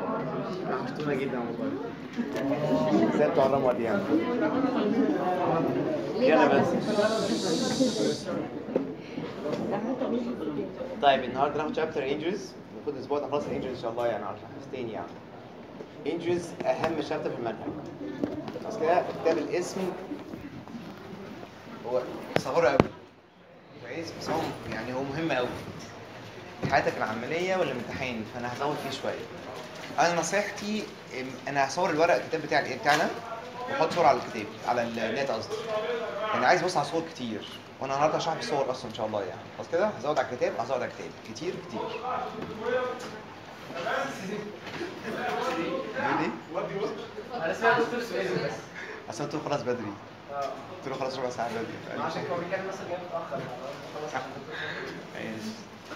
وحشتونا جدا والله ازاي بتوع الرموة دي يعني يلا بس طيب النهارده ناخد شابتر انجريز المفروض الاسبوع ده خلاص انجريز ان شاء الله يعني على حصتين يعني انجريز اهم شابتر في المنهج بس كده كتاب الاسم هو صغير قوي كويس بس هو يعني هو مهم قوي في حياتك العمليه والامتحان فانا هزود فيه شويه انا نصيحتي إم- انا هصور الورق الكتاب بتاع بتاعنا واحط صور على الكتاب على النت قصدي يعني عايز ابص على صور كتير وانا النهارده هشرح بالصور اصلا ان شاء الله يعني خلاص كده هزود على الكتاب هزود على الكتاب كتير كتير دي انا سمعت دكتور سويزي بس اصل قلت له خلاص بدري اه قلت له خلاص ربع ساعه بدري فقال لي عشان هو بيتكلم مثلا جاي متاخر خلاص ماشي.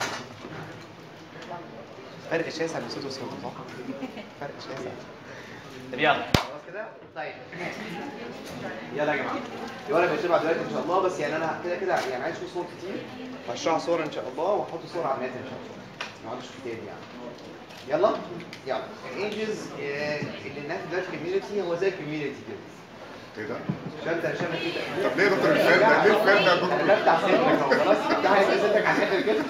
فرق شاسع بين صوت وصوت صح؟ فرق شاسع طب يلا خلاص كده؟ طيب يلا يا جماعه الورق بيتبع دلوقتي ان شاء الله بس يعني انا كده كده يعني عايز اشوف صور كتير هشرح صور ان شاء الله واحط صور على النت ان شاء الله ما اقعدش كتير يعني يلا يلا الايجز اللي الناس دلوقتي كوميونتي هو زي الكوميونتي كده ايه ده؟ شبه شبه كده طب ليه يا دكتور الفال ده؟ ليه الفال ده يا دكتور؟ انا بفتح صدرك اهو خلاص ده هيبقى صدرك على الاخر كده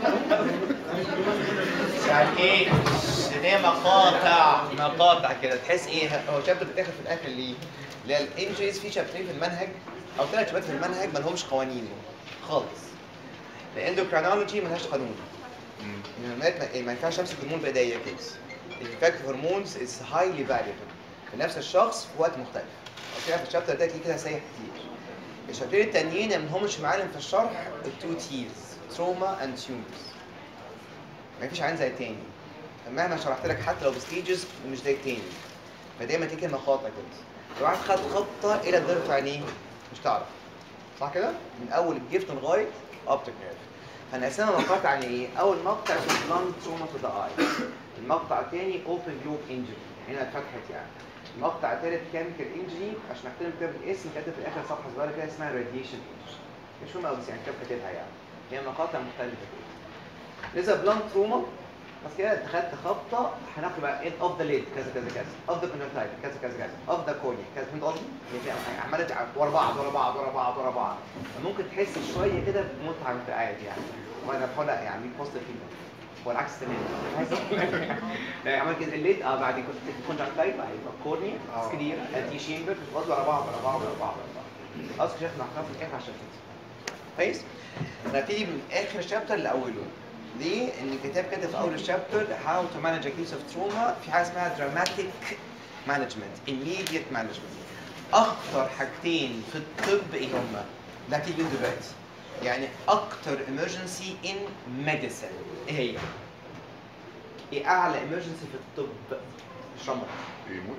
يعني ايه دي مقاطع مقاطع كده تحس ايه هو شابتر بتاخد في الاخر ليه؟ اللي هي الانجريز في شابترين في المنهج او ثلاث شباتر في المنهج ما لهمش قوانين خالص الاندوكرينولوجي ملهاش قانون الهرمونات ما- ما ينفعش امسك هرمون بايديا كده الافكت هرمونز از هايلي فاليبل في نفس الشخص في وقت مختلف اوكي في الشابتر ده كده سايح كتير الشابترين التانيين ما همش معالم في الشرح التو تيرز تروما اند تيومرز ما فيش عين زي التاني مهما شرحت لك حتى لو بستيجز مش زي التاني فدايما تيجي مخاطة كده لو واحد خد خطة إلى ضرب عينيه مش تعرف صح كده؟ من أول الجفن لغاية أوبتيك نيرف فنقسمها مقاطع عن إيه؟ أول مقطع اسمه بلانت تروما تو ذا أي المقطع الثاني أوبن جلوب انجري هنا اتفتحت يعني المقطع الثالث كيميكال انجري عشان احترم كتاب الاسم كاتب في اخر صفحه صغيره كده اسمها راديشن انجري مش مهم قوي بس يعني كتاب كاتبها يعني هي مقاطع مختلفه كده لسه بلانت تروما بس كده دخلت خبطه هناخد بقى ايه اوف ذا ليد كذا كذا كذا اوف ذا كونجكتايف كذا كذا كذا اوف ذا كورنيا كذا فهمت قصدي؟ يعني عماله تع- ورا بعض ورا بعض ورا بعض ورا بعض فممكن تحس شويه كده بمتعه وانت قاعد يعني وانا بحاول يعني بوزيتيف فيدباك هو العكس تماما يعني عمل كده الليد اه بعد كنت كونجكتايف بعد يبقى كورنيا آه. سكلير انتي شيمبر بتتغاظ ورا بعض ورا بعض ورا بعض ورا بعض خلاص شفنا احنا في الاخر عشان كده كويس نبتدي من اخر الشابتر لاوله ليه؟ ان الكتاب كاتب في اول الشابتر هاو تو مانج ا كيس اوف تروما في حاجه اسمها دراماتيك مانجمنت immediate مانجمنت اخطر حاجتين في الطب ايه هما؟ ده هتيجي دلوقتي يعني اكتر emergency in medicine ايه هي؟ ايه اعلى emergency في الطب؟ اشرح يموت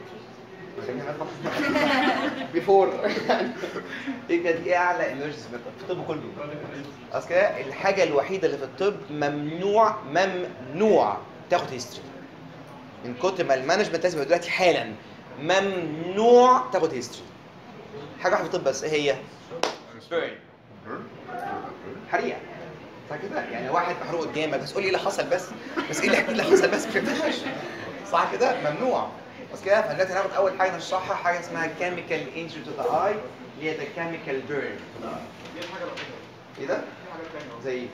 بيفور ايه كانت ايه اعلى emergency في الطب؟ في الطب كله اصل كده الحاجه الوحيده اللي في الطب ممنوع ممنوع تاخد هيستوري من كتر ما المانجمنت لازم يبقى دلوقتي حالا ممنوع تاخد هيستوري حاجه واحده في الطب بس ايه هي؟ burn حريقه صح كده يعني واحد محروق قدامك بس قول لي ايه اللي حصل بس بس ايه اللي ايه اللي حصل بس ما فهمتهاش صح كده ممنوع بس كده فدلوقتي هناخد اول حاجه نشرحها حاجه اسمها كيميكال انجري تو ذا اي اللي هي ذا كيميكال بيرن ايه ده؟ زي ايه؟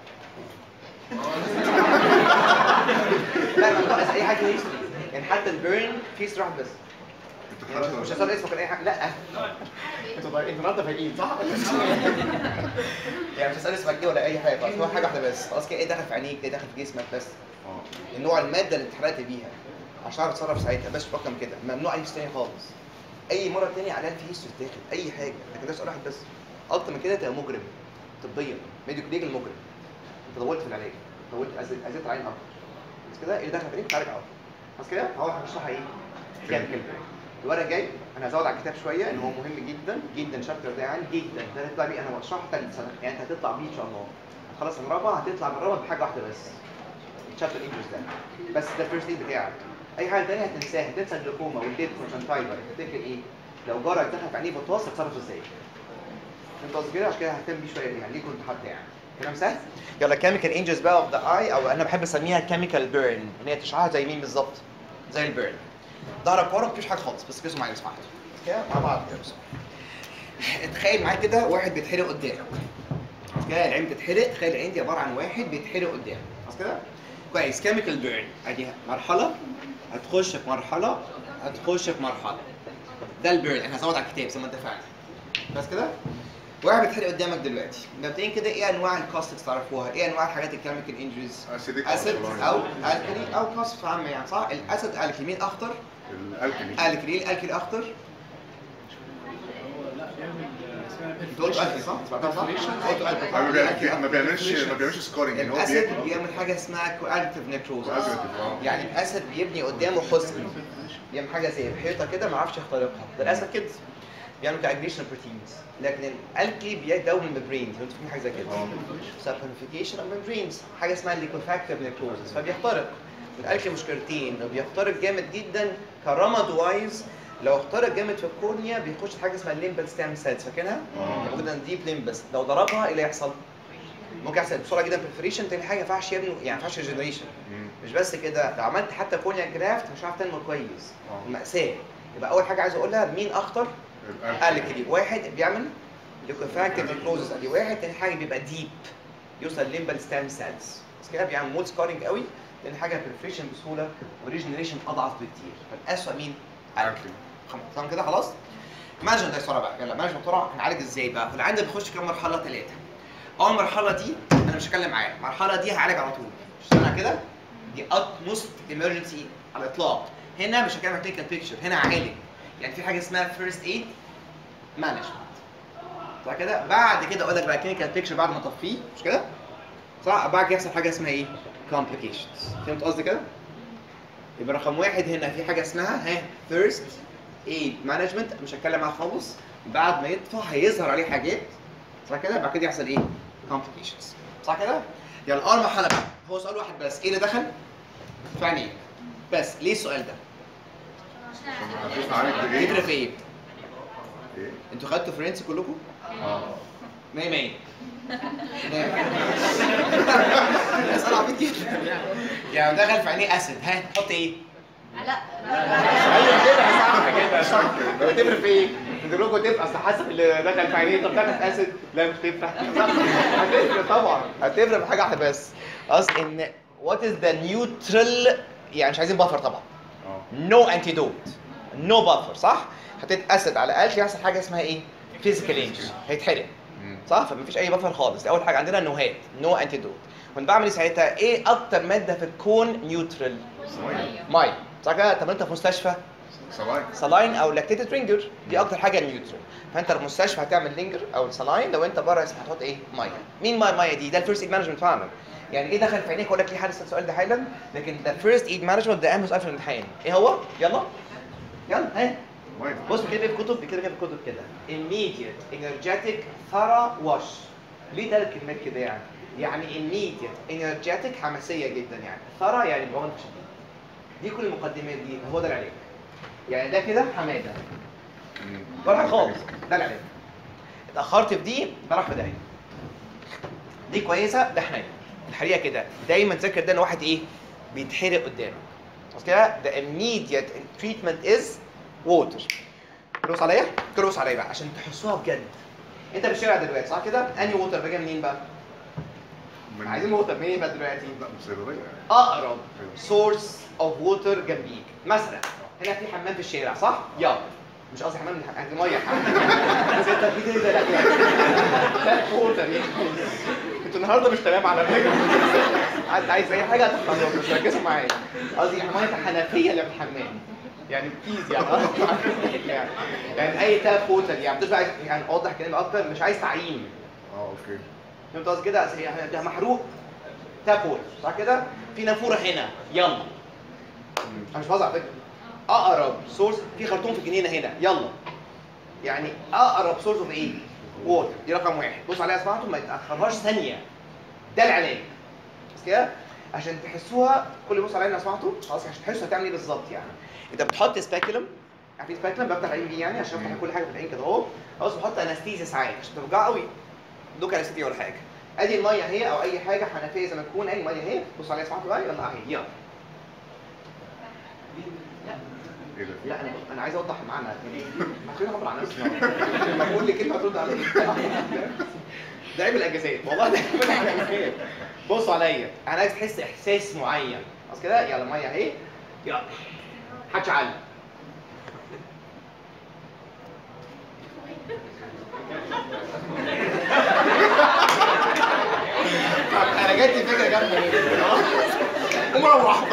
لا ممنوع بس اي حاجه هيستوري يعني حتى البيرن في واحد بس يعني مش هسأل اسمك ولا اي حاجه لا انتوا ضايعين انتوا النهارده فايقين صح؟ يعني مش هسأل اسمك ايه ولا اي حاجه خلاص هو حاجه واحده بس خلاص كده ايه دخل في عينيك ايه دخل في جسمك بس اه النوع الماده اللي اتحرقت بيها عشان اعرف اتصرف ساعتها بس مش اكتر من كده ممنوع اي تاني خالص اي مره تانية عليها في هيستوري تاخد اي حاجه لكن ده سؤال واحد بس اكتر من كده تبقى مجرم طبيا ميديكو ليجل مجرم انت طولت في العلاج طولت أزيد- ازيدت العين اكتر بس كده ايه اللي دخل في عينيك خارج اهو بس كده هو هنشرحها ايه؟ كيميكال الورق الجاي انا هزود على الكتاب شويه ان هو مهم جدا جدا الشابتر ده يعني جدا ده هتطلع بيه انا بشرحه ثالث سنه يعني انت هتطلع بيه ان شاء الله هتخلص من رابعه هتطلع من رابعه بحاجه واحده بس الشابتر انجلش ده بس ده الفيرست ايد بتاعك اي حاجه ثانيه هتنساها هتنسى الجلوكوما والديت كونجنتايفر هتفتكر ايه لو جارك دخل في عينيه بطاس هتصرف ازاي فهمت قصدي كده عشان كده ههتم بيه شويه يعني ليه كنت حد يعني كلام سهل يلا كيميكال انجلز بقى اوف ذا اي او انا بحب اسميها كيميكال بيرن ان هي تشعرها زي مين بالظبط زي البيرن ظهرك ورا مفيش حاجه خالص بس كيسوا معايا اسمعوا كده مع بعض كده بس تخيل معاك كده واحد بيتحرق قدامك كده العين بتتحرق تخيل العين دي عباره عن واحد بيتحرق قدامك خلاص كده كويس كيميكال بيرن ادي مرحله هتخش في مرحله هتخش في مرحله ده البيرن احنا هنزود على الكتاب زي ما اتفقنا بس كده واحد بيتحرق قدامك دلوقتي مبدئيا كده ايه انواع الكاستكس تعرفوها ايه انواع الحاجات الكيميكال انجريز اسيدك اسيد او الكلي او كاست عامه يعني صح الاسيد الكلي مين اخطر الالكلي الكلي الكلي اخطر لا بيعمل اسمها انت قلت الكلي صح سمعتها صح قلت الكلي ما بيعمل- ما بيعملش ما بيعملش سكورنج يعني هو الاسيد بياكل بيعمل حاجه اسمها كواليتيف نيكروز Coagulative، يعني الاسيد بيبني قدامه حصن بيعمل حاجه زي الحيطه كده ما عرفش يخترقها ده الاسيد كده بيعمل كاجريشن بروتينز لكن الالكلي بيدوم الممبرينز انتوا فاهمين حاجه زي كده اه. سابونيفيكيشن اوف ممبرينز حاجه اسمها ليكوفاكتيف نيكروزس فبيخترق الالكلي مشكلتين انه بيخترق جامد جدا كرمد وايز لو اخترق جامد في الكورنيا بيخش في حاجه اسمها الليمبل ستام سيلز فاكرها؟ اه. موجوده ديب ليمبس لو ضربها ايه اللي يحصل؟ ممكن يحصل بسرعه جدا بريفريشن تاني حاجه ما ينفعش يبنوا يعني ما ينفعش ريجنريشن مم. مش بس كده لو عملت حتى كورنيا جرافت مش هتعرف تنمو كويس اه. مأساة يبقى أول حاجة عايز أقولها مين أخطر؟ الالكلي الكلي واحد بيعمل ليكوفاكتيف نيكروزس ادي واحد تاني حاجة بيبقى ديب يوصل ليمبال ستام سيلز بس كده بيعمل مود سكارنج قوي تاني حاجة بريفريشن بسهولة وريجنريشن أضعف بكتير فالأسوأ مين؟ الكلي الالكلي خلاص تمام كده خلاص مانجمنت ده بسرعه بقى يلا مانجمنت بسرعه هنعالج ازاي بقى فالعيان ده بيخش كام مرحله ثلاثه اول مرحله دي انا مش هتكلم معاه المرحله دي هعالج على طول مش سامع كده دي utmost emergency على الاطلاق هنا مش هكلم كلينيكال بيكتشر هنا هعالج يعني في حاجه اسمها فيرست ايد مانجمنت صح كده بعد كده اقول لك بقى كلينيكال بيكتشر بعد ما اطفيه مش كده صح بعد كده يحصل حاجه اسمها ايه complications فهمت قصدي كده يبقى رقم واحد هنا في حاجه اسمها ها فيرست ايد مانجمنت مش هتكلم معاه خالص بعد ما يطفى هيظهر عليه حاجات صح كده بعد كده يحصل ايه complications صح كده يلا اول مرحله بقى هو سؤال واحد بس ايه اللي دخل في عينيك بس ليه السؤال ده هتشوف عليك يفرق بايه في ايه ايه انتوا خدتوا فرنسي كلكم اه 100 100 اسال عبيط جدا يعني دخل في عينيه اسيد ها تحط ايه لا ايوه كده صح كده صح كده تفرق في ايه؟ دلوقتي تفرق اصل حسب اللي دخل في عينيه طب دخل اسيد لا مش تفرق صح هتفرق طبعا هتفرق في حاجه واحده بس اصل ان وات از ذا نيوترال يعني مش عايزين بفر طبعا اه نو انتيدوت نو بفر صح؟ حطيت اسيد على الاقل يحصل حاجه اسمها ايه؟ فيزيكال انجري هيتحرق مم. صح فمفيش اي بفر خالص دي اول حاجه عندنا نوهات نو انتيدوت كنت بعمل ايه ساعتها ايه اكتر ماده في الكون نيوترال ميه صح كده طب انت في مستشفى صلاين سلاين او لاكتيتد رينجر دي اكتر حاجه نيوترال فانت في المستشفى هتعمل لينجر او سلاين لو انت بره اسمها هتحط ايه ميه مين ميه ميه دي ده الفيرست ايد مانجمنت فعلا يعني ايه دخل في عينيك اقول لك ليه حارس السؤال ده حالا لكن ده فيرست ايد مانجمنت ده اهم سؤال في الامتحان ايه هو يلا يلا ها ميه بص كده في الكتب كده في الكتب كده immediate energetic thorough wash ليه ثلاث كلمات كده يعني يعني immediate energetic حماسيه جدا يعني thorough يعني بعنف شديد دي كل المقدمات دي هو ده العلاج يعني ده كده حماده مم. ولا حاجه خالص ده العلاج اتاخرت في دي ده راح في داهيه دي كويسه ده حنين الحقيقه كده دايما تذاكر ده ان واحد ايه بيتحرق قدامك بس كده the immediate treatment is water كروس عليا كروس عليا بقى عشان تحسوها بجد انت في الشارع دلوقتي صح كده انهي ووتر بقى منين بقى من عايزين ووتر منين بقى دلوقتي لا من صيدليه اقرب سورس اوف ووتر جنبيك مثلا هنا في حمام في الشارع صح يلا مش قصدي حمام الح- عندي ميه حمام بس انت في كده لا لا ووتر يعني انتوا النهارده مش تمام على فكره عايز عايز اي حاجه هتفهموا مش ركزوا معايا قصدي ميه الحنفيه اللي في الحمام يعني بليز يعني يعني يعني اي تاب ووتر يعني مش عايز يعني اوضح كلامي اكتر مش عايز تعيين اه اوكي فهمت قصدي كده أصل هي- ده محروق تاب ووتر صح كده في نافوره هنا يلا مم. انا مش بهزر على فكره اقرب سورس في خرطوم في الجنينه هنا يلا يعني اقرب سورس اوف ايه؟ ووتر دي رقم واحد بص عليها اسمعتوا ما يتاخرهاش ثانيه ده العلاج بس كده عشان تحسوها كل اللي بص عليها اسمعتوا خلاص عشان تحسوا هتعمل ايه بالظبط يعني انت بتحط سباكولم عارفين سباكولم بفتح العين بيه يعني عشان افتح كل حاجه في العين كده اهو خلاص بحط انستيزيا ساعات عشان توجع قوي دوك انستيزيا ولا حاجه ادي الميه اهي او اي حاجه حنفيه زي ما تكون اي ميه اهي بص عليها اسمعتوا بقى يلا اهي يلا ايه ده؟ لا انا انا عايز اوضح المعنى يعني ما خليني اعبر عن نفسي لما بقول لي كلمه ترد عليا ده عيب الاجازات والله ده عيب الاجازات بصوا عليا انا عايز تحس احساس معين خلاص كده يلا ميه اهي يلا محدش علق طب انا جات لي فكره جامده جدا قوم روح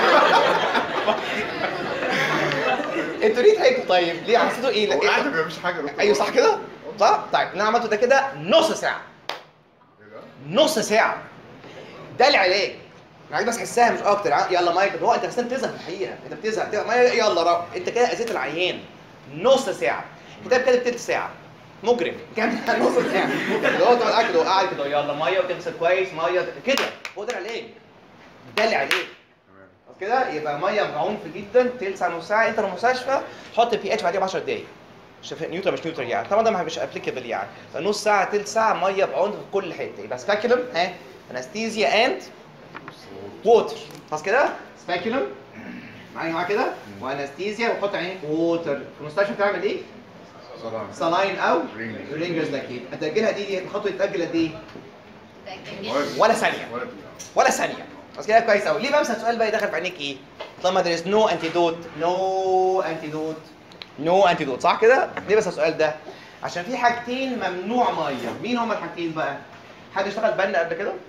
انتوا ليه ضحكتوا طيب؟ ليه حسيتوا ايه؟ هو لا قاعد إيه؟ ما بيعملش حاجه ايوه صح كده؟ صح؟ طيب اللي انا عملته ده كده نص ساعه ايه ده؟ نص ساعه ده العلاج العلاج بس حسها مش اكتر ع- يلا مايك هو انت اصلا بتزهق في الحقيقه انت بتزهق بتزهق مايك يلا رب انت كده اذيت العيان نص ساعه كتاب كاتب تلت ساعه مجرم كام نص ساعه اللي هو تقعد قاعد كده قاعد كده يلا ميه وتغسل كويس ميه كده هو ده العلاج ده العلاج تمام خلاص كده يبقى ميه بعنف جدا تلت ساعه نص ساعه انت المستشفى حط بي اتش بعديها ب 10 دقايق شوف نيوتن مش نيوتن يعني طبعا ده مش ابليكابل يعني فنص ساعه تلت ساعه ميه بعنف في كل حته يبقى سباكيولم ها انستيزيا اند ووتر خلاص كده سباكيولم معايا معايا كده وانستيزيا وحط عينيك ووتر في المستشفى تعمل ايه؟ سلام سلاين او رينجرز. رينجرز لاكيت هتاجلها دي دي الخطوه يتاجل قد ايه؟ ولا- ولا ثانيه ولا دقيقة. ولا ثانيه بس كده كويس قوي ليه بقى مثلا سؤال بقى يدخل في عينيك ايه طالما there is no antidote no antidote no antidote صح كده ليه بس السؤال ده عشان في حاجتين ممنوع ميه مين هما الحاجتين بقى حد اشتغل بنا قبل كده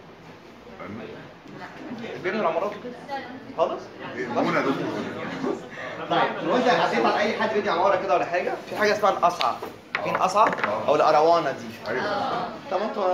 بيبنوا العمارات خالص إيه، منى دكتور طيب لو انت عديت على اي حد بيدي عماره كده ولا حاجه في حاجه اسمها القصعه عارفين القصعه او القروانه دي ايوه طب انتوا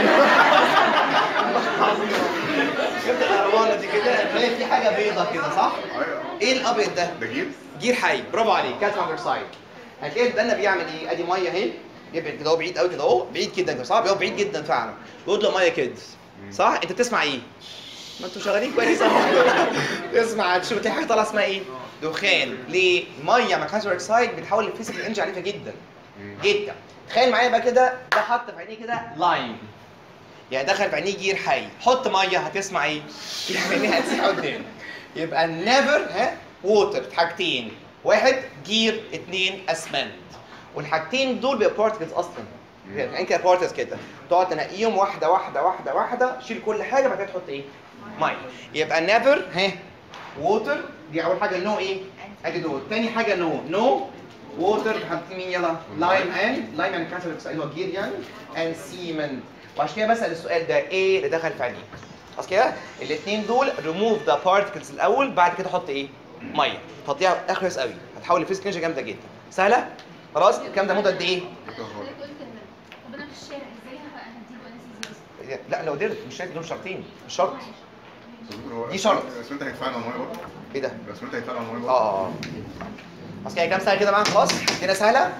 شفت القروانه دي كده تلاقي في حاجه بيضه كده صح ايوه ايه الابيض ده ده جيب جير حي برافو عليك كالسيوم هيدروكسيد هتلاقي البنا بيعمل ايه ادي ميه اهي يبعد كده هو بعيد قوي كده اهو بعيد جدا كده صح هو بعيد جدا فعلا بيقول له ميه كده صح انت بتسمع ايه ما انتوا شغالين كويس أهو. تسمع تشوف تلاقي حاجه طالعه اسمها ايه دخان ليه ميه مع كالسيوم هيدروكسيد بتحول الفيزيكال انرجي عنيفه جدا جدا تخيل معايا بقى كده ده حط في عينيه كده لاين يعني دخل في عينيه جير حي حط ميه هتسمع ايه يعني هتسمع قدام يبقى نيفر ها ووتر حاجتين واحد جير اتنين اسمنت والحاجتين دول بيبقوا بارتكلز اصلا يعني كده بارتكلز كده تقعد تنقيهم واحده واحده واحده واحده شيل كل حاجه بعد كده تحط ايه ميه يبقى نيفر ها ووتر دي اول حاجه نو ايه ادي دول تاني حاجه نو نو ووتر حاطين مين يلا لايم اند لايم اند كانسر اللي هو جير يعني اند سيمنت وعشان كده بسال السؤال ده ايه اللي دخل في عينيك خلاص كده الاثنين دول ريموف ذا بارتكلز الاول بعد كده حط ايه ميه تحطيها اخرس قوي هتحول لفيزيك انرجي جامده جدا سهله خلاص الكلام ده مده قد ايه حضرتك قلت ان طب انا في الشارع ازاي هديله انستيزيا لا لو قدرت مش شرط دول شرطين مش شرط هو دي شرط. اسمنت هيدفعنا الميه برضه ايه ده اسمنت هيدفعنا الميه برضه اه اه خلاص كده كام سهله كده معانا خلاص كده سهله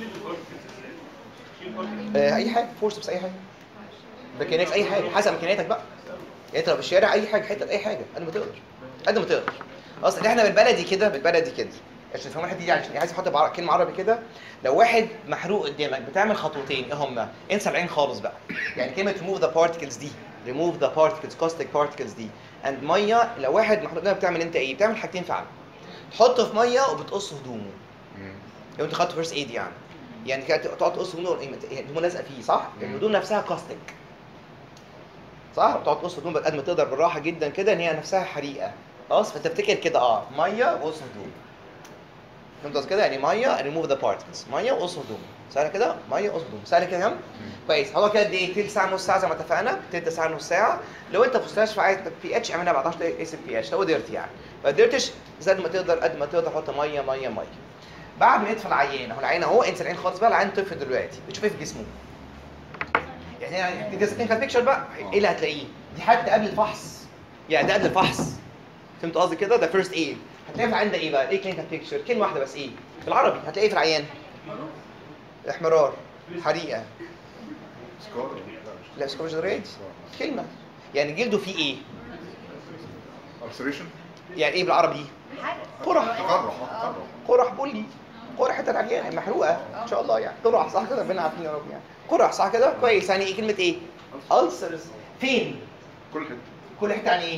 آه اي حاجه فورس بس اي حاجه ميكانيكس اي حاجه حسب امكانياتك بقى يعني انت لو في الشارع اي حاجه حته اي حاجه قد ما تقدر قد ما تقدر اصل احنا بالبلدي كده بالبلدي كده عشان تفهم واحد دي عشان عايز احط بعر- كلمه عربي كده لو واحد محروق قدامك بتعمل خطوتين ايه هما انسى العين خالص بقى يعني كلمه remove the particles دي remove the particles caustic particles دي and ميه لو واحد محروق قدامك بتعمل انت ايه بتعمل حاجتين فعلا تحطه في ميه وبتقص هدومه مم. لو انت خدت فيرست ايد يعني يعني كده تقعد تقص هدومه هدومه لازقه فيه صح؟ الهدوم نفسها كاستك صح؟ وتقعد تقص هدوم قد ما تقدر بالراحه جدا كده ان هي نفسها حريقه خلاص فتفتكر كده اه ميه وقص هدوم فهمت قصدي كده يعني ميه ريموف ذا بارتكلز ميه وقص هدوم سهله كده ميه وقص هدوم سهله كده يا هم؟ كويس هو كده قد ايه تلت ساعه نص ساعه زي ما اتفقنا تلت ساعه نص ساعه لو انت في مستشفى عايز بي اتش اعملها بعد 10 دقايق اس بي اتش لو قدرت يعني ما قدرتش زي ما تقدر قد ما تقدر حط ميه ميه ميه بعد ما يدفع العيان اهو العيان اهو انسى العين خالص بقى العيان طفل دلوقتي بتشوف ايه في جسمه يعني يعني دي كلينيكال بيكتشر بقى ايه اللي هتلاقيه دي حتى قبل الفحص يعني ده قبل الفحص فهمت قصدي كده ده فيرست ايد هتلاقي في العيان ده ايه بقى ايه كلينيكال بيكتشر كلمه واحده بس ايه بالعربي هتلاقيه في العيان احمرار حريقه سكار لا سكوبج ريت كلمه يعني جلده فيه ايه observation يعني ايه بالعربي قرح تقرح اه تقرح قرح بولي قرح حته العيان محروقه ان شاء الله يعني قرح صح كده ربنا عارفين يا رب يعني قرح صح كده كويس يعني ايه كلمه ايه ulcers فين كل حته كل حته يعني ايه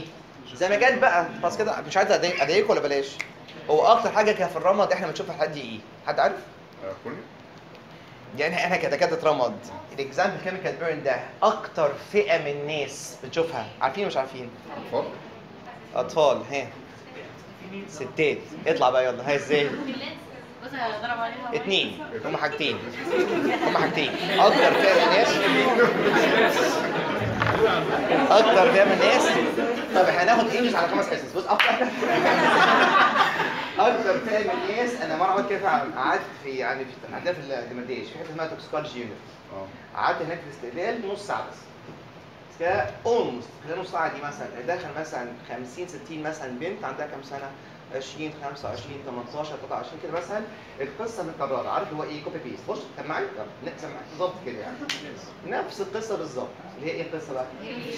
زي ما جت بقى خلاص كده مش عايز أضايق- اضايقكم ولا بلاش هو اكتر حاجه كان في الرمد احنا بنشوفها لحد ايه حد عارف آه، كوني يعني احنا كدكاتره رمد الاكزامبل كيميكال بيرن ده اكتر فئه من الناس بنشوفها عارفين مش عارفين اطفال اطفال ها ستات اطلع بقى يلا هاي ازاي بص ضرب عليها اتنين هما حاجتين هما حاجتين اكتر فئه من الناس اكتر فئه من الناس طب احنا هناخد انجلش على خمس حصص بص اكتر اكتر فئه من الناس انا مره عملت كده فعلا قعدت في يعني في عندنا في الدمرداش في حته اسمها توكسيكولوجي يونت اه قعدت هناك في الاستقبال نص ساعه بس بس كده اولموست كده نص ساعه دي مثلا دخل مثلا 50 60 مثلا بنت عندها كام سنه 20 25 18 23 كده مثلا القصه متكرره عارف هو ايه كوبي بيست بص كان معايا لا، سمع بالظبط كده يعني نفس القصه بالظبط اللي هي ايه القصه بقى؟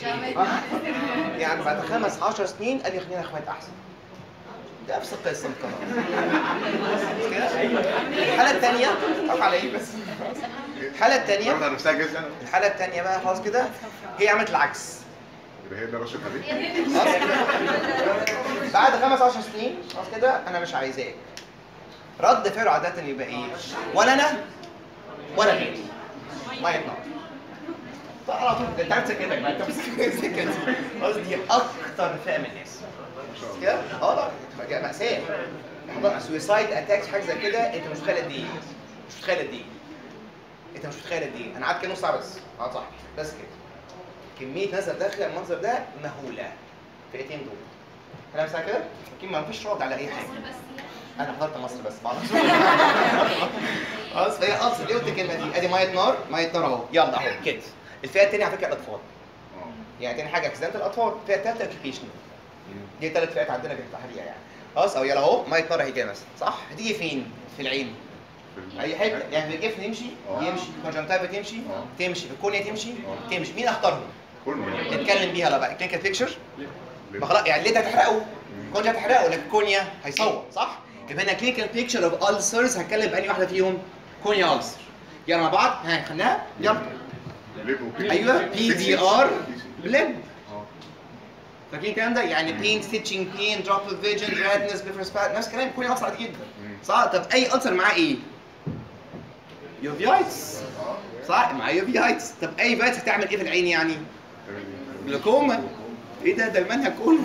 يعني بعد خمس 10 سنين قال لي خلينا اخوات احسن نفس القصه متكرره بس كده؟ الحاله الثانيه طب على ايه بس الحاله الثانيه واخدة نفسها جزء انا الحالة التانية بقى خلاص كده هي عملت العكس يبقى هي ده رشة حديد خلاص بعد خمس عشر سنين خلاص كده أنا مش عايزاك رد فعله عادة يبقى إيه؟ ولا أنا ولا غيري ما يطلع طيب على طول ده انت عارف سكتك بقى انت بس سكت قصدي اكتر فئه من الناس ما شاء الله كده اه لا تبقى مأساة حضر سويسايد اتاكس حاجه زي كده انت مش متخيل قد ايه مش متخيل قد ايه انت مش متخيل قد ايه انا قعدت كده نص ساعه بس قعدت صاحبي بس كده كميه ناس داخله المنظر ده مهوله فئتين دول كلام ساعه كده اكيد ما فيش رد على اي حاجه مصر بس انا حضرت مصر بس معرفش خلاص فهي اصل ليه قلت الكلمه دي ادي ميه نار ميه نار اهو يلا اهو كده الفئه الثانيه على فكره الاطفال اه يعني تاني حاجه اكسيدنت الاطفال الفئه الثالثه اوكيبيشنال دي ثلاث فئات عندنا في التحرير يعني خلاص اهو يلا اهو ميه نار اهي كده مثلا صح هتيجي فين في العين في اي حته يعني في الجفن يمشي آه. يمشي كونجنتايفا تمشي آه. تمشي في الكورنيا تمشي آه. تمشي مين اختارهم كله نتكلم بيها لا بقى كلينيكال بيكتشر ما خلاص يعني ليه هتحرقه كونجا هتحرقه لكن كونيا هيصور صح يبقى انا كلينيكال بيكتشر اوف السرز هتكلم باني واحده فيهم كونيا السر يلا مع بعض ها خليها يلا ايوه بي دي ار بلند اه فاكرين الكلام ده يعني بين ستيتشنج بين دروب اوف فيجن ريدنس بيفرس بات نفس الكلام كونيا السر عادي جدا صح طب اي السر معاه ايه؟ يوفيايتس صح معاه يوفيايتس طب اي فيروس هتعمل ايه في العين يعني؟ جلوكوما ايه ده ده المنهج كله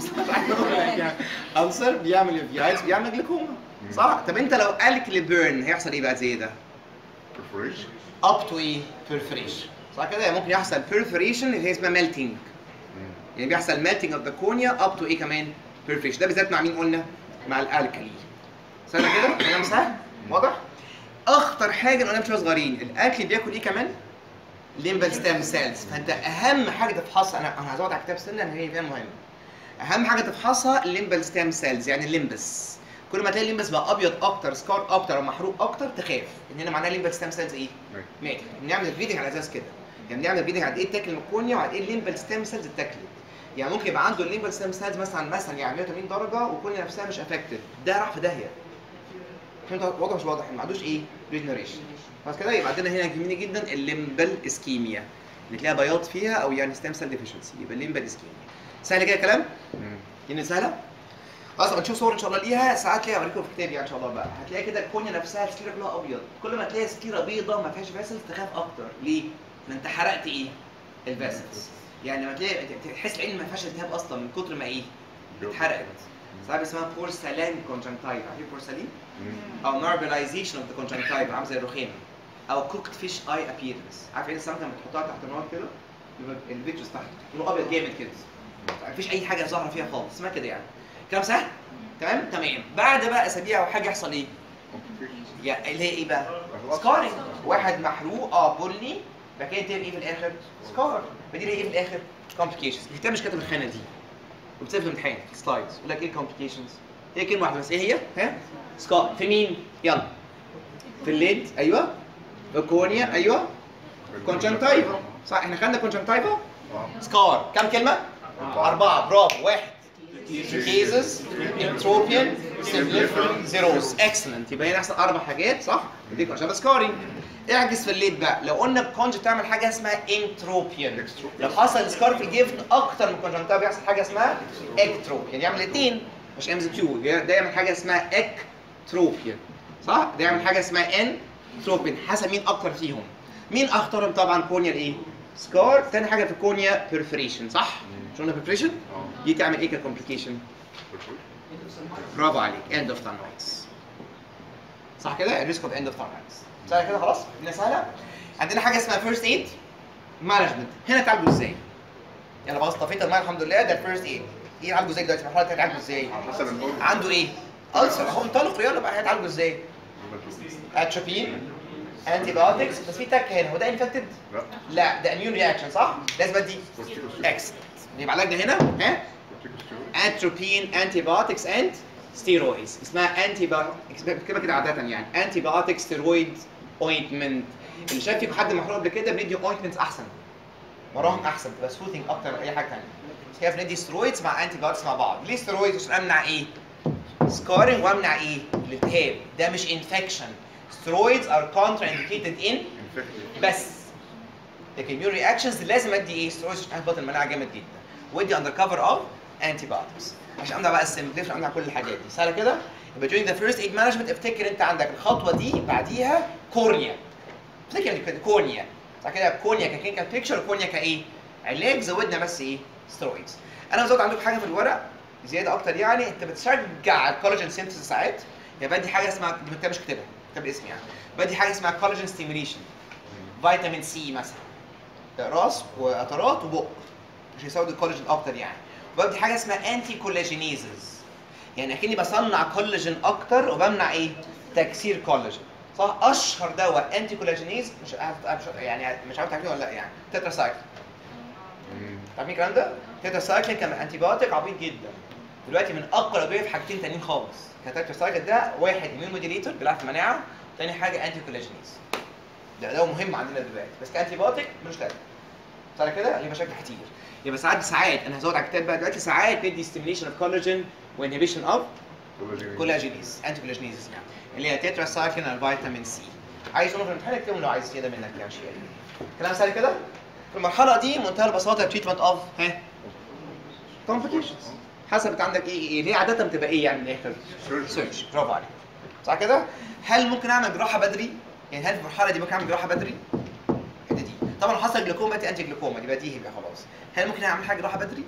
ألسر بيعمل يوفيايتس بيعمل جلوكوما صح طب انت لو الكلي بيرن هيحصل ايه بقى زي ده؟ برفوريشن اب تو ايه؟ بيرفريشن صح كده يعني ممكن يحصل بيرفريشن اللي هي اسمها ميلتنج يعني بيحصل ميلتنج اوف ذا كورنيا اب تو ايه كمان؟ بيرفريشن ده بالذات مع مين قلنا؟ مع الالكلي سهل كده؟ كلام سهل؟ واضح؟ اخطر حاجه قلنا شويه صغيرين الاكل بياكل ايه كمان؟ ليمبال ستام سيلز فانت اهم حاجه تفحصها انا انا هزود على كتاب سنه لان هي فيها مهمه اهم حاجه تفحصها الليمبال ستام سيلز يعني الليمبس كل ما تلاقي الليمبس بقى ابيض اكتر سكار اكتر او محروق اكتر تخاف ان هنا معناها الليمبال ستام سيلز ايه؟ ماتت بنعمل الريدنج على اساس كده يعني بنعمل الريدنج على ايه اتاكل الكورنيا وعلى ايه الليمبال ستام سيلز اتاكلت يعني ممكن يبقى عنده الليمبال ستام سيلز مثلا مثلا يعني 180 درجه والكورنيا نفسها مش افكتد ده راح في داهيه فهمت واضح مش واضح ما عندوش ايه ريجنريشن خلاص كده يبقى عندنا هنا يهمني جدا الليمبال اسكيميا اللي تلاقيها بياض فيها او يعني ستام سيل ديفيشنسي يبقى الليمبال اسكيميا سهل كده الكلام يعني سهله خلاص نشوف صور ان شاء الله ليها ساعات ليها اوريكم في كتابي ان شاء الله بقى هتلاقي كده الكونيا نفسها سكيره كلها ابيض كل ما تلاقي سكيره بيضه ما فيهاش فاسلز تخاف اكتر ليه؟ ما انت حرقت ايه؟ الفاسلز يعني لما تلاقي تحس العين ما فيهاش التهاب اصلا من كتر ما ايه؟ اتحرقت ساعات اسمها بورسلان كونجنتايفا عارفين بورسلين؟ او ماربلايزيشن اوف ذا كونجنتايفا عامل زي الرخام او كوكت فيش اي ابييرنس عارف ايه السمكه لما تحطها تحت النار كده يبقى الفيتروس تحت لونه ابيض جامد كده مفيش اي حاجه ظاهره فيها خالص اسمها كده يعني كلام سهل تمام تمام بعد بقى اسابيع او حاجه يحصل ايه يا اللي هي ايه بقى سكارينج واحد محروق اه بني بعد كده تلاقي ايه في الاخر سكار بدي ايه في الاخر كومبليكيشنز الكتاب مش كاتب الخانه دي وبتسيب في الامتحان في السلايدز يقول لك ايه الكومبليكيشنز هي كلمه واحده بس ايه هي ها سكار في مين يلا في الليد ايوه في الكورنيا ايوه كونجنتايفا صح احنا خدنا كونجنتايفا اه سكار كم كلمه أربعة. اربعه برافو واحد كيزز انتروبيان سيمبليفرين زيروز اكسلنت يبقى هنا يحصل اربع حاجات صح؟ يديك عشان سكارينج اعكس في الليد بقى لو قلنا الكونج بتعمل حاجه اسمها انتروبيان لو حصل سكار في جيفت اكتر من كونجنكتيفا بيحصل حاجه اسمها اكتروبيان يعمل الاثنين مش ام كيو ده يعمل حاجه اسمها اكتروبيان صح؟ ده يعمل حاجه اسمها انتروبيان حسب مين اكتر فيهم مين اختارهم طبعا كونيا الايه؟ سكار تاني حاجه في الكونيا بيرفريشن صح؟ مش قلنا بيرفريشن؟ اه دي تعمل ايه ككومبليكيشن؟ برافو عليك اند اوف تانويتس صح كده الريسك اوف اند اوف تانويتس سهله كده خلاص هنا سهله عندنا حاجه اسمها فيرست ايد مانجمنت هنا تعالجوا ازاي يلا خلاص طفيت الميه الحمد لله ده الفيرست ايد ايه عالجه ازاي دلوقتي مرحله هتعالجه ازاي حسب النوع عنده ايه ألسر اهو انطلقوا يلا بقى هتعالجه ازاي اتروبين انتي بايوتكس بس في تك هنا هو ده انفكتد لا لا ده اميون رياكشن صح لازم ادي اكس يبقى علاجنا هنا ها اتروبين انتي بايوتكس اند ستيرويدز اسمها انتي كده كده عاده يعني انتي بايوتيك ستيرويد اوينتمنت اللي شاف فيكم حد محروق قبل كده بندي اوينتمنتس احسن وراهم احسن تبقى سوثينج اكتر من اي حاجه ثانيه كيف ندي ستيرويدز مع انتي بايوتكس مع بعض ليه ستيرويدز عشان امنع ايه سكارينج وامنع ايه الالتهاب ده مش انفكشن ستيرويدز ار كونترا انديكيتد ان بس لكن ميون رياكشنز لازم ادي ايه ستيرويدز عشان اهبط المناعه جامد جدا وادي اندر كفر اوف انتي بايوتكس عشان امنع بقى السمبليفيشن امنع كل الحاجات دي سهله كده يبقى during the first aid management افتكر انت عندك الخطوه دي بعديها كورنيا افتكر يعني كده كورنيا صح كده كورنيا ككلينيكال بيكتشر وكورنيا كايه علاج زودنا بس ايه ستيرويدز انا زود عندكم حاجه في الورق زياده اكتر يعني انت بتشجع الكولاجين سينثيسيس ساعات يبقى بدي حاجه اسمها دي مكتبه مش كاتبها كتاب اسمي يعني بدي حاجه اسمها كولاجين ستيميليشن فيتامين سي مثلا راس وقطرات وبق عشان يساعد الكولاجين اكتر يعني وبدي حاجه اسمها انتي كولاجينيزز يعني اكني بصنع كولاجين اكتر وبمنع ايه تكسير كولاجين صح اشهر دواء انتي كولاجينيز مش عارف مش- يعني مش عارف تعرفين ولا لا يعني تترا سايكل عارفين الكلام ده تترا سايكل كان انتي بايوتيك عبيط جدا دلوقتي من اقوى الادويه في حاجتين تانيين خالص كتترا سايكل ده واحد اميون موديليتور بيلعب في المناعه تاني حاجه انتي كولاجينيز ده دواء مهم عندنا دلوقتي بس كانتي بايوتيك ملوش لازمه صح كده ليه مشاكل كتير يبقى ساعات ساعات انا هزود على الكتاب بقى دلوقتي ساعات ندي ستيميليشن اوف كولاجين وانهبيشن اوف كولاجينيز انتي كولاجينيز يعني اللي هي تترا سايكلين الفيتامين سي عايز تقول في الامتحان اكتبهم لو عايز زياده منك يعني شيء كلام سهل كده في المرحله دي منتهى البساطه تريتمنت اوف ها كومبليكيشنز حسب انت عندك ايه ايه هي عاده بتبقى ايه يعني من الاخر سيرش برافو عليك صح كده هل ممكن اعمل جراحه بدري يعني هل في المرحله دي ممكن اعمل جراحه بدري إيه دي طبعا لو حصل جلوكوما دي انتي جلوكوما دي بديهي بقى خلاص هل ممكن اعمل حاجه جراحه بدري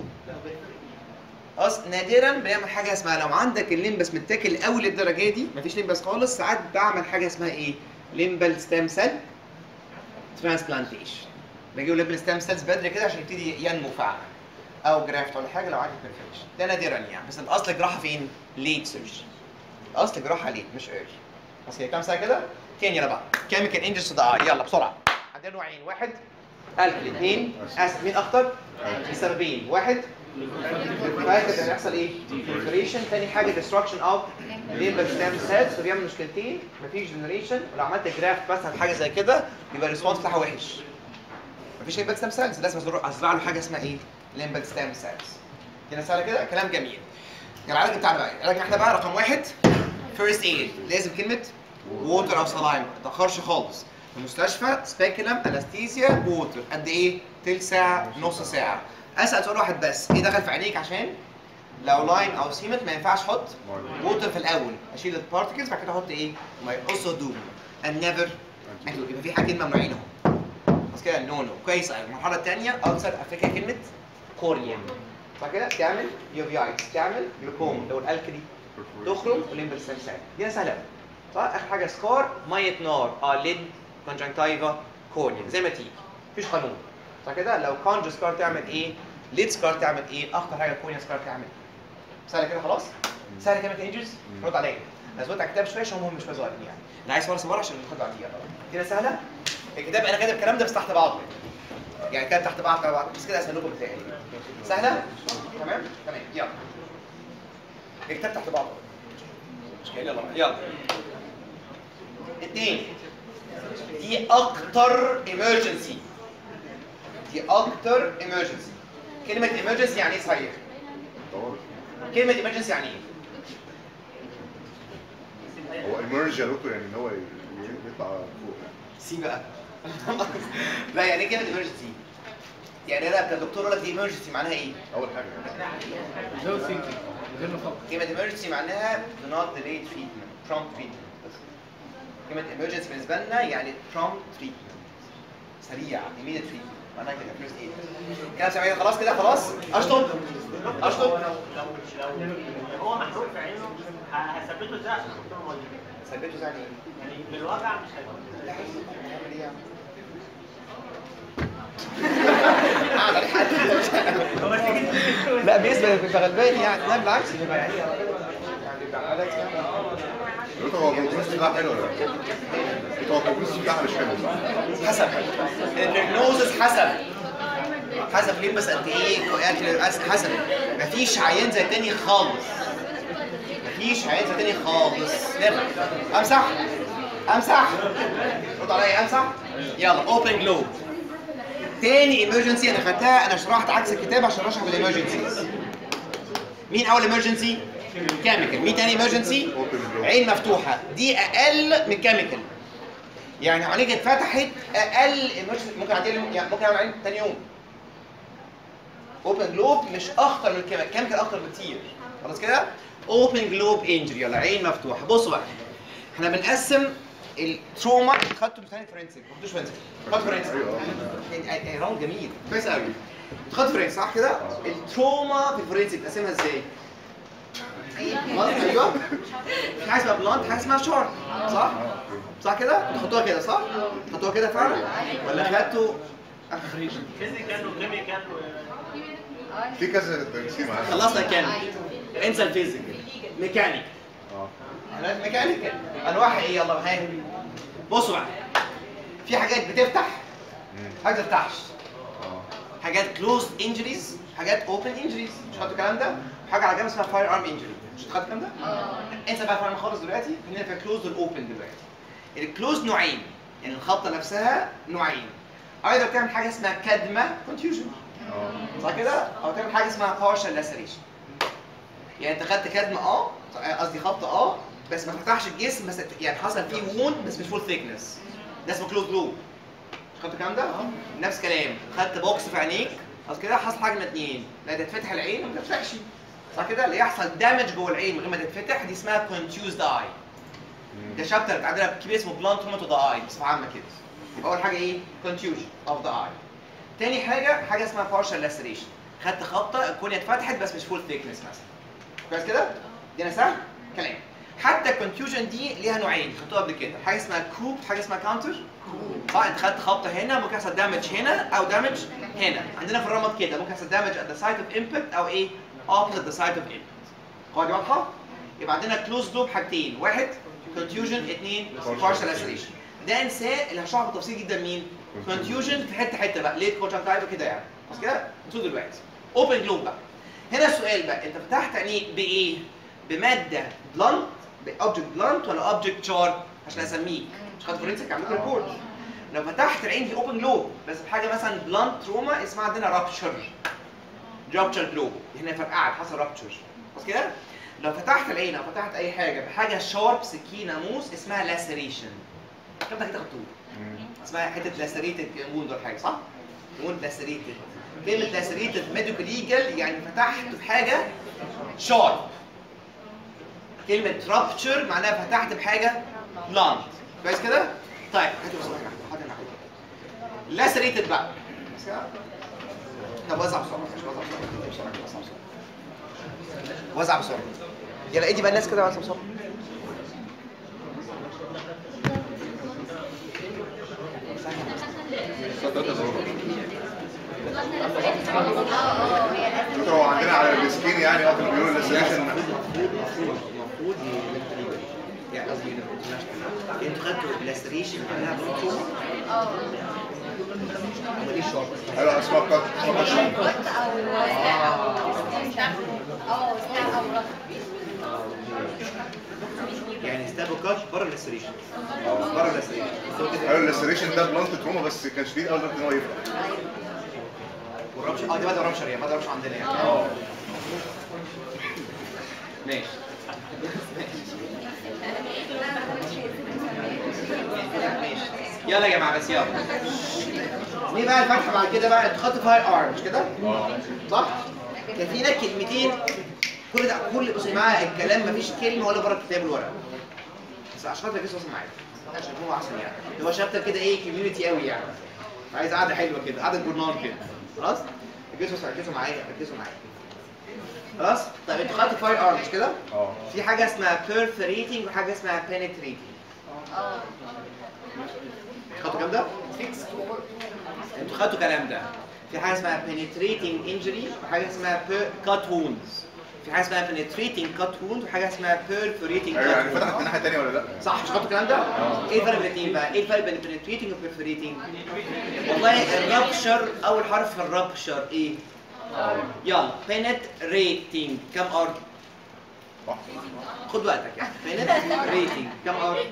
أص... نادرا بنعمل حاجه اسمها لو عندك الليمبس متاكل قوي للدرجه دي مفيش ليمبس خالص ساعات بعمل حاجه اسمها ايه ليمبال ستام سيل ترانسبلانتيشن بجيب ليمبال ستام سيلز بدري كده عشان يبتدي ينمو فعلا او جرافت ولا حاجه لو عندك بيرفكشن ده نادرا يعني بس الاصل الجراحه فين ليت سيرجري الاصل الجراحه ليت مش ايرلي بس كده كام سنه كده تاني يلا بقى كيميكال انجلز تو ذا يلا بسرعه عندنا نوعين واحد الكل اثنين اسيد مين اخطر لسببين واحد فاكر كان يحصل ايه؟ بريفريشن تاني حاجه ديستركشن اوف ليمبر ستام سيلز فبيعمل مشكلتين مفيش جنريشن ولو عملت جرافت مثلا حاجه زي كده يبقى الريسبونس بتاعها وحش مفيش ليمبر ستام سيلز لازم أزرع- ازرع له حاجه اسمها ايه؟ ليمبر ستام سيلز كده سهله كده كلام جميل العلاج بتاعنا بقى العلاج احنا بقى رقم واحد فيرست ايد لازم كلمه ووتر او سلايم ما تاخرش خالص في المستشفى سبيكولم انستيزيا ووتر قد ايه؟ تلت ساعه نص ساعه اسال سؤال واحد بس ايه دخل في عينيك عشان لو لاين او سيمنت ما ينفعش احط ووتر في الاول اشيل البارتكلز بعد كده احط ايه؟ ما يقص دوم and never يبقى في حاجتين ممنوعين اهو بس كده نو نو كويس قوي المرحله الثانيه انسر افريكا كلمه كوريا صح كده تعمل يوفيايتس تعمل جلوكوم لو الالكلي تخرج وليمبل سلسال دي سهله قوي صح اخر حاجه سكار ميه نار اه ليد كونجنكتيفا كورنيا زي ما تيجي مفيش قانون صح كده لو كونج سكار تعمل ايه ليد سكار تعمل ايه اخطر حاجه كورنيا سكار تعمل ايه سهله كده خلاص سهله كده انجلز رد عليا انا زودت على الكتاب شويه عشان مهم شويه صغيرين يعني انا عايز صور صور عشان ناخد بعديها كده سهله الكتاب انا كاتب الكلام ده بس تحت بعضه يعني كان تحت بعض بعض بس كده اسهل لكم بتهيألي سهله تمام تمام يلا الكتاب تحت بعضه يلا يلا اتنين دي اكتر emergency دي اكتر emergency كلمة emergency يعني ايه صحيح؟ كلمة emergency يعني ايه؟ هو ايمرج يا دكتور يعني ان هو ي- يطلع فوق سي بقى لا يعني ايه كلمه ايمرجنسي يعني انا كدكتور اقول لك دي ايمرجنسي معناها ايه اول حاجه زود ثينكينج غير نفكر كلمه ايمرجنسي معناها do not delay treatment prompt treatment بس كلمه emergency بالنسبه لنا يعني prompt treatment سريع immediate treatment معناها كده first aid كده سامعين خلاص كده خلاص اشطب اشطب هو محروق في عينه ه- هثبته ازاي عشان الدكتور موجود ثبته زي ايه يعني بالوجع مش هيكون هنعمل ايه يعني؟ قاعد على حد هو تيجي لا بيسبق بيبقى غلبان يعني لا بالعكس بيبقى يعني يعني بيبقى حالات يعني دكتور هو البروجنوز بتاعها حلو ولا لا؟ دكتور هو البروجنوز بتاعها مش حلو صح؟ حسب البروجنوزس حسب حسب ليه بس قد ايه يعني حسب مفيش عيان زي التاني خالص مفيش عيان زي التاني خالص نرجع امسح امسح رد عليا امسح يلا اوبن جلوب تاني ايمرجنسي انا خدتها انا شرحت عكس الكتاب عشان اشرح بالايمرجنسيز مين اول ايمرجنسي كيميكال مين تاني ايمرجنسي Open globe. عين مفتوحه دي اقل من كيميكال يعني عينيك اتفتحت اقل emergency- ممكن اعدي يعني ممكن اعمل عين تاني يوم اوبن جلوب مش اخطر من الكيميكال الكيميكال اخطر بكتير خلاص كده اوبن جلوب انجري يلا عين مفتوحه بصوا بقى احنا بنقسم التروما خدتوا بتاعي فرنسي ما خدتوش فرنسي خدتوا فرنسي ايوه يعني- يعني راوند جميل كويس قوي خدتوا فرنسي صح كده التروما في الفرنسي بتقسمها ازاي بلانت ايوه في حاجه اسمها بلانت حاجه اسمها شارب صح صح كده خدتوها كده صح خدتوها كده فعلا ولا خدتوا فيزيكال وكيميكال في كذا تنسيق معانا خلصنا كام انسى الفيزيكال ميكانيك اه احنا ميكانيكال انواعها ايه يلا معايا بصوا بقى في حاجات بتفتح مم. حاجات ما بتفتحش اه حاجات كلوزد انجريز حاجات اوبن انجريز مش خدتوا الكلام ده حاجه على جنب اسمها فاير ارم انجري مش خدتوا الكلام ده انسى بقى فاير خالص دلوقتي خلينا في الكلوزد والاوبن دلوقتي الكلوز نوعين يعني الخبطه نفسها نوعين ايضا بتعمل حاجه اسمها كدمه كونتيوجن اه صح كده او تعمل حاجه اسمها partial laceration يعني انت خدت كدمه اه قصدي خبطه اه بس ما فتحش الجسم بس يعني حصل فيه وون بس مش فول ثيكنس ده اسمه كلوز لوب خدت الكلام ده؟ نفس كلام خدت بوكس في عينيك خلاص كده حصل حاجه من اتنين لا تتفتح العين وما تفتحش صح كده اللي يحصل دامج جوه العين من غير ما تتفتح دي اسمها كونتيوزد اي ده شابتر عندنا كبير اسمه بلانت توماتو ذا اي بصفه عامه كده يبقى اول حاجه ايه؟ كونتيوجن اوف ذا اي تاني حاجه حاجه اسمها partial laceration خدت خبطه الكونيا اتفتحت بس مش فول ثيكنس مثلا كويس كده؟ دي انا سهل؟ كلام حتى الكونتيوجن دي ليها نوعين خدتوها قبل كده حاجه اسمها كوب حاجه اسمها كاونتر صح انت خدت خبطه هنا ممكن يحصل دامج هنا او دامج هنا عندنا في الرمد كده ممكن يحصل دامج at the site of impact او ايه opposite the site of impact قاعده واضحه يبقى عندنا كلوز لوب حاجتين واحد كونتيوجن اثنين partial laceration ده انساه اللي هشرحه بالتفصيل جدا مين كونتيوجن في حته حته بقى ليه كونتراكتايل كده يعني بس كده انتوا دلوقتي اوبن جلوب بقى هنا السؤال بقى انت فتحت عينيك بايه بماده بلانت باوبجكت بلانت ولا اوبجكت شارب عشان اسميك مش خدت فرنسك عملت ريبورت لو فتحت العين دي اوبن جلوب بس بحاجه مثلا بلانت تروما اسمها عندنا رابتشر رابتشر جلوب هنا فرقعت حصل رابتشر بس كده لو فتحت العين او فتحت اي حاجه بحاجه شارب سكينه موس اسمها لاسريشن كم ده كده خدتوه اسمها حته لاسريتد ووند ولا حاجه صح؟ ووند لاسريتد كلمه لاسريتد ميديكال ليجل يعني فتحت بحاجه شارب كلمه رابتشر معناها فتحت بحاجه بلانت كويس كده؟ طيب هاتوا بس واحده واحده واحده لاسريتد بقى بس كده؟ طب وزع بسرعه مش وزع بسرعه بسرعه كده، وزع بسرعه وزع بسرعه يلا ادي بقى الناس كده وزع بسرعه دكتور هو عندنا على السكين يعني اه كانوا بيقولوا اللاسريشن المفروض يعني قصدي انتوا خدتوا لاسريشن معناها بلوتو ماليش شرط ايوه اسمها كات اسمها كات يعني ستابو كات بره اللاسريشن بره اللاسريشن ايوه اللاسريشن ده بلانت تروما بس كان شديد قوي لدرجه ان هو يفتح والرابشر اه دي بدأ رابشر يعني بدأ رابشر عندنا يعني اه ماشي يلا يا جماعه بس يلا مين بقى الفتحه بعد كده بقى انت خدت فاير ارم مش كده؟ اه صح؟ كان في هناك كلمتين كل ده كل بصوا يا جماعه الكلام مفيش كلمه ولا بره الكتاب الورق بس عشان خاطر الجسم معايا عشان هو احسن يعني هو شابتر كده ايه كوميونتي قوي يعني عايز قعده حلوه كده قعده جورنال كده خلاص الجسم ركزوا معايا ركزوا معايا خلاص طيب انتوا خدتوا فاير ارم مش كده؟ اه في حاجه اسمها perforating وحاجه اسمها penetrating خدتوا الكلام ده؟ انتوا خدتوا الكلام ده في حاجه اسمها penetrating injury وحاجه اسمها per- cut wounds في حاجه اسمها penetrating cut wound وحاجه اسمها perforating ايوه يعني cut wound فتحت من ناحيه ثانيه ولا لا؟ صح مش خدتوا الكلام ده؟ ايه الفرق بين الاثنين بقى؟ ايه الفرق بين penetrating و perforating؟ والله الرابشر اول حرف في الرابشر ايه؟ يلا penetrating كم ار؟ صح خد وقتك يعني penetrating كم ار؟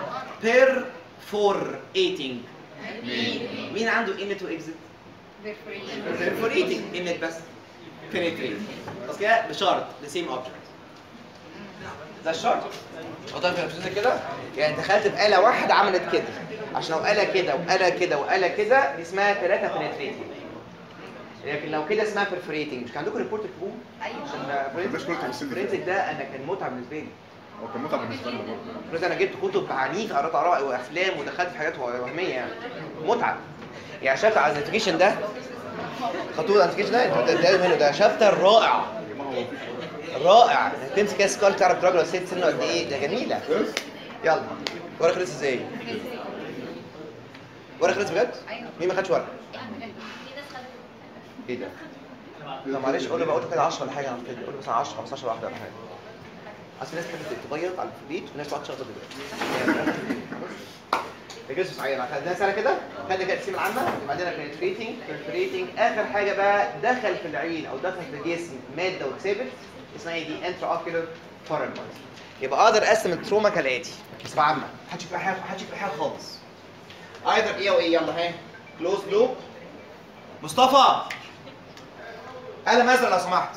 perforating مين عنده inlet واكزت؟ perforating inlet بس penetrating بس كده بشرط the same object ده الشرط حطها في نفسك كده يعني دخلت في آلة واحدة عملت كده عشان لو آلة كده وآلة كده وآلة كده دي اسمها ثلاثة penetrating لكن لو كده اسمها perforating مش كان عندكم ريبورت تكتبوه؟ عشان مش قلت بالسن كده. perforating ده انا كان متعب بالنسبة لي هو كان متعب بالنسبه لنا برضه بس انا جبت كتب عنيفه قريت اراء وافلام ودخلت في حاجات وهميه يعني متعه يعني شابتر على الانفكيشن ده خطوط الانفكيشن ده انت ده منه ده شابتر رائع رائع انك تمسك كده سكال تعرف راجل ولا ست سنه قد ايه ده جميله يلا ورق خلص ازاي؟ ورق خلص بجد؟ مين ما خدش ورق؟ ايه ده؟ طب معلش قول له بقول له كده 10 ولا حاجه عن كده قول له مثلا 10 15 واحده ولا حاجه اصل الناس تحب تبيض على البيت وناس تقعد تشغل دلوقتي ركزوا صحيح خدنا سنه كده خدنا كده التقسيمه العامه بعدين بنتريتنج بريفريتنج اخر حاجه بقى دخل في العين او دخل في الجسم ماده واتثبت اسمها ايه دي انترا اوكيولار فورن يبقى اقدر اقسم التروما كالاتي بصفه عامه محدش يفرق حاجه محدش يفرق حاجه خالص ايضا ايه وايه يلا ها كلوز لوب مصطفى قلم ازرق لو سمحت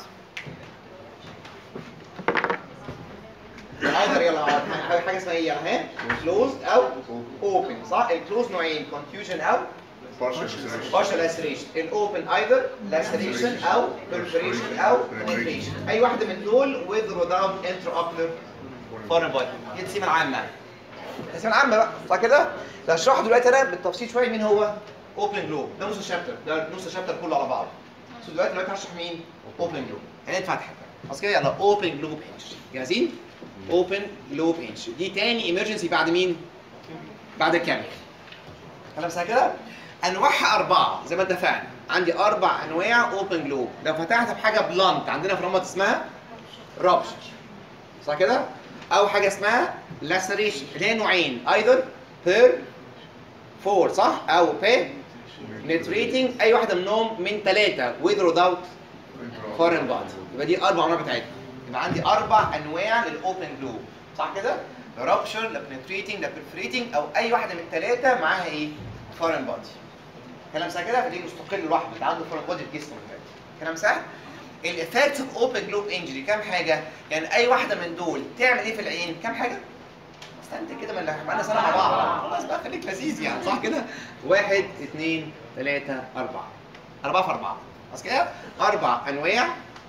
ايضا يلا حاجه حاجه اسمها ايه يلا ها كلوزد او اوبن صح الكلوز نوعين كونفيوجن او بارشل partial laceration الاوبن ايذر laceration او perforation او penetration اي واحده من دول with or without intraocular foreign body دي التقسيمه العامه التقسيمه العامه بقى صح كده ده هشرحه دلوقتي انا بالتفصيل شويه مين هو اوبن جلوب ده نص الشابتر ده نص الشابتر كله على بعض بس دلوقتي دلوقتي هشرح مين اوبن جلوب عينين فاتحه خلاص كده يلا اوبن جلوب انش جاهزين اوبن جلوب انش دي تاني ايمرجنسي بعد مين بعد الكامل كلام سهل كده انواعها اربعه زي ما اتفقنا عندي اربع انواع اوبن جلوب لو فتحت بحاجه بلانت عندنا في رمض اسمها رابشر صح كده او حاجه اسمها لاسريشن اللي هي نوعين ايذر بير فور صح او بي نتريتنج اي واحده منهم من ثلاثه with or without foreign body يبقى دي اربع انواع بتاعتها يبقى عندي اربع انواع للاوبن جلوب صح كده لا رابشر لا بنتريتنج لا برفريتنج او اي واحده من الثلاثه معاها ايه فورين بادي كلام سهل كده فدي مستقل لوحده ده عنده فورين بادي في جسمه دلوقتي كلام سهل الافكتس اوف اوبن جلوب انجري كام حاجه يعني اي واحده من دول تعمل ايه في العين كام حاجه استنتج كده من اللي بقالنا سنه مع بعض خلاص بقى خليك لذيذ يعني صح كده واحد اثنين ثلاثه اربعه اربعه في اربعه خلاص كده اربع انواع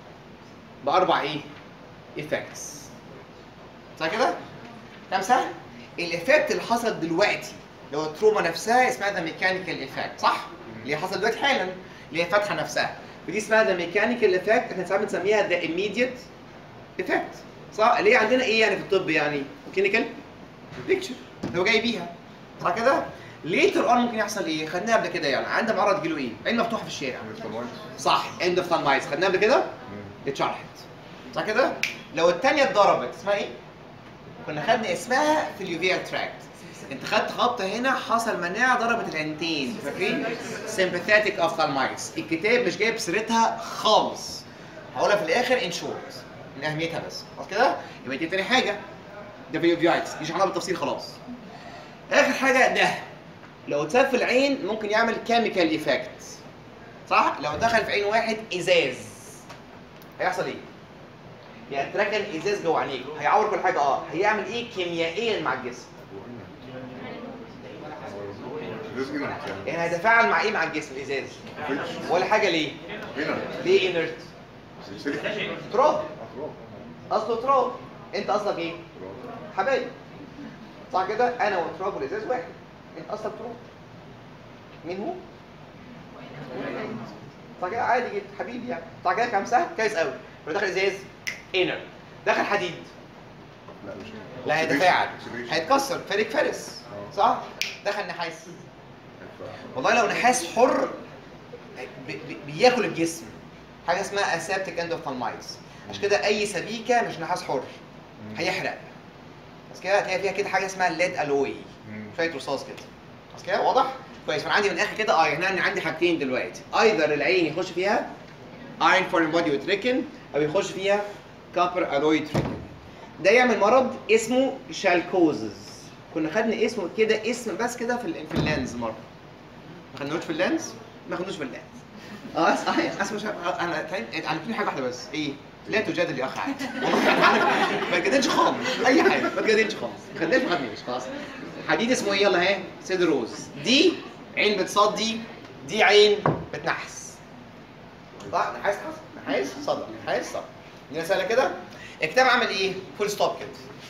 باربع ايه افكتس صح كده كلام سهل الايفكت اللي حصل دلوقتي اللي هو التروما نفسها اسمها ذا ميكانيكال ايفكت صح اللي هي حصل دلوقتي حالا اللي هي الفتحه نفسها ودي اسمها ذا ميكانيكال ايفكت احنا ساعات بنسميها ذا immediate ايفكت صح اللي هي عندنا ايه يعني في الطب يعني كلينيكال بيكتشر اللي هو جاي بيها صح كده ليتر اون ممكن يحصل ايه خدناها قبل كده يعني عندنا معرض جيله ايه عين مفتوحه في الشارع صح اند اوف مايز خدناها قبل كده اتشرحت صح كده لو الثانيه اتضربت اسمها ايه كنا خدنا اسمها في اليوفيال تراكت انت خدت خبطه هنا حصل مناعه ضربت العينتين فاكرين سمباثيتك اوفثالمايتس الكتاب مش جايب سيرتها خالص هقولها في الاخر ان شورت من اهميتها بس خلاص كده يبقى دي تاني حاجه ده في اليوفيايتس دي شرحناها بالتفصيل خلاص اخر حاجه ده لو اتساب في العين ممكن يعمل كيميكال ايفكت صح لو دخل في عين واحد ازاز هيحصل ايه يعني اتركن ازاز جوه عينيك هيعور كل حاجه اه هيعمل ايه كيميائيا مع الجسم ازاز انرت يعني يعني هيتفاعل مع ايه مع الجسم الازاز مفيش ولا حاجه ليه انرت ليه انرت سلسله تراب اطراف اصله تراب انت اصلك ايه تراب. حبايب صح كده انا والتراب والازاز واحد انت اصلك تراب مين هو صح كده عادي جدا حبيبي يعني صح كده كلام سهل كويس قوي لو دخل ازاز انر دخل حديد لا مش لا هيتفاعل Oxidation. هيتكسر فريق فارس آه. صح دخل نحاس هيتفاعل. والله لو نحاس حر بي- بي- بياكل الجسم حاجه اسمها اسابتيك اندوفالمايز عشان كده اي سبيكه مش نحاس حر هيحرق بس كده هتلاقي فيها كده حاجه اسمها ليد الوي مم. شويه رصاص كده بس كده واضح كويس فانا عندي من الاخر كده اه يعني انا عندي حاجتين دلوقتي ايذر العين يخش فيها ايرون فورين بودي وتريكن او يخش فيها كابر الوي تريكن ده يعمل مرض اسمه شالكوزز كنا خدنا اسمه كده اسم بس كده في ال- في اللانز مره ما خدناهوش في اللانز ما خدناش في اللانز اه صحيح اسمه شا... انا تعبت- انا في حاجه واحده بس ايه لا تجادل يا اخ عادي والله أنا عارف. ما تجادلش خالص اي حاجه ما تجادلش خالص ما خدناش ما خدناش خلاص حديد اسمه ايه يلا ها سيدروز دي عين بتصاد دي دي عين بتنحس صح نحاس حصل نحاس صدر نحاس صدر دي سهله كده الكتاب عمل ايه فول ستوب كده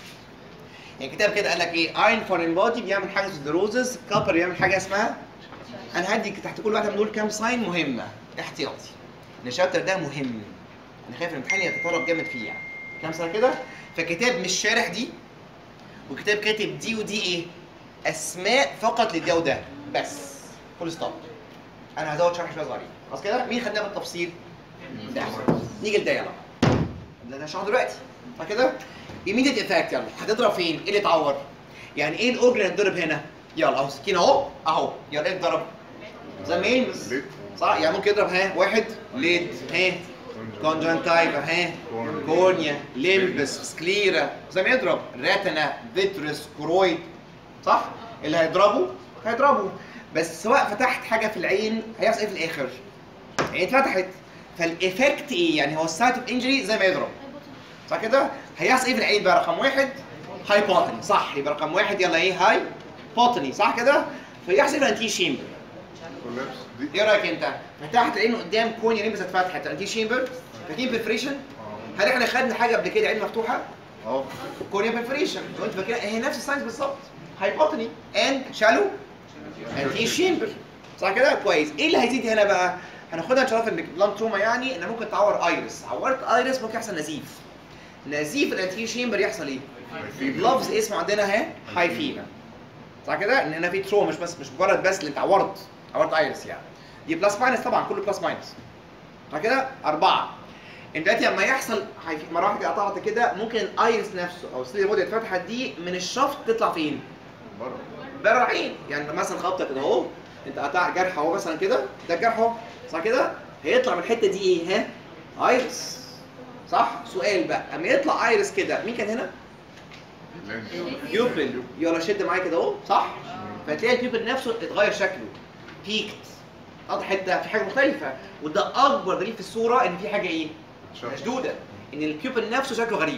يعني الكتاب كده قال لك ايه اين فورين بودي بيعمل حاجه سيدروزز كابر بيعمل حاجه اسمها انا هدي تحت كل واحده من دول كام ساين مهمه احتياطي ان الشابتر ده مهم انا خايف الامتحان يتطرب جامد فيه يعني كام سنه كده فكتاب مش شارح دي وكتاب كاتب دي ودي ايه اسماء فقط لده وده بس فول ستوب انا هزود شرح شويه صغيرين خلاص كده مين خدناه بالتفصيل ده نيجي لده يلا ده ده شرح دلوقتي صح كده immediate effect يلا هتضرب فين ايه اللي اتعور يعني ايه الاورجن اللي اتضرب هنا يلا اهو سكين اهو اهو يلا ايه اتضرب زي ما يلمس ليد. صح يعني ممكن يضرب ها واحد ليد ها كونجنتايفا ها كورنيا. كورنيا ليمبس سكليرا زي ما يضرب راتنا فيترس كرويد صح اللي هيضربه هيضربه بس سواء فتحت حاجه في العين هيحصل ايه في الاخر العين اتفتحت فالايفكت ايه يعني هو السايت اوف انجري زي ما يضرب صح كده هيحصل ايه في العين بقى رقم واحد هايبوتني صح يبقى رقم واحد يلا ايه هاي بوتني صح كده فيحصل في الانتي شيمبر كولابس دي ايه رايك انت فتحت العين قدام كونيا ليمبس اتفتحت الانتي شيمبر فاكرين برفريشن اه هل احنا خدنا حاجه قبل كده عين مفتوحه اه كورنيا برفريشن لو انت فاكرها هي نفس الساينس بالظبط هايبوتني اند شالو انتي شيمبر صح كده كويس ايه اللي هيزيد هنا بقى هناخدها ان شاء الله في البلان تروما يعني ان ممكن تعور ايرس عورت ايرس ممكن يحصل نزيف نزيف الانتي شيمبر يحصل ايه لفظ اسمه عندنا اهي هايفينا صح كده ان هنا في تروما مش بس مش مجرد بس اللي انت عورت عورت ايرس يعني دي بلس ماينس طبعا كله بلس ماينس صح كده اربعه انت دلوقتي لما يحصل هيف- مره واحده قطعت كده ممكن الايرس نفسه او السلير بودي اتفتحت دي من الشفط تطلع فين؟ بره بره العين يعني مثلا خبطه كده اهو انت قطع جرح اهو مثلا كده ده الجرح اهو صح كده هيطلع من الحته دي ايه ها ايرس صح سؤال بقى اما يطلع ايرس كده مين كان هنا لينز. بيوبل يلا شد معايا كده اهو صح فتلاقي البيوبل نفسه اتغير شكله بيكت قطع حته في حاجه مختلفه وده اكبر دليل في الصوره ان في حاجه ايه شاف. مشدوده ان البيوبل نفسه شكله غريب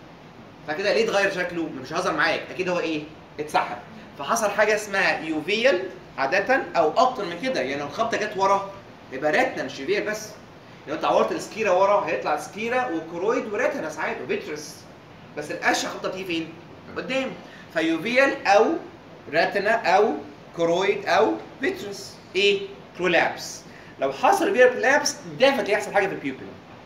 فكده ليه اتغير شكله مش هزر معاك اكيد هو ايه اتسحب فحصل حاجه اسمها يوفيال عاده او اكتر من كده يعني لو الخبطه جت ورا يبقى راتنا مش يوفيال بس لو انت عورت السكيرا ورا هيطلع سكيرا وكرويد وراتنا ساعات وفيترس بس القشه خبطه بتيجي فين؟ قدام فيوفيال او راتنا او كرويد او فيترس ايه؟ برولابس لو حصل فيها برولابس دافت يحصل حاجه في البيوبل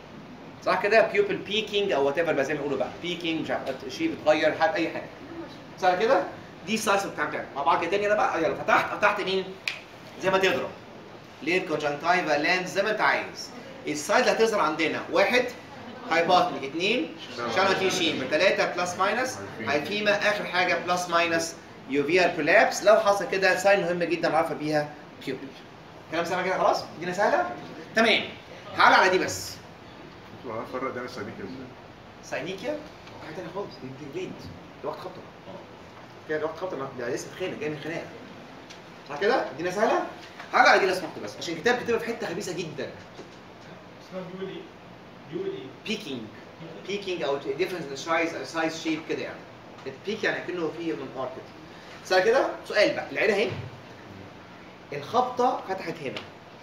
صح كده بيوبل بيكينج او وات ايفر بقى زي ما يقولوا بقى بيكينج مش عارف شيء بيتغير حاجه اي حاجه صح كده دي سايز بتاع بتاعك مع بعض كده تاني انا بقى يلا فتحت فتحت مين زي ما تضرب ليه كونجنتايفا لانز زي ما انت عايز السايز اللي هتظهر عندنا واحد هايبوتنيك اثنين شانوتيشين ثلاثة بلس ماينس هايفيما اخر حاجة بلس ماينس يوفيال برولابس لو حصل كده ساين مهمة جدا معرفة بيها بيوبل كلام سهل كده خلاص؟ دينا سهلة؟ تمام تعال على دي بس طلع فرق ده السبيك ازاي ساينيكيا حاجه تانية خالص دي دي جليد ده وقت خبطه كده ده وقت خبطه ما- ده لسه خانق جاي من خناقه صح كده؟ الدنيا سهله؟ حاجه على دي لو سمحت بس عشان الكتاب كتبها في حته خبيثه جدا اسمها بيقول ايه؟ بيقول ايه؟ بيكينج بيكينج او ديفرنس سايز سايز شيب كده يعني البيك يعني كانه فيه من ار كده سهل كده؟ سؤال بقى العيله اهي الخبطه فتحت هنا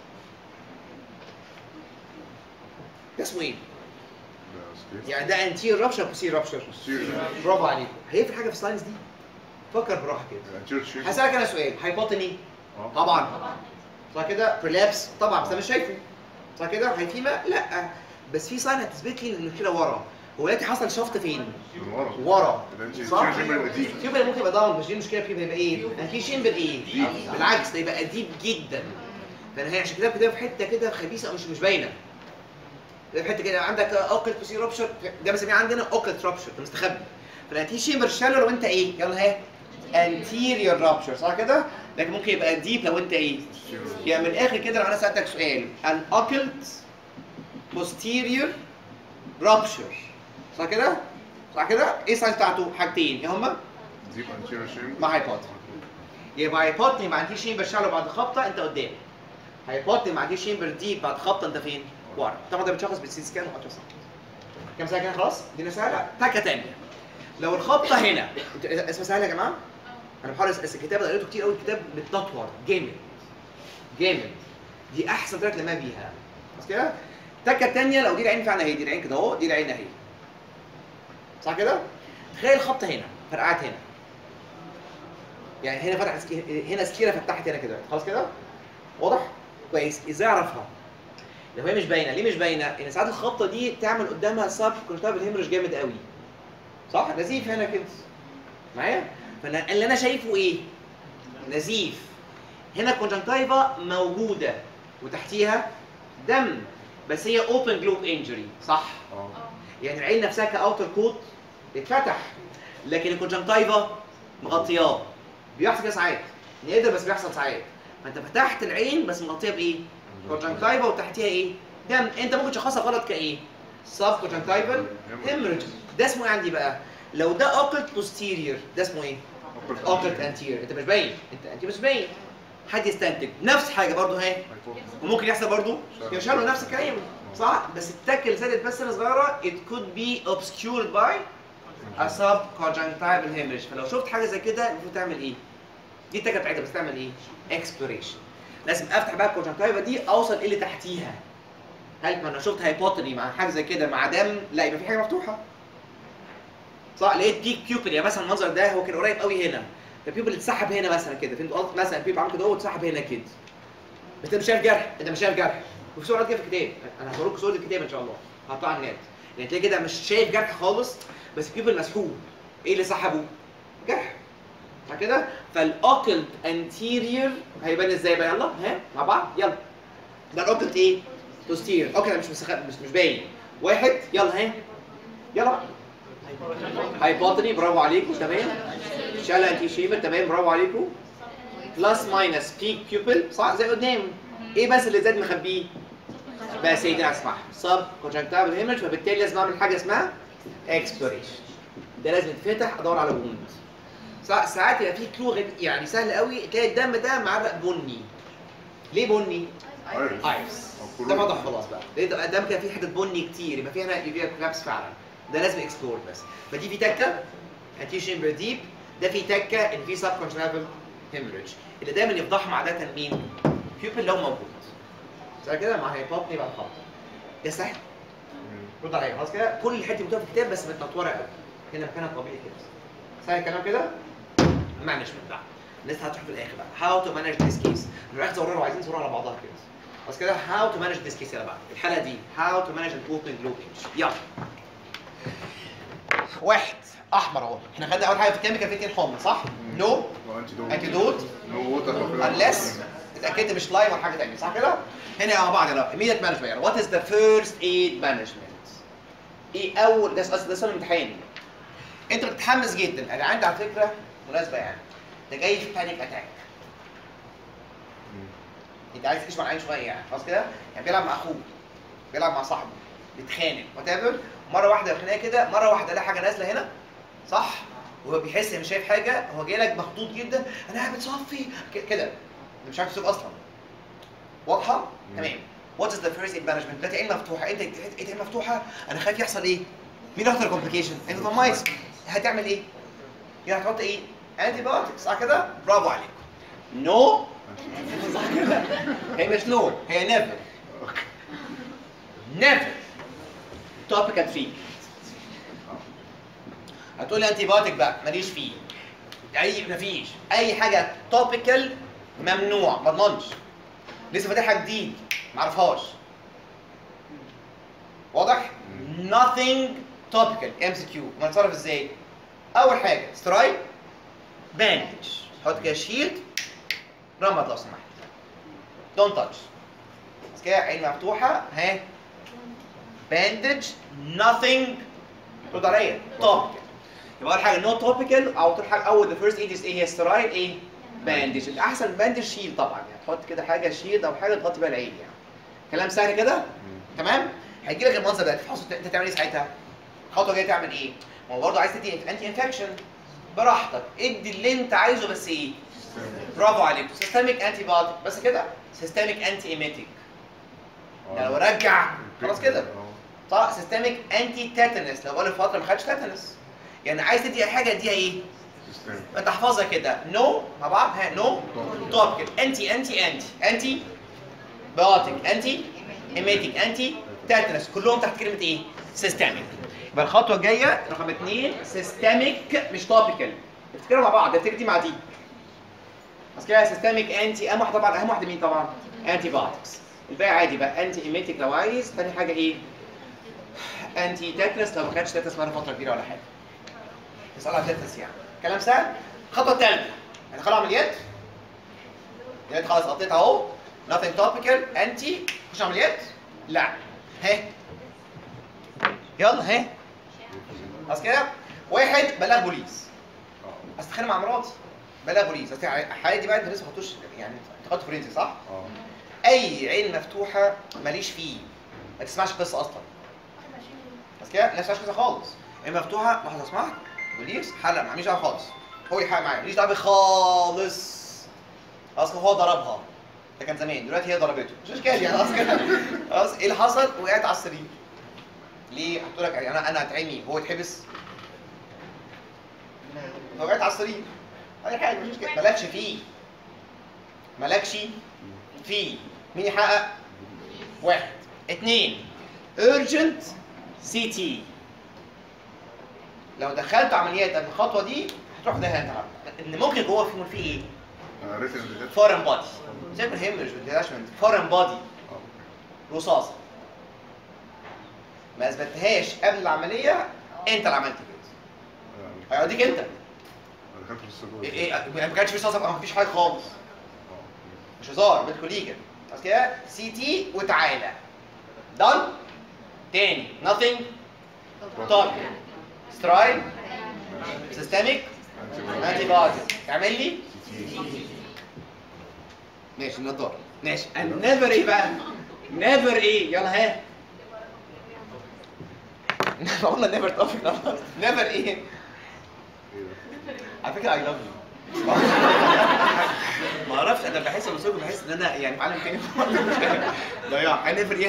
ده اسمه ايه؟ يعني ده انتير رابشر بوسير رابشر برافو عليك هيفرق حاجه في الساينس دي فكر براحه كده هسألك انا سؤال هايبوتني طبعا صح كده بريلابس طبعا بس انا مش شايفه صح كده هيتيما لا بس في ساين هتثبت لي ان كده ورا هو دلوقتي حصل شفط فين؟ ورا صح؟ كيوبل ممكن يبقى داون مش دي المشكله كيوبل يبقى ايه؟ في شيمبر ايه؟ بالعكس ده يبقى ديب جدا فانا هي عشان كده كده في حته كده خبيثه مش مش باينه ده في حته كده عندك اوكلت بوسي رابشر ده بنسميه عندنا اوكلت رابشر ده مستخبي فلا في شيمبر شالو لو انت ايه؟ يلا ها anterior rupture صح كده؟ لكن ممكن يبقى deep لو انت ايه؟ يعني من الاخر كده لو انا سالتك سؤال an occult posterior rupture صح كده؟ صح كده؟ ايه السايز بتاعته؟ حاجتين ايه هما؟ ديب انتيريور شيم مع هايبوتني يبقى هايبوتني ما عنديش شيمبر شالو بعد خبطه انت قدام هايبوتني ما عنديش شيمبر ديب بعد خبطه انت فين؟ ورا طبعا ده بتشخص بالسي سكان والتراساوند كام ساعه كده خلاص؟ دي سهله تكه تانيه لو الخبطه هنا انت- اسمها سهله يا جماعه؟ انا بحاول أس- الكتاب ده قريته كتير قوي الكتاب متنطور جامد جامد دي احسن طريقه تلمها بيها بس كده التكه الثانيه لو دي العين فعلا اهي دي العين كده اهو دي العين اهي صح كده تخيل الخبطه هنا فرقعت هنا يعني هنا فتحت سكي... هنا سكيره فتحت هنا كده خلاص كده واضح كويس ازاي اعرفها لو هي مش باينه ليه مش باينه ان ساعات الخبطه دي تعمل قدامها سب كونتابل هيمرج جامد قوي صح نزيف هنا كده معايا فانا اللي انا شايفه ايه نزيف هنا كونجنكتيفا موجوده وتحتيها دم بس هي اوبن جلوب انجري صح اه يعني العين نفسها كاوتر كوت اتفتح لكن الكونجنكتيفا مغطياه بيحصل كده ساعات نادر بس بيحصل ساعات فانت فتحت العين بس مغطيه بايه؟ كونجنكتيفا وتحتيها ايه؟ دم انت ممكن تشخصها غلط كايه؟ سب كونجنكتيفال هيمرج ده اسمه ايه عندي بقى؟ لو ده اوكلت بوستيريور ده اسمه ايه؟ اوكلت انتيريور انت مش باين انت انت مش باين حد يستنتج نفس حاجه برضه اهي وممكن يحصل برضه يشاروا نفس الكلام صح بس التك اللي زادت بس صغيره it could be obscured by a subconjunctival hemorrhage فلو شفت حاجه زي كده المفروض تعمل ايه؟ دي التكه بتاعتها بس تعمل ايه؟ exploration لازم افتح بقى الكونجنكتيفا دي اوصل ايه اللي تحتيها هل ما انا شفت هايبوتني مع حاجه زي كده مع دم لا يبقى في حاجه مفتوحه صح لقيت بيك بيوبل يعني مثلا المنظر ده هو كان قريب قوي هنا فالبيوبل اتسحب هنا مثلا كده فهمت قصدي مثلا البيوبل عامل كده هو اتسحب هنا كده بس انت مش شايف جرح انت مش شايف جرح وفي صورات كده في الكتاب انا هوريك صور الكتاب ان شاء الله هحطها على النت يعني تلاقي كده مش شايف جرح خالص بس البيوبل مسحوب ايه اللي سحبه؟ جرح صح كده؟ فالاوكلت انتيريور هيبان ازاي بقى يلا ها مع بعض يلا ده الاوكلت ايه؟ بوستيريور اوكلت مش مسخ... مش مش باين واحد يلا ها يلا بقى هايبوتني برافو عليكم تمام شالا انتي شيمر تمام برافو عليكم بلس ماينس بيك بيوبل صح زي قدام ايه بس اللي زاد مخبيه بس هي دي اسمعها سب كونجنكتيفال هيمرج فبالتالي لازم اعمل حاجه اسمها اكسبلوريشن ده لازم يتفتح ادور على ووند سا- ساعات يبقى في كلو غريب يعني سهل قوي تلاقي الدم ده معرق بني ليه بني؟ ايرس ايرس أو ده كورونا. واضح خلاص بقى ليه ده الدم كان فيه حته بني كتير يبقى فيه هنا يبقى كلابس فعلا ده لازم اكسبلور بس فدي في تكه انتي شيمبر ديب ده في تكه ان في سب كونجنكتيفال هيمرج اللي دايما يفضحهم عاده مين؟ بيوبل لو موجود صح كده مع هيبوبني بعد خبط ده سهل رد عليا خلاص كده كل الحته اللي مكتوبه في الكتاب بس متنطوره قوي هنا مكانها طبيعي كده سهل الكلام كده مانجمنت بقى الناس هتروح في الاخر بقى هاو تو مانج ذيس كيس الرياض زوروا عايزين زوروا على بعضها كده خلاص كده هاو تو مانج ذيس كيس يلا بقى الحاله دي هاو تو مانج الاوبن جلوب يلا واحد احمر اهو احنا خدنا اول حاجه في الكيميكال في اتنين حمر صح؟ نو انتيدوت نو ووتر unless اتاكدت مش لايم ولا حاجه ثانيه صح كده؟ هنا مع بعض يلا immediate management يعني what is the first aid management؟ ايه اول ده سؤال ده سؤال امتحان انت بتتحمس جدا انا عندي على فكره مناسبه يعني انت جاي في بانيك اتاك انت عايز تشبع العين شويه يعني خلاص كده؟ يعني بيلعب مع اخوه بيلعب مع صاحبه بيتخانق وات ايفر مره واحده خناقه كده مره واحده الاقي حاجه نازله هنا صح؟ وهو بيحس ان مش شايف حاجه هو جاي لك مخضوض جدا انا قاعد بتصفي ك- كده انت مش عارف تسوق اصلا واضحه؟ مم. تمام وات از ذا فيرست ايد مانجمنت دلوقتي عين مفتوحه انت انت عين مفتوحه انا خايف يحصل ايه؟ مين اكتر كومبليكيشن؟ انت طمايز هتعمل ايه؟ يعني هتحط ايه؟ انتي بايوتكس صح كده؟ برافو عليك نو هي مش نو هي نيفر نيفر توبيكال تريت هتقول لي انتي بايوتيك بقى ماليش فيه اي مفيش اي حاجه توبيكال ممنوع ما اضمنش لسه فاتحها جديد ما اعرفهاش واضح nothing topical ام سي كيو ما نتصرف ازاي اول حاجه سترايك باندج حط كده شيلد رمض لو سمحت دونت تاتش بس كده عين مفتوحه ها باندج nothing رد عليا توبيكال يبقى اول حاجه نو توبيكال او طول حاجه اول ذا فيرست ايد ايه هي سترايل ايه باندج الاحسن باندج شيل طبعا يعني تحط كده حاجه شيل او حاجه تغطي بيها العين يعني كلام سهل كده تمام هيجي لك المنظر ده تفحص انت تعمل ايه ساعتها الخطوه الجايه تعمل ايه ما هو برضه عايز تدي انتي انفكشن براحتك ادي اللي انت عايزه بس ايه برافو عليك سيستميك انتي بايوتيك بس كده سيستميك انتي ايميتيك يعني لو رجع خلاص كده طبعا سيستميك انتي تاتانس لو بقاله فتره ما خدش تاتانس يعني عايز تدي حاجه اديها ايه انت احفظها كده نو مع بعض ها نو توبيكال انتي انتي انتي انتي بايوتيك انتي ايميتيك انتي تاتانس كلهم تحت كلمه ايه سيستميك يبقى الخطوه الجايه رقم اثنين سيستميك مش توبيكال افتكروا مع بعض افتكر دي مع دي بس كده سيستميك انتي اهم واحده طبعا اهم واحده مين طبعا انتي بايوتكس الباقي عادي بقى انتي ايميتيك لو عايز تاني حاجه ايه انتي تاتنس لو ما كانتش تاتنس بقى فتره كبيره ولا حاجه تسال على تاتنس يعني كلام سهل الخطوه الثالثه هندخل عمليات دلوقتي خلاص قطيت اهو nothing topical انتي خش عمليات لا ها يلا ها خلاص كده واحد بلاغ بوليس استخدم مع مراتي بلاغ بوليس أصل الحالات دي بقى انت لسه ما خدتوش يعني خدت فرنسي صح؟ اي عين مفتوحه ماليش فيه ما تسمعش قصه اصلا بس كده لا تسمعش قصه خالص عين مفتوحه لحظه اسمعك بوليس حلق ما عمليش دعوه خالص هو يحقق معايا ماليش دعوه بيه خالص اصل هو ضربها ده كان زمان دلوقتي هي ضربته مش اشكال يعني خلاص كده خلاص ايه اللي حصل وقعت على السرير ليه قلت لك يعني انا انا هتعمي هو يتحبس وقعت على السرير اي حاجه مش مشكله مالكش فيه مالكش فيه مين يحقق واحد اتنين urgent سي تي لو دخلت عمليات قبل الخطوه دي هتروح ده هتعب ان ممكن جوه يكون فيه ايه فورن بادي سيبك من هيمرج والديتاشمنت فورن بادي رصاصه ما اثبتهاش قبل العمليه انت اللي عملت كده هيوديك انت دخلت في الصدور ايه ايه ما كانش في رصاصه ما فيش حاجه خالص مش هزار بيت كوليجا بس كده سي تي وتعالى دون تاني nothing توبيكال سترايل سيستميك انتي بايوتيك اعمل لي ماشي النضاره ماشي نيفر ايه بقى نيفر ايه يلا ها قلنا نيفر توبيك نيفر ايه على فكره اي لاف يو ما اعرفش انا بحس لما بسوق بحس ان انا يعني معلم تاني ضياع انا نيفر ايه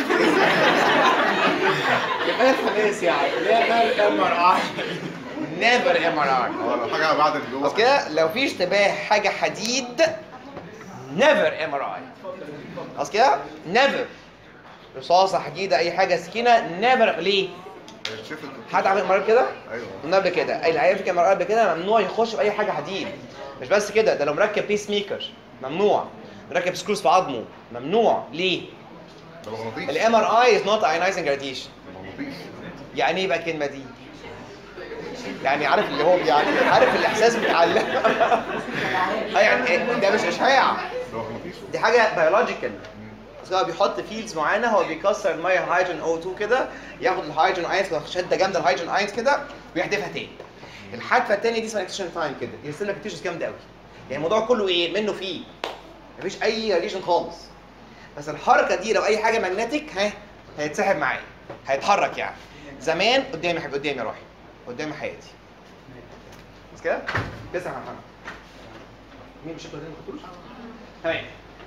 كفايه الخميس يعني نيفر ام ار اي نيفر ام ار اي هو لو حاجه بعد اللي جوه بس كده لو في اشتباه حاجه حديد نيفر ام ار اي بس كده نيفر رصاصه حديده اي حاجه سكينه نيفر ليه؟ شفت حد عمل مرة كده؟ ايوه قلنا قبل كده اي العيال في مرة قبل كده ممنوع يخش باي حاجه حديد مش بس كده ده لو مركب بيس ميكر ممنوع مركب سكروز في عظمه ممنوع ليه؟ ده مغناطيس الام ار اي از نوت ايونايزنج راديشن ده مغناطيس يعني ايه بقى الكلمه دي؟ يعني عارف اللي هو يعني عارف الاحساس بتاع ال- اه يعني إيه؟ ده مش اشعاع ده مغناطيس دي حاجه بيولوجيكال بس هو بيحط فيلدز معينه هو بيكسر الميه الهيدروجين او 2 كده ياخد الهيدروجين اينز شده جامده الهيدروجين اينز كده ويحدفها تاني الحدفه التانيه دي اسمها اكتيشن تايم كده يرسم لك اكتيشنز جامده قوي يعني الموضوع كله ايه منه فيه مفيش اي راديشن خالص بس الحركه دي لو اي حاجه ماجنتيك ها هيتسحب معايا هيتحرك يعني زمان قدامي يا حبيبي قدامي يا روحي قدامي حياتي بس كده تسمع يا محمد مين مش قدامي ما خدتوش تمام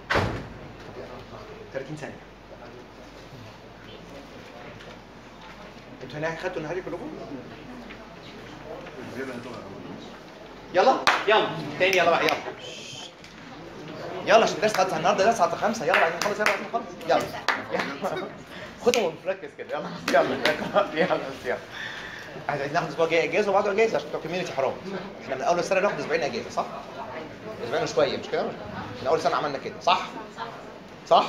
30 ثانية انتوا هناك خدتوا النهاري كلكم؟ زياده هتبقى يلا يلا تاني يلا بقى يلا يلا عشان الدرس خلص النهارده درس على 5 يلا عايزين نخلص يلا عايزين نخلص يلا يلا خدهم ونركز كده يلا يلا يلا يلا عايزين ناخد اسبوع جاي اجازه وبعده اجازه عشان بتوع كوميونتي حرام احنا من اول السنه ناخد اسبوعين اجازه صح؟ اسبوعين وشويه مش كده؟ من اول سنه عملنا كده صح؟ صح؟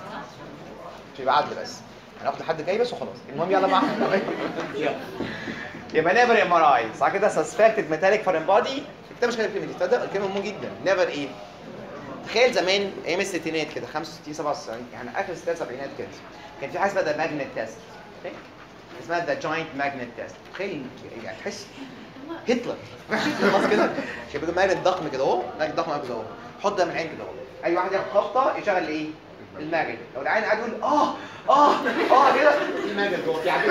يبقى عدل بس هناخد لحد الجاي بس وخلاص المهم يلا معانا يلا يبقى نيفر ام ار اي صح كده سسبكتد ميتاليك فورين بودي الكتاب مش كاتب الكلمه دي تصدق الكلمه مهمه جدا نيفر ايه تخيل زمان ايام الستينات كده 65 67 يعني اخر الستينات السبعينات كده كان في حاجه اسمها ذا ماجنت تيست اسمها ذا جوينت ماجنت تيست تخيل يعني تحس هتلر خلاص كده كان بيجيب ماجنت ضخم كده اهو ماجنت ضخم كده اهو حط ده من العين كده اهو اي واحد ياخد خبطه يشغل ايه؟ الماجنت لو العين قاعد يقول اه اه اه كده الماجنت جوه يعني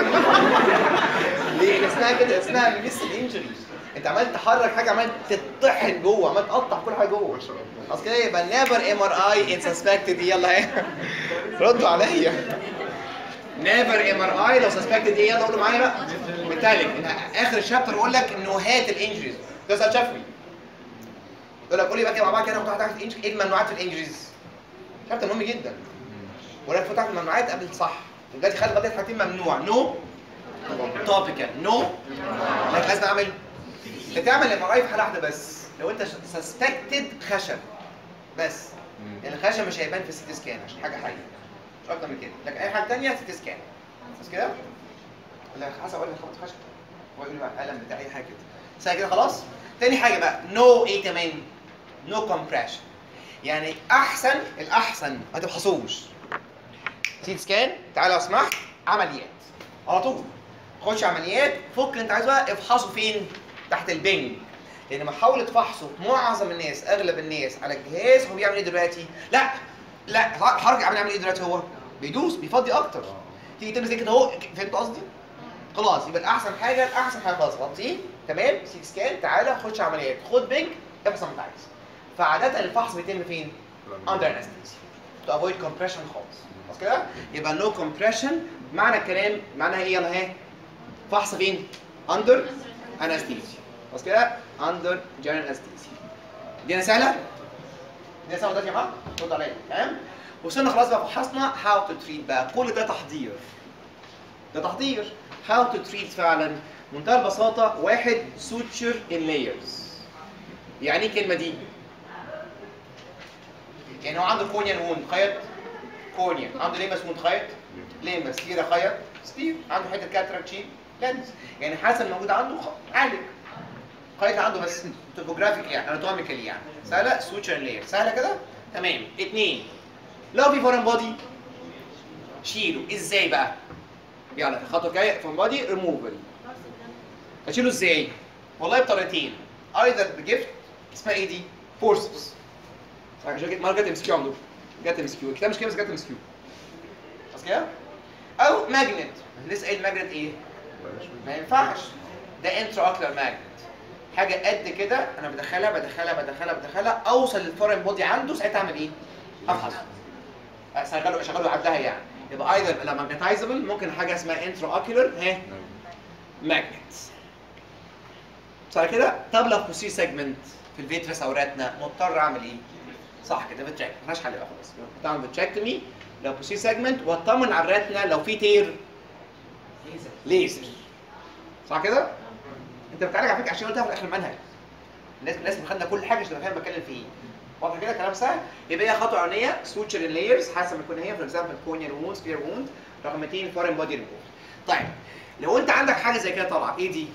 ليه اسمها كده اسمها ميس الانجري انت عمال تحرك حاجه عمال تطحن جوه عمال تقطع كل حاجه جوه اصل كده يبقى نيفر ام ار اي ان سسبكتد يلا اهي ردوا عليا نيفر ام ار اي لو سسبكتد ايه يلا قولوا معايا بقى ميتاليك اخر الشابتر يقول لك انه هات الانجريز ده سؤال شفوي يقول لك قول لي بقى كده مع بعض كده ناخد واحده تحت الانجري ايه الممنوعات في الانجريز شابتر مهم جدا ولا فتحت الممنوعات قبل الصح دلوقتي خلي بدات حاجتين ممنوع نو توبيكال نو لكن لازم اعمل تعمل ام ار اي في حاله واحده بس لو انت سسبكتد خشب بس لان الخشب مش هيبان في السيتي سكان عشان حاجه حيه مش اكتر من كده لكن اي حاجه ثانيه سيتي سكان بس كده ولا حسب ولا خبط خشب هو يقول لي بقى قلم بتاع اي حاجه كده سهل كده خلاص تاني حاجه بقى نو ايه كمان نو كومبريشن يعني احسن الاحسن ما تبحثوش سيت سكان تعالى لو سمحت عمليات على طول خش عمليات فك اللي انت عايزه بقى افحصه فين تحت البنج لان محاوله فحصه معظم الناس اغلب الناس على الجهاز هو بيعمل ايه دلوقتي لا لا حركه عمال يعمل ايه دلوقتي هو بيدوس بيفضي اكتر تيجي تلبس كده اهو فهمت قصدي خلاص يبقى الاحسن حاجه الاحسن حاجه خلاص غطيه تمام سيت سكان تعالى خش عمليات خد بنج افحص ما انت عايز فعاده الفحص بيتم فين اندر انستيزيا تو افويد كومبريشن خالص خلاص كده يبقى نو كومبريشن معنى الكلام معناها ايه يلا ها فحص فين اندر انستيزيا خلاص كده اندر جنرال انستيزيا دي أنا سهله دي سهله دلوقتي يا جماعه رد عليا تمام وصلنا خلاص بقى فحصنا هاو تو تريت بقى كل ده تحضير ده تحضير هاو تو تريت فعلا منتهى البساطه واحد سوتشر ان لايرز يعني ايه الكلمه دي يعني هو عنده كونيا ووند خيط كونيا عنده ليمس ووند خيط ليمس سليرة خيط ستيف عنده حته كاتراك شيب لينز يعني حسب موجود عنده خ- عالج خيط عنده بس توبوجرافيك يعني اناتوميكالي يعني سهله سوتشر لاير سهله كده تمام اتنين لو في فورن بودي شيله ازاي بقى يلا الخطوه الجايه فورن بودي ريموفل اشيله ازاي والله بطريقتين ايذر بجفت اسمها ايه دي فورسبس عشان كده ما جت ام اس كيو عنده جت ام اس كيو الكتاب مش كده بس جت ام اس كيو بس كده او ماجنت لسه قايل ماجنت ايه ما ينفعش ده انترا اوكلر ماجنت حاجه قد كده انا بدخلها بدخلها بدخلها بدخلها اوصل للفورين بودي عنده ساعتها اعمل ايه؟ افحص اشغله اشغله عدها يعني يبقى ايضا لما ماجنتايزبل ممكن حاجه اسمها انترا اوكلر ها ماجنت صح كده؟ طب لو بوسي سيجمنت في الفيترس او راتنا مضطر اعمل ايه؟ صح كده بتراك مفيهاش حل بقى خلاص بعمل بتراكتومي لو بوسي سيجمنت واطمن على الراتنا لو في تير ليزر صح كده؟ انت بتعالج على فكره عشان قلتها في اخر المنهج الناس الناس خدنا كل حاجه عشان تبقى فاهم بتكلم في ايه واضح كده كلام سهل يبقى هي خطوه اولانيه سوتشر لايرز حسب ما تكون هي فور اكزامبل كونيال ووند سبير ووند رقم 2 فورين بودي ريموف طيب لو انت عندك حاجه زي كده طالعه ايه دي؟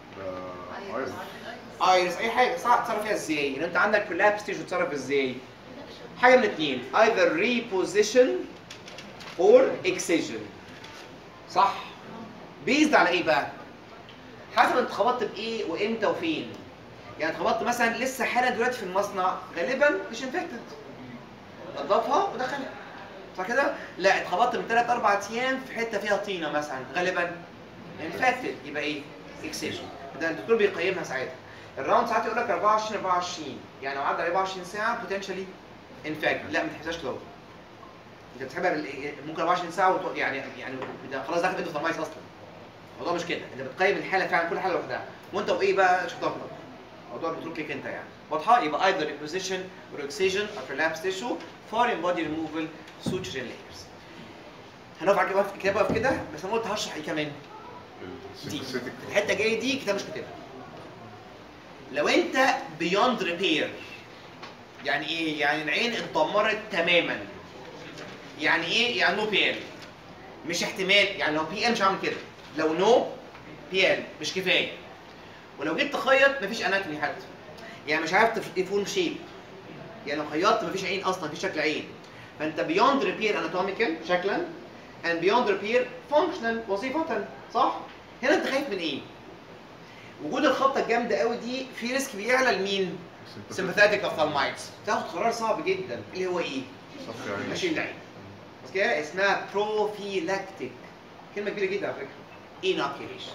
ايرس اي حاجه صح تتصرف فيها ازاي؟ ان انت عندك كلها ستيج تتصرف ازاي؟ حاجه من الاثنين either reposition or excision صح؟ بيزد على ايه بقى؟ حسب انت خبطت بايه وامتى وفين يعني اتخبطت مثلا لسه حاله دلوقتي في المصنع غالبا مش انفكتد نضفها ودخلها صح كده؟ لا اتخبطت من 3 4 ايام في حته فيها طينه مثلا غالبا انفكتد يبقى ايه؟ اكسجن ده الدكتور بيقيمها ساعتها الراوند ساعات يقول لك 24 24 يعني لو عدى 24 ساعه بوتنشالي انفكت لا ما تحسبهاش كده انت بتحسبها بال- ممكن 24 ساعه وت... يعني يعني ده خلاص داخل انت اصلا الموضوع مش كده انت بتقيم الحاله فعلا كل حاله لوحدها وانت وايه بقى شطارتك موضوع بتروك كيك انت يعني واضحه يبقى either reposition or excision of relapse tissue foreign body removal suture layers هنقف على كده كده بقى في كده بس انا قلت هشرح ايه كمان دي السيمباثيك الحته الجايه دي كتاب مش كاتبها لو انت بيوند ريبير يعني ايه يعني العين اتدمرت تماما يعني ايه يعني نو بي ال مش احتمال يعني لو بي ال مش هعمل كده لو نو بي ال مش كفايه ولو جيت تخيط مفيش اناتومي حتى يعني مش عارف تفورم شيب يعني لو خيطت مفيش عين اصلا مفيش شكل عين فانت بيوند ريبير اناتوميكال شكلا and beyond repair functional وظيفة صح؟ هنا انت خايف من ايه؟ وجود الخبطة الجامدة قوي دي في ريسك بيعلى لمين؟ sympathetic ophthalmitis تاخد قرار صعب جدا اللي هو ايه؟ صف يعني ماشي العين بس كده اسمها prophylactic كلمة كبيرة جدا على فكرة inoculation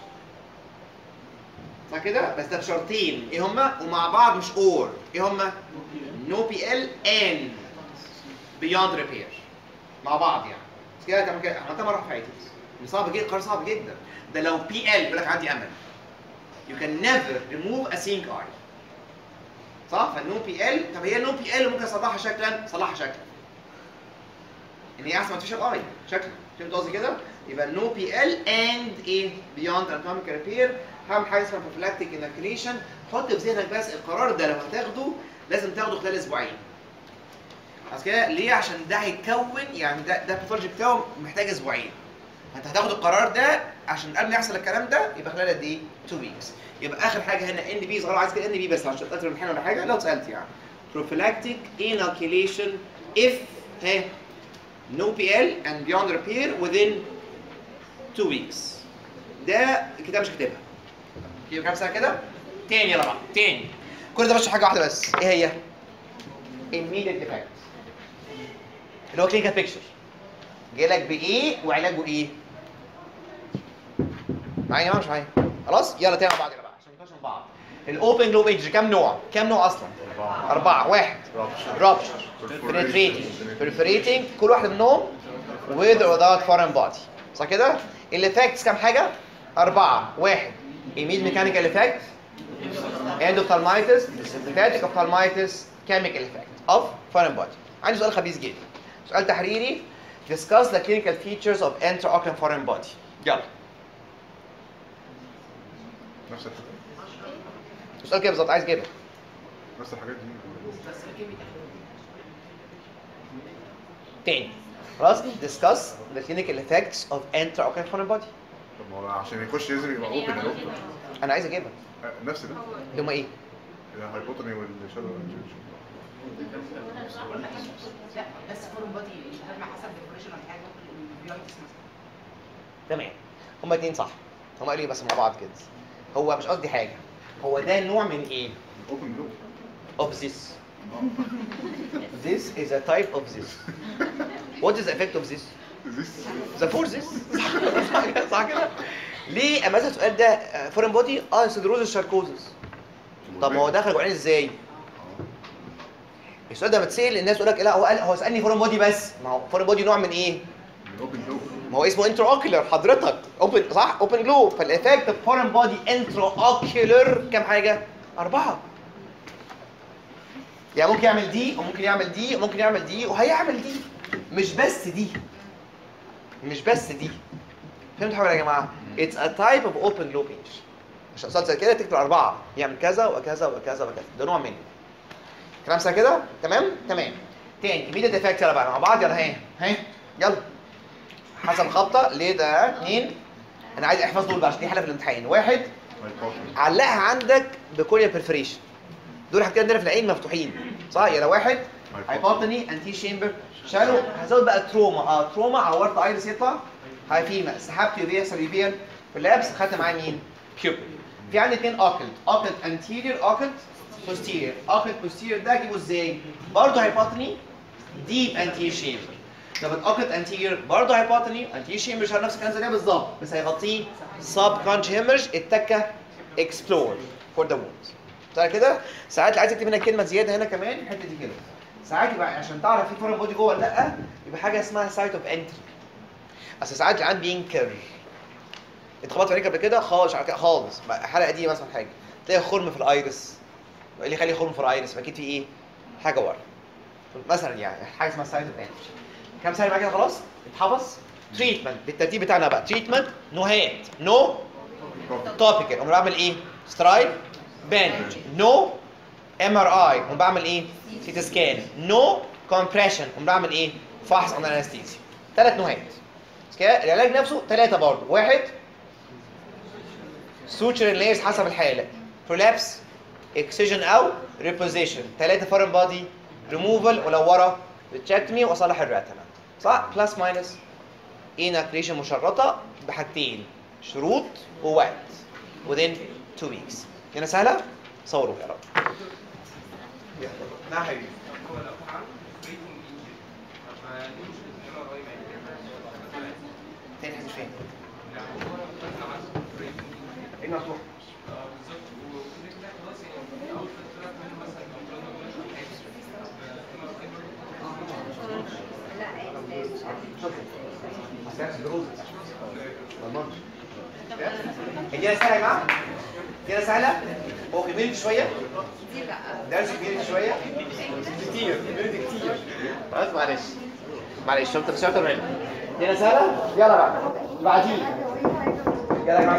صح كده؟ بس ده بشرطين ايه هما؟ ومع بعض مش اور ايه هما؟ no PL and beyond repair مع بعض يعني بس كده تعمل كده عملتها مرة في حياتي صعب جدا قرار صعب جدا ده لو بي ال يقول لك عندي امل you can never remove a seeing eye صح فالنو بي ال طب هي النو بي ال ممكن اصلحها شكلا صلحها شكلا ان هي احسن ما تفيش الاي شكلا فهمت قصدي كده يبقى النو بي ال اند ايه بيوند اناتوميك ريبير هعمل حاجه اسمها بروفلاكتيك انكليشن حط في ذهنك بس القرار ده لو هتاخده لازم تاخده خلال اسبوعين عشان كده ليه عشان ده هيتكون يعني ده ده الباثولوجي بتاعه محتاج اسبوعين فانت هتاخد القرار ده عشان قبل ما يحصل الكلام ده يبقى خلال قد ايه 2 ويكس يبقى اخر حاجه هنا ان بي صغيره عايز كده ان بي بس عشان تقدر الامتحان ولا حاجه لو سالت يعني prophylactic inoculation if ها no PL and beyond repair within 2 weeks ده الكتاب مش كاتبها يبقى كام سنه كده تاني يلا بقى تاني كل ده بس حاجه واحده بس ايه هي immediate effect اللي هو clinical picture جالك بايه وعلاجه ايه معايا يا جماعه مش معايا خلاص يلا تاني مع بعض يلا بقى عشان نخش مع بعض الاوبن جلوب ايدج كام نوع كام نوع اصلا اربعه واحد رابشر penetrating perforating كل واحده منهم with or without foreign body صح كده الافكتس كام حاجه اربعه واحد immediate mechanical effect endophthalmitis sympathetic ophthalmitis chemical effect of foreign body عندي سؤال خبيث جدا سؤال تحريري discuss the clinical features of intraocular foreign body يلا نفس الحاجات السؤال كده بالظبط عايز جيبها نفس الحاجات دي تاني خلاص discuss the clinical effects of intraocular foreign body طب ما هو عشان يخش لازم يبقى اوبن يا دكتور انا عايز اجيبها آه، نفس ده اللي هم ايه الهايبوتوني والشادو لا بس فورم بادي هل مع حسب ديكوريشن ولا حاجه ممكن الفيايتس مثلا تمام هما اتنين صح هما قالوا لي بس مع بعض كده هو مش قصدي حاجه هو ده نوع من ايه اوبن لوب of this this is a type of this what is the effect of this This- the for this صح كده صح كده ليه اما اسال السؤال ده فورين بودي اه سيدروزس شاركوزس طب ما هو دخل جوعان ازاي السؤال ده متسال الناس تقول لك لا هو قال هو سالني فورين بودي بس ما هو فورين بودي نوع من ايه من اوبن لوب ما هو اسمه انترو اوكيولر حضرتك اوبن صح اوبن جلو فالافكت اوف فورين بودي انترو اوكيولر كام حاجه اربعه يعني ممكن يعمل دي وممكن يعمل دي وممكن يعمل دي وهيعمل دي مش بس دي مش بس دي فهمتوا حاجه يا جماعه اتس ا تايب اوف اوبن جلو بينج مش اقصد زي كده تكتب اربعه يعمل كذا وكذا وكذا وكذا ده نوع منه كلام سهل كده تمام تمام تاني مين الديفكت يلا بقى مع بعض يلا ها ها يلا حسب خبطه ليه ده اثنين انا عايز احفظ دول بقى عشان دي حاله في الامتحان واحد هايبوتوني علقها عندك بكوريا برفريشن دول حاجتين عندنا في العين مفتوحين صح يلا واحد هايبوتوني انتي شامبر شالوا هزود بقى تروما اه تروما عورت ايرس يطلع هايفيما سحبت يوفيا سليفيا في اللابس خدت معاه مين؟ كيوبل في عندي اثنين اوكلت اوكلت انتيريور اوكلت بوستيريور اوكلت بوستيريور ده اجيبه ازاي؟ برضه هايبوتوني ديب انتي شامبر طب الاوكلت انتيريور برضه هايبوتوني انتي شامبر شال نفس الكلام زي ده بالظبط بس هيغطيه سب كونش هيمرج التكه اكسبلور فور ذا ووندز طيب كده ساعات اللي عايز اكتب هنا كلمه زياده هنا كمان الحته دي كده ساعات يبقى عشان تعرف في فورم بودي جوه ولا لا يبقى حاجه اسمها سايت اوف انتري اصل ساعات العيان بينكر انت خبطت في عينيك قبل كده خالص على كده خالص بقى حلقه دي مثلا حاجه تلاقي خرم في الايرس وايه اللي يخلي يخرم فور ايرس يبقى اكيد في ايه حاجه ورا مثلا يعني حاجه اسمها سايد اوف كام سنه بقى كده خلاص اتحفظ تريتمنت بالترتيب بتاعنا بقى تريتمنت نوهات نو توبيكال قوم بعمل ايه سترايب باندج نو ام ار اي قوم بعمل ايه سيتي سكان نو كومبريشن قوم بعمل ايه فحص اون انستيزيا ثلاث نوهات بس كده العلاج نفسه ثلاثه برضه واحد سوتشر لايرز حسب الحاله برولابس اكسجن او ريبوزيشن ثلاثه فورن بادي ريموفال ولو ورا بتشكتمي واصلح الراتنا صح بلس ماينس انكريشن مشرطه بحاجتين شروط ووقت within two weeks هنا سهله صوروا يا رب نعم حبيبي تاني حاجه مش فاهم ايه مفتوح الدنيا سهله يا جماعه الدنيا سهله هو كبير شويه درس كبير شويه كتير كبير كتير خلاص معلش معلش شرطه في شرطه بعيد الدنيا سهله يلا بقى بعدين يلا يا جماعه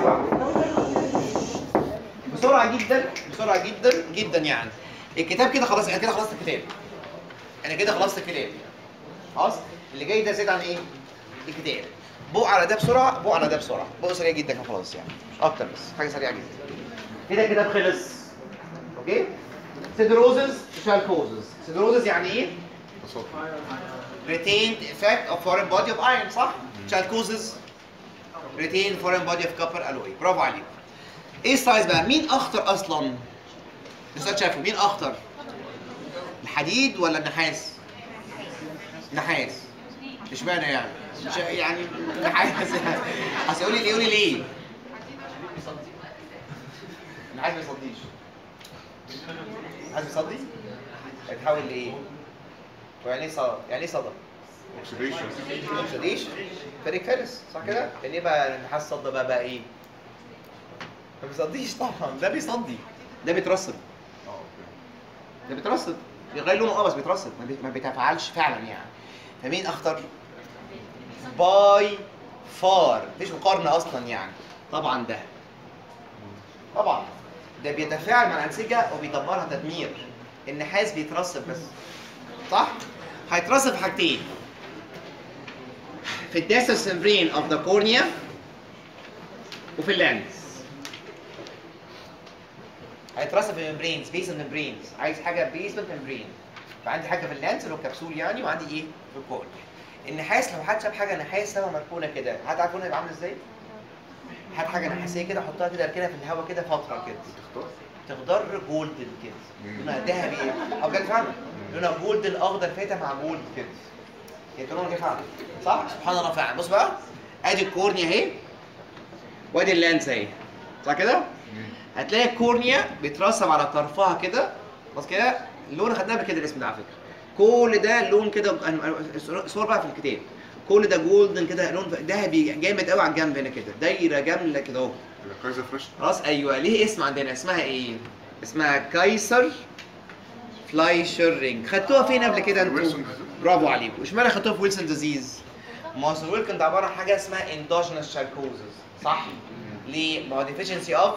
بسرعه بسرعه جدا بسرعه جدا جدا يعني الكتاب كده خلاص انا كده خلصت الكتاب انا كده خلصت الكتاب خلاص اللي جاي ده زيد عن ايه الكتاب بق على ده بسرعه بق على ده بسرعه بق سريع جدا كان خلاص يعني مش اكتر بس حاجه سريعه جدا كده الكتاب خلص اوكي سيدروزز شالكوزز سيدروزز يعني ايه retained effect of foreign body of iron صح شالكوزز retained foreign body of copper alloy برافو عليك ايه السايز بقى مين اخطر اصلا الاستاذ شافوا مين اخطر الحديد ولا النحاس نحاس اشمعنى يعني ش- يعني نحاس اصل يقول لي ليه يقول لي ليه النحاس ما يصديش النحاس بيصدي هيتحول لايه ويعني ايه صدى يعني ايه صدى اوكسيديشن اوكسيديش فريق فارس صح كده كان ايه بقى النحاس صدى بقى بقى ايه ما بيصديش طبعا ده بيصدي ده بيترسب ده بيترسب بيغير لونه اه بس بيترسب ما, بي... ما بيتفاعلش فعلا يعني فمين اخطر باي فار مفيش مقارنه اصلا يعني طبعا ده طبعا ده بيتفاعل مع الانسجه وبيدمرها تدمير النحاس بيترسب بس صح هيترسب في حاجتين في الداسس membrane of the cornea وفي اللانس هيترسب في membranes basal membranes عايز حاجه basement membrane فعندي حاجه في اللانس اللي هو كبسول يعني وعندي ايه في الكورنيا النحاس لو حد شاف حاجه نحاس سما مركونه كده حد عارف لونها يبقى عامل ازاي؟ هات حاجه نحاسيه كده حطها كده اركنها في الهواء كده فتره كده تختار تخضر جولدن كده مم. لونها ذهبي او بجد فعلا لونها جولدن اخضر فاتح مع جولد كده هي لونها كده فعلا صح سبحان الله فعلا بص بقى ادي الكورنيا اهي وادي اللانس اهي صح كده هتلاقي الكورنيا بيترسب على طرفها كده بص كده اللون خدناه قبل كده الاسم ده على فكره كل ده لون كده أنا- صور بقى في الكتاب كل ده جولدن كده لون ذهبي جامد قوي على الجنب هنا كده دايره جامله كده اهو كايزر فريش خلاص ايوه ليه اسم عندنا اسمها ايه اسمها كايسر فلايشر رينج خدتوها فين قبل كده انتوا ويلسون ديزيز. برافو عليكم اشمعنى خدتوها في ويلسون ديزيز ما هو ويلكن ده عباره عن حاجه اسمها اندوجينس شاركوزز صح ليه ما هو ديفيشنسي اوف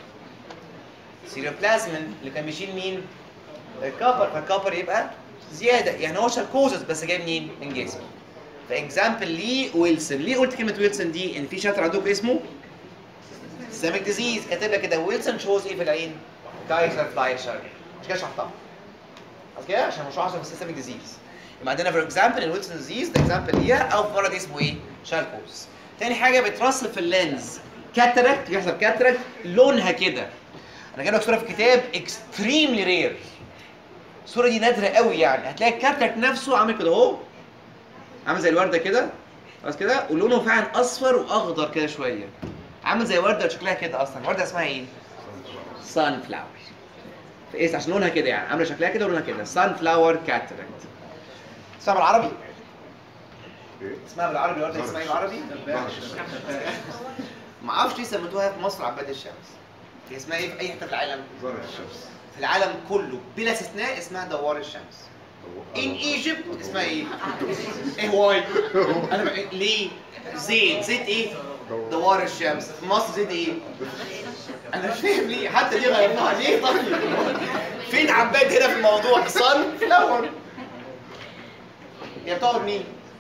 سيروبلازمين اللي كان بيشيل مين الكابر فالكابر يبقى زياده يعني هو شاركوزز بس جاي منين من جسمه فاكزامبل ليه ويلسون ليه قلت كلمه ويلسون دي ان في شاطر عندكم اسمه سيستميك ديزيز كاتب لك كده ويلسون شوز ايه في العين كايزر فلايشر مش كده شرحتها بس كده عشان مش عشان سيستميك ديزيز يبقى عندنا فور اكزامبل الويلسون ديزيز ده اكزامبل ليها او في مرض اسمه ايه شاركوز تاني حاجه بترسب في اللينز كاتراكت بيحصل كاتراكت لونها كده انا جايب لك صوره في الكتاب اكستريملي رير الصوره دي نادره قوي يعني هتلاقي الكاتراكت نفسه عامل كده اهو عامل زي الورده كده خلاص كده ولونه فعلا اصفر واخضر كده شويه عامل زي ورده شكلها كده اصلا ورده اسمها ايه سان فلاور ايه عشان لونها كده يعني عامله شكلها كده ولونها كده سان فلاور كاتراكت اسمها بالعربي ايه اسمها بالعربي الورده اسمها ايه بالعربي معرفش. ما اعرفش ليه سميتوها في مصر عباد الشمس هي اسمها ايه في اي حته في العالم ظهر الشمس في العالم كله بلا استثناء اسمها دوار الشمس ان ايجيبت اسمها ايه ايه واي انا بقى ليه زيت زيت ايه دوار الشمس في مصر زيت ايه انا مش فاهم ليه حتى دي غيرناها ليه طيب فين عباد هنا في الموضوع صن فلاور هي بتقعد مين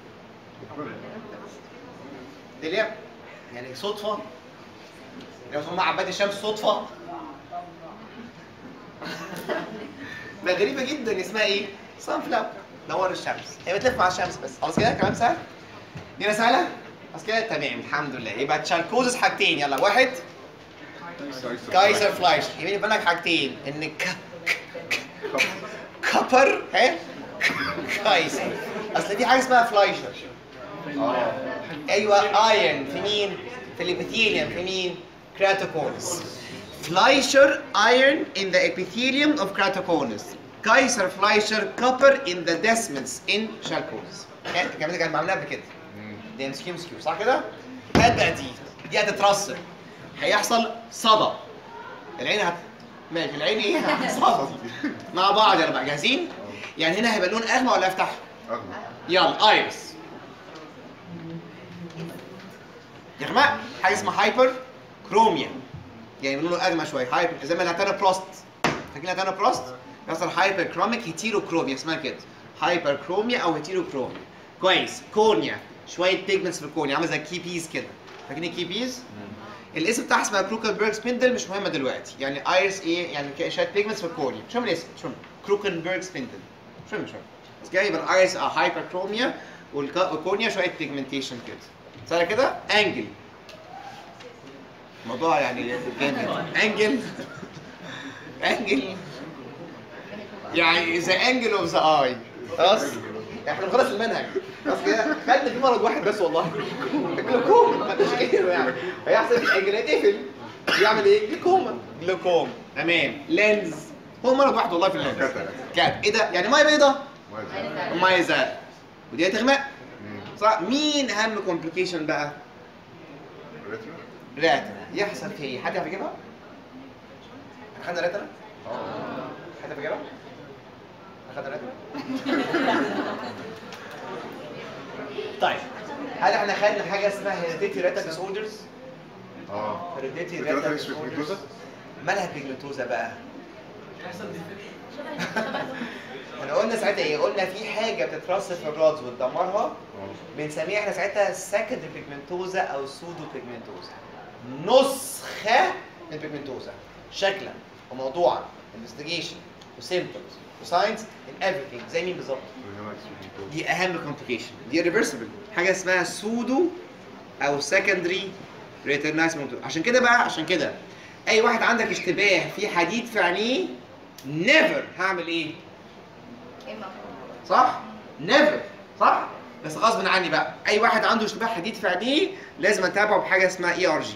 دي ليه يعني صدفه لو هم عباد الشمس صدفه ما غريبه جدا اسمها ايه صن فلاور دوار الشمس هي بتلف مع الشمس بس خلاص كده كلام سهل دي سهله خلاص كده تمام الحمد لله يبقى تشاركوزس حاجتين يلا واحد كايزر فلايشر يبقى يبقى لك حاجتين ان ك ك- ك- كبر ها كايزر اصل في حاجه اسمها فلايشر اه ايوه ايرن في مين؟ في الابيثيليوم في مين؟ كراتوكونس فلايشر ايرن in the epithelium of keratoconus كايسر فلايشر copper in the descendants in chalcos الكلام ده كان معمول قبل كده دي ام سكيو مسكيو صح كده؟ هات بقى دي دي هتترسب هيحصل صدى العين هت ماشي العين ايه؟ صدى مع بعض يلا بقى جاهزين؟ يعني هنا هيبقى اللون اغمى ولا افتح؟ اغلى يلا ايرس يا جماعه حاجه اسمها هايبر كروميا يعني بنقول له اغمى شويه هايبر زي ما الهتانا بروست فاكرين الهتانا بروست بيحصل هايبر كروميك هيتيروكروميا اسمها كده هايبر كروميا او هيتيروكروميا كويس كورنيا شويه بيجمنتس في الكورنيا عامله زي كي بيز كده فاكرين الكي بيز الاسم بتاعها اسمها كروكنبرج سبندل مش مهمه دلوقتي يعني ايرس ايه يعني ك- شويه بيجمنتس في الكورنيا مش مهم الاسم مش مهم كروكنبرج سبندل مش مهم مش مهم بس كده يبقى الايرس هايبر كروميا والكورنيا شويه بيجمنتيشن كده سهله كده انجل الموضوع يعني جامد انجل انجل يعني ذا انجل اوف ذا اي خلاص احنا بنخلص المنهج خلاص كده خدنا في مرض واحد بس والله جلوكوم ما تشكيله يعني هيحصل الانجل هيتقفل يعمل ايه؟ جلوكوما جلوكوم تمام لينز هو مرض واحد والله في اللينز كاتاراكت. كات ايه ده؟ يعني ميه بيضه ما يزال. وميه زرقاء ودي هتغمق مم. صح مين اهم كومبليكيشن بقى؟ ريتنا راتنا يحصل في ايه؟ حد يعرف يجيبها؟ اخدنا راتنا؟ اه حد يعرف يجيبها؟ اخدنا راتنا؟ طيب هل احنا خدنا حاجه اسمها هيريديتي راتا ديس اوردرز؟ اه هيريديتي الثلاثة راتا مش ديس اوردرز بيجلوزة؟ مالها بيجمنتوزا بقى؟ احنا قلنا ساعتها ايه؟ قلنا في حاجه بتترسب في الرادز وتدمرها اه بنسميها احنا ساعتها سكندري بيجمنتوزا او سودو بيجمنتوزا نسخه من البيجمنتوزا شكلا وموضوعا انفستيجيشن وسيمبتومز وساينز ان everything زي مين بالظبط؟ دي اهم كومبليكيشن دي ريفرسبل حاجه اسمها سودو او سكندري ريترنايز عشان كده بقى عشان كده اي واحد عندك اشتباه في حديد في عينيه نيفر هعمل ايه؟ صح؟ نيفر صح؟ بس غصب عني بقى اي واحد عنده اشتباه حديد في عينيه لازم اتابعه بحاجه اسمها اي ار جي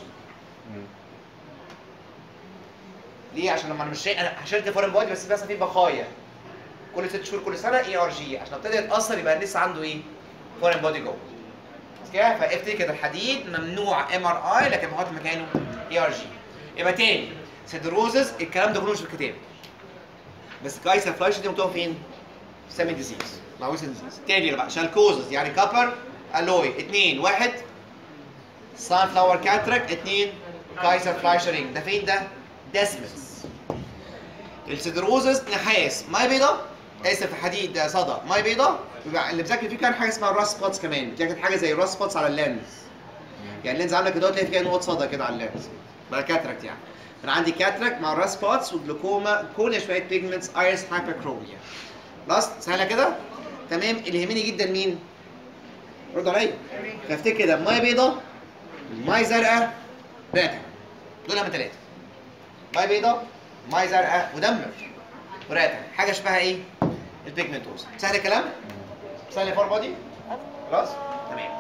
ليه عشان لما انا مش شايف انا شلت فورن بودي بس بس في بقايا كل ست شهور كل سنه اي ار جي عشان لو ابتدى يتاثر يبقى لسه عنده ايه فورن بودي جوه بس كده فافتكر الحديد ممنوع ام ار اي لكن بحط مكانه اي ار جي يبقى تاني سيدروزز الكلام ده كله مش في الكتاب بس كايسر فلاش دي مكتوبه فين؟ سامي ديزيز ماوس ديزيز تاني بقى شالكوزز يعني كابر الوي اثنين واحد سان فلاور كاتراك اثنين كايسر فلايشرينج ده فين ده؟ ديسمس السيدروزز نحاس ميه بيضة اسف حديد ده صدى ميه بيضة يبقى اللي بذاكر فيه كان حاجه اسمها راس سبوتس كمان دي كانت حاجه زي راس سبوتس على اللينز يعني اللينز عامله كده تلاقي فيها نقط صدى كده على اللينز بقى كاتراكت يعني انا عندي كاتراكت مع راس سبوتس وجلوكوما كل شويه بيجمنتس ايرس هايبركروميا خلاص سهله كده تمام اللي يهمني جدا مين رد عليا فافتكر كده ميه بيضة ميه زرقاء باتا دول هم ثلاثه ميه بيضة ميه زرقاء ودمر وراتا حاجه شبهها ايه البيجمنتوز سهل الكلام سهل يا فور بودي خلاص تمام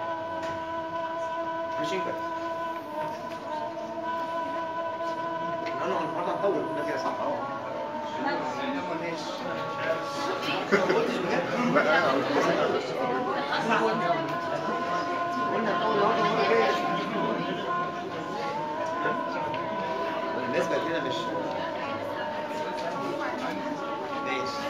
ماشيين كويس انا النهارده هنطول كنا كده صح اه ماشي ما قلتش بجد لا انا قلنا هنطول النهارده المره الجايه الناس بقت هنا مش ماشي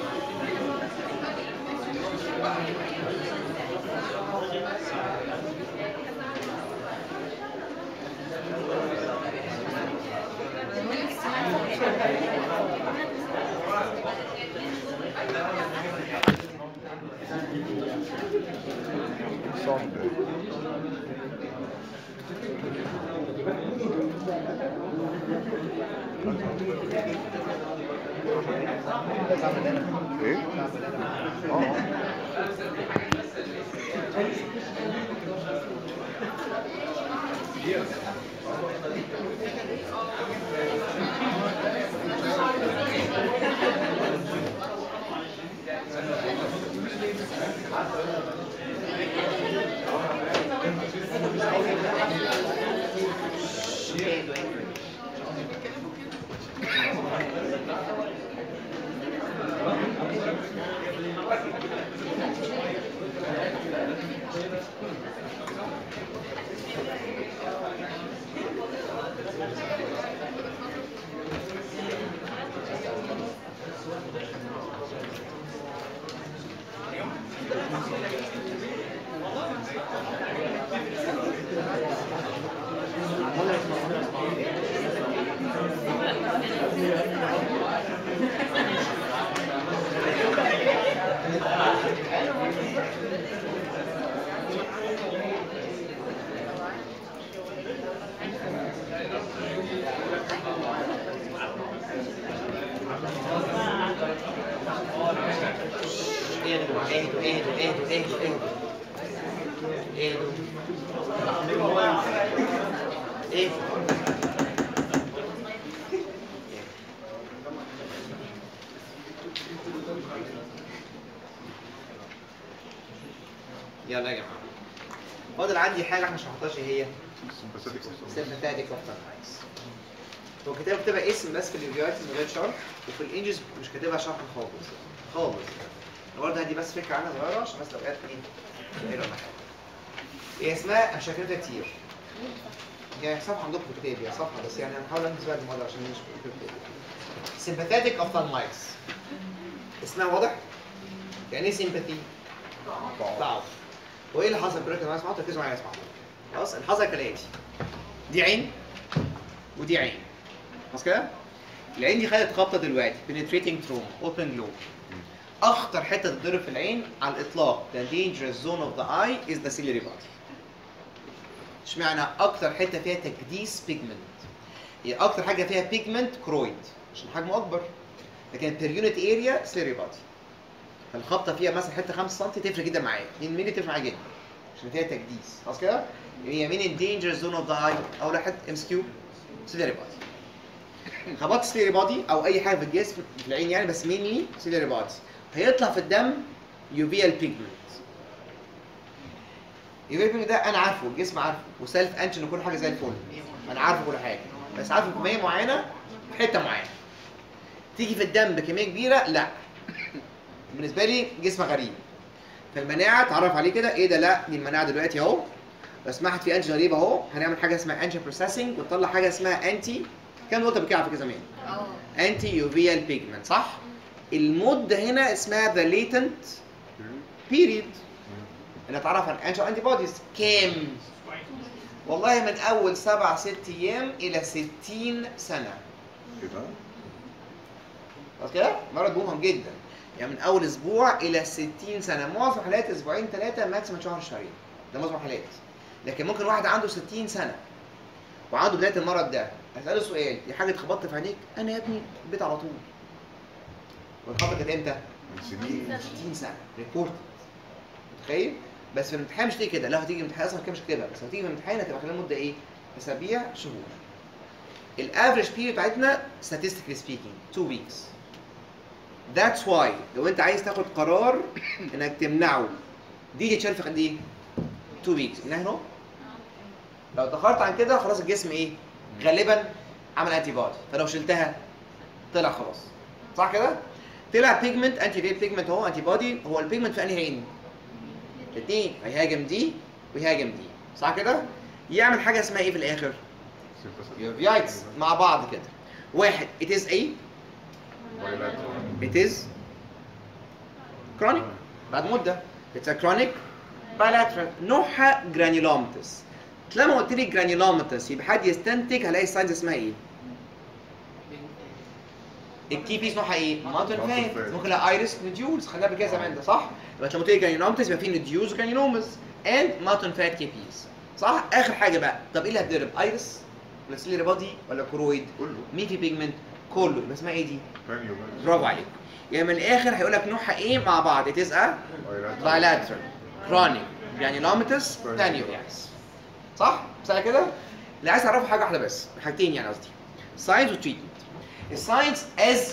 ايه؟ اه اهدوا اهدوا اهدوا اهدوا اهدوا اهدوا اهدوا اهدوا يلا يا جماعه فاضل عندي حاجه احنا ما شرحناش ايه هي sympathetic or something. سيمباثيك اوف نايس هو كتاب كتابها اسم بس في الفيديوهات من غير شرح وفي الانجليز مش كاتبها شرح خالص خالص يعني برضه هدي بس فكره عنها صغيره عشان بس لو جت ايه سؤال ولا حاجه هي اسمها انا شاكرتها كتير هي صفحه عندكم في الكتاب هي صفحه بس يعني هنحاول ننجز بقى الموضوع عشان مش في الكتاب سيمباثيك اوف نايس اسمها واضح؟ يعني ايه سيمباثي؟ ضعف وايه اللي حصل دلوقتي معايا اسمعوا تركزوا معايا اسمعوا خلاص اللي حصل كالاتي دي عين ودي عين خلاص كده العين دي خدت خبطه دلوقتي penetrating trauma open lobe اخطر حته تتضرب في العين على الاطلاق the dangerous zone of the eye is the ciliary body اشمعنى اكتر حته فيها تكديس pigment هي اكتر حاجه فيها pigment كرويد عشان حجمه اكبر لكن per unit area ciliary body فالخبطه فيها مثلا حته 5 سم تفرق جدا معايا 2 مللي تفرق معايا جدا عشان فيها تكديس خلاص كده هي مين الدينجر زون اوف ذا اي او واحد ام اس كيو سيلري بادي خبطت سيلري بادي او اي حاجه في الجسم في العين يعني بس مينلي سيلري بادي هيطلع في الدم يوفيال بيجمنت يوفيال بيجمنت ده انا عارفه الجسم عارفه وسيلف انشن وكل حاجه زي الفل انا عارفه كل حاجه بس عارفه بكميه معينه في حته معينه تيجي في الدم بكميه كبيره لا بالنسبه لي جسم غريب فالمناعه تعرف عليه كده ايه ده لا دي المناعه دلوقتي اهو اسمحت في انتي غريب اهو هنعمل حاجه اسمها انتي بروسيسنج وتطلع حاجه اسمها انتي كام نقطه بكده على فكره زمان اه انتي يوفيال بيجمنت صح المده هنا اسمها ذا ليتنت بيريد اللي اتعرف عن انتي انتي بوديز كام والله من اول سبع ست ايام الى 60 سنه ايه ده؟ خلاص كده مرض مهم جدا يعني من اول اسبوع الى 60 سنه معظم حالات اسبوعين ثلاثه ماكسيمم شهر شهرين ده معظم حالات لكن ممكن واحد عنده 60 سنه وعنده بدايه المرض ده هساله سؤال دي حاجه اتخبطت في عينيك انا يا ابني في البيت على طول والخبطه كانت امتى؟ من سنين 60 سنه ريبورت متخيل بس في الامتحان مش تيجي كده لا هتيجي الامتحان اصلا كده مش هكتبها بس هتيجي في الامتحان هتبقى خلال مده ايه؟ اسابيع شهور الافريج بيريد بتاعتنا statistically speaking 2 weeks That's why لو انت عايز تاخد قرار انك تمنعه دي تتشال في قد ايه؟ 2 weeks من هنا لو اتاخرت عن كده خلاص الجسم ايه؟ غالبا عمل انتي بودي فلو شلتها طلع خلاص صح كده؟ طلع بيجمنت انتي ريد بيجمنت اهو انتي بودي هو البيجمنت في انهي عين؟ الاثنين هيهاجم دي ويهاجم دي صح كده؟ يعمل حاجه اسمها ايه في الاخر؟ يوفيايتس مع بعض كده واحد it is a it is chronic بعد مده it's a chronic bilateral نوعها granulomatous لما قلت لي granulomatous يبقى حد يستنتج هلاقي الساينز اسمها ايه؟ الكي بيس نوعها ايه؟ ماتن Mottle فات fat. ممكن لا ايرس نديولز خدناها قبل كده زمان ده صح؟ يبقى لما قلت لي جرانيولوماتس يبقى في نديولز جرانيولومز اند ماتن فات كي بيس صح؟ اخر حاجه بقى طب ايه اللي هتضرب؟ ايرس ولا سيلري بادي ولا كرويد؟ كله مين في بيجمنت؟ كله يبقى اسمها ايه دي؟ ثاني برافو عليك يعني من الاخر هيقول لك نوعها ايه مع بعض it is a bilateral chronic granulomatous tannulitis صح؟ سهله كده؟ اللي عايز تعرفه حاجه واحده بس حاجتين يعني قصدي ساينس وتريتمنت الساينس از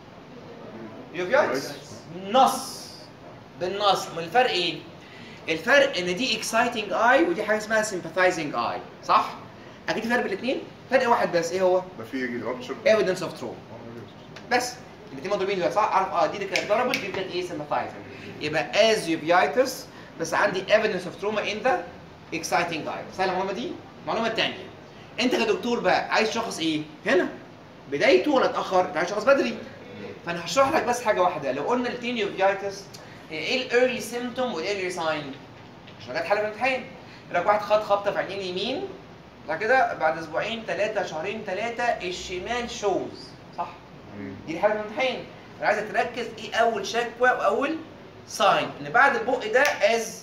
يوفيايتس نص بالنص من الفرق ايه؟ الفرق ان دي اكسايتنج اي ودي حاجه اسمها sympathizing اي صح؟ اكيد في فرق بين الاثنين؟ فرق واحد بس ايه هو؟ ده في رابتشر evidence of trauma بس الاثنين مضروبين دلوقتي صح؟ اعرف اه دي اللي كانت ضربت دي اللي كانت ايه sympathizing يبقى as uveitis بس عندي evidence of trauma in the exciting eye سهله المعلومه دي؟ المعلومه الثانيه انت كدكتور بقى عايز شخص ايه؟ هنا بدايته ولا اتاخر؟ انت عايز شخص بدري فانا هشرح لك بس حاجه واحده لو قلنا الاثنين يوفيايتس ايه الايرلي سيمتوم والايرلي ساين عشان جت حاله في الامتحان يقول لك واحد خد خبطه في عينين يمين بعد كده بعد اسبوعين ثلاثه شهرين ثلاثه الشمال شوز صح؟ دي حاجه في الامتحان انا عايزك تركز ايه اول شكوى واول ساين ان بعد البق ده از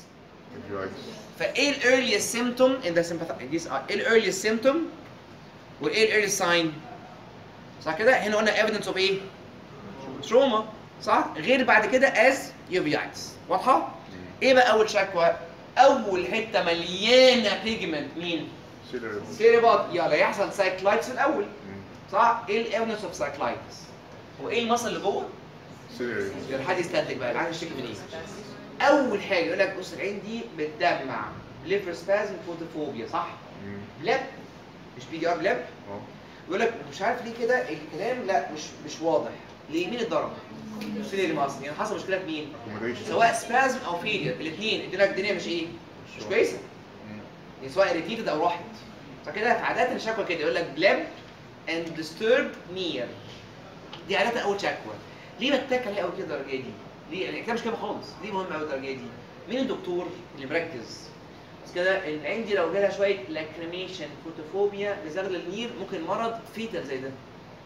فايه الايرلي سيمتوم ان ذا sympathetic ايه الايرلي سيمتوم وايه الايرلي ساين صح كده هنا قلنا ايفيدنس اوف ايه تروما صح غير بعد كده از يوفيايتس واضحه ايه بقى اول شكوى اول حته مليانه بيجمنت مين سيريبات يلا يحصل سايكلايتس في الاول صح ايه الايفيدنس اوف سايكلايتس هو ايه المصل اللي جوه يلا حد يستنتج بقى عايز يشتكي من ايه اول حاجه يقول لك بص العين دي بتدمع ليفر سبازم فوتوفوبيا صح بلاب مش بي دي ار بلاب يقول لك مش عارف ليه كده الكلام لا مش مش واضح ليه مين اتضرب؟ سيري مصر يعني حصل مشكله في مين؟ سواء سبازم او فيلير الاثنين ادي لك الدنيا مش ايه؟ مش كويسه يعني سواء اريتيتد او راحت فكده في عادات الشكوى كده يقول لك بلاب اند ديسترب نير دي عادات اول شكوى ليه بتاكل عليها قوي كده الدرجه دي؟ ليه يعني الكلام مش كده خالص ليه مهم قوي الدرجه دي؟ مين الدكتور اللي مركز؟ بس كده العين دي لو جالها شويه لاكريميشن فوتوفوبيا لزغل النير ممكن مرض فيتال زي ده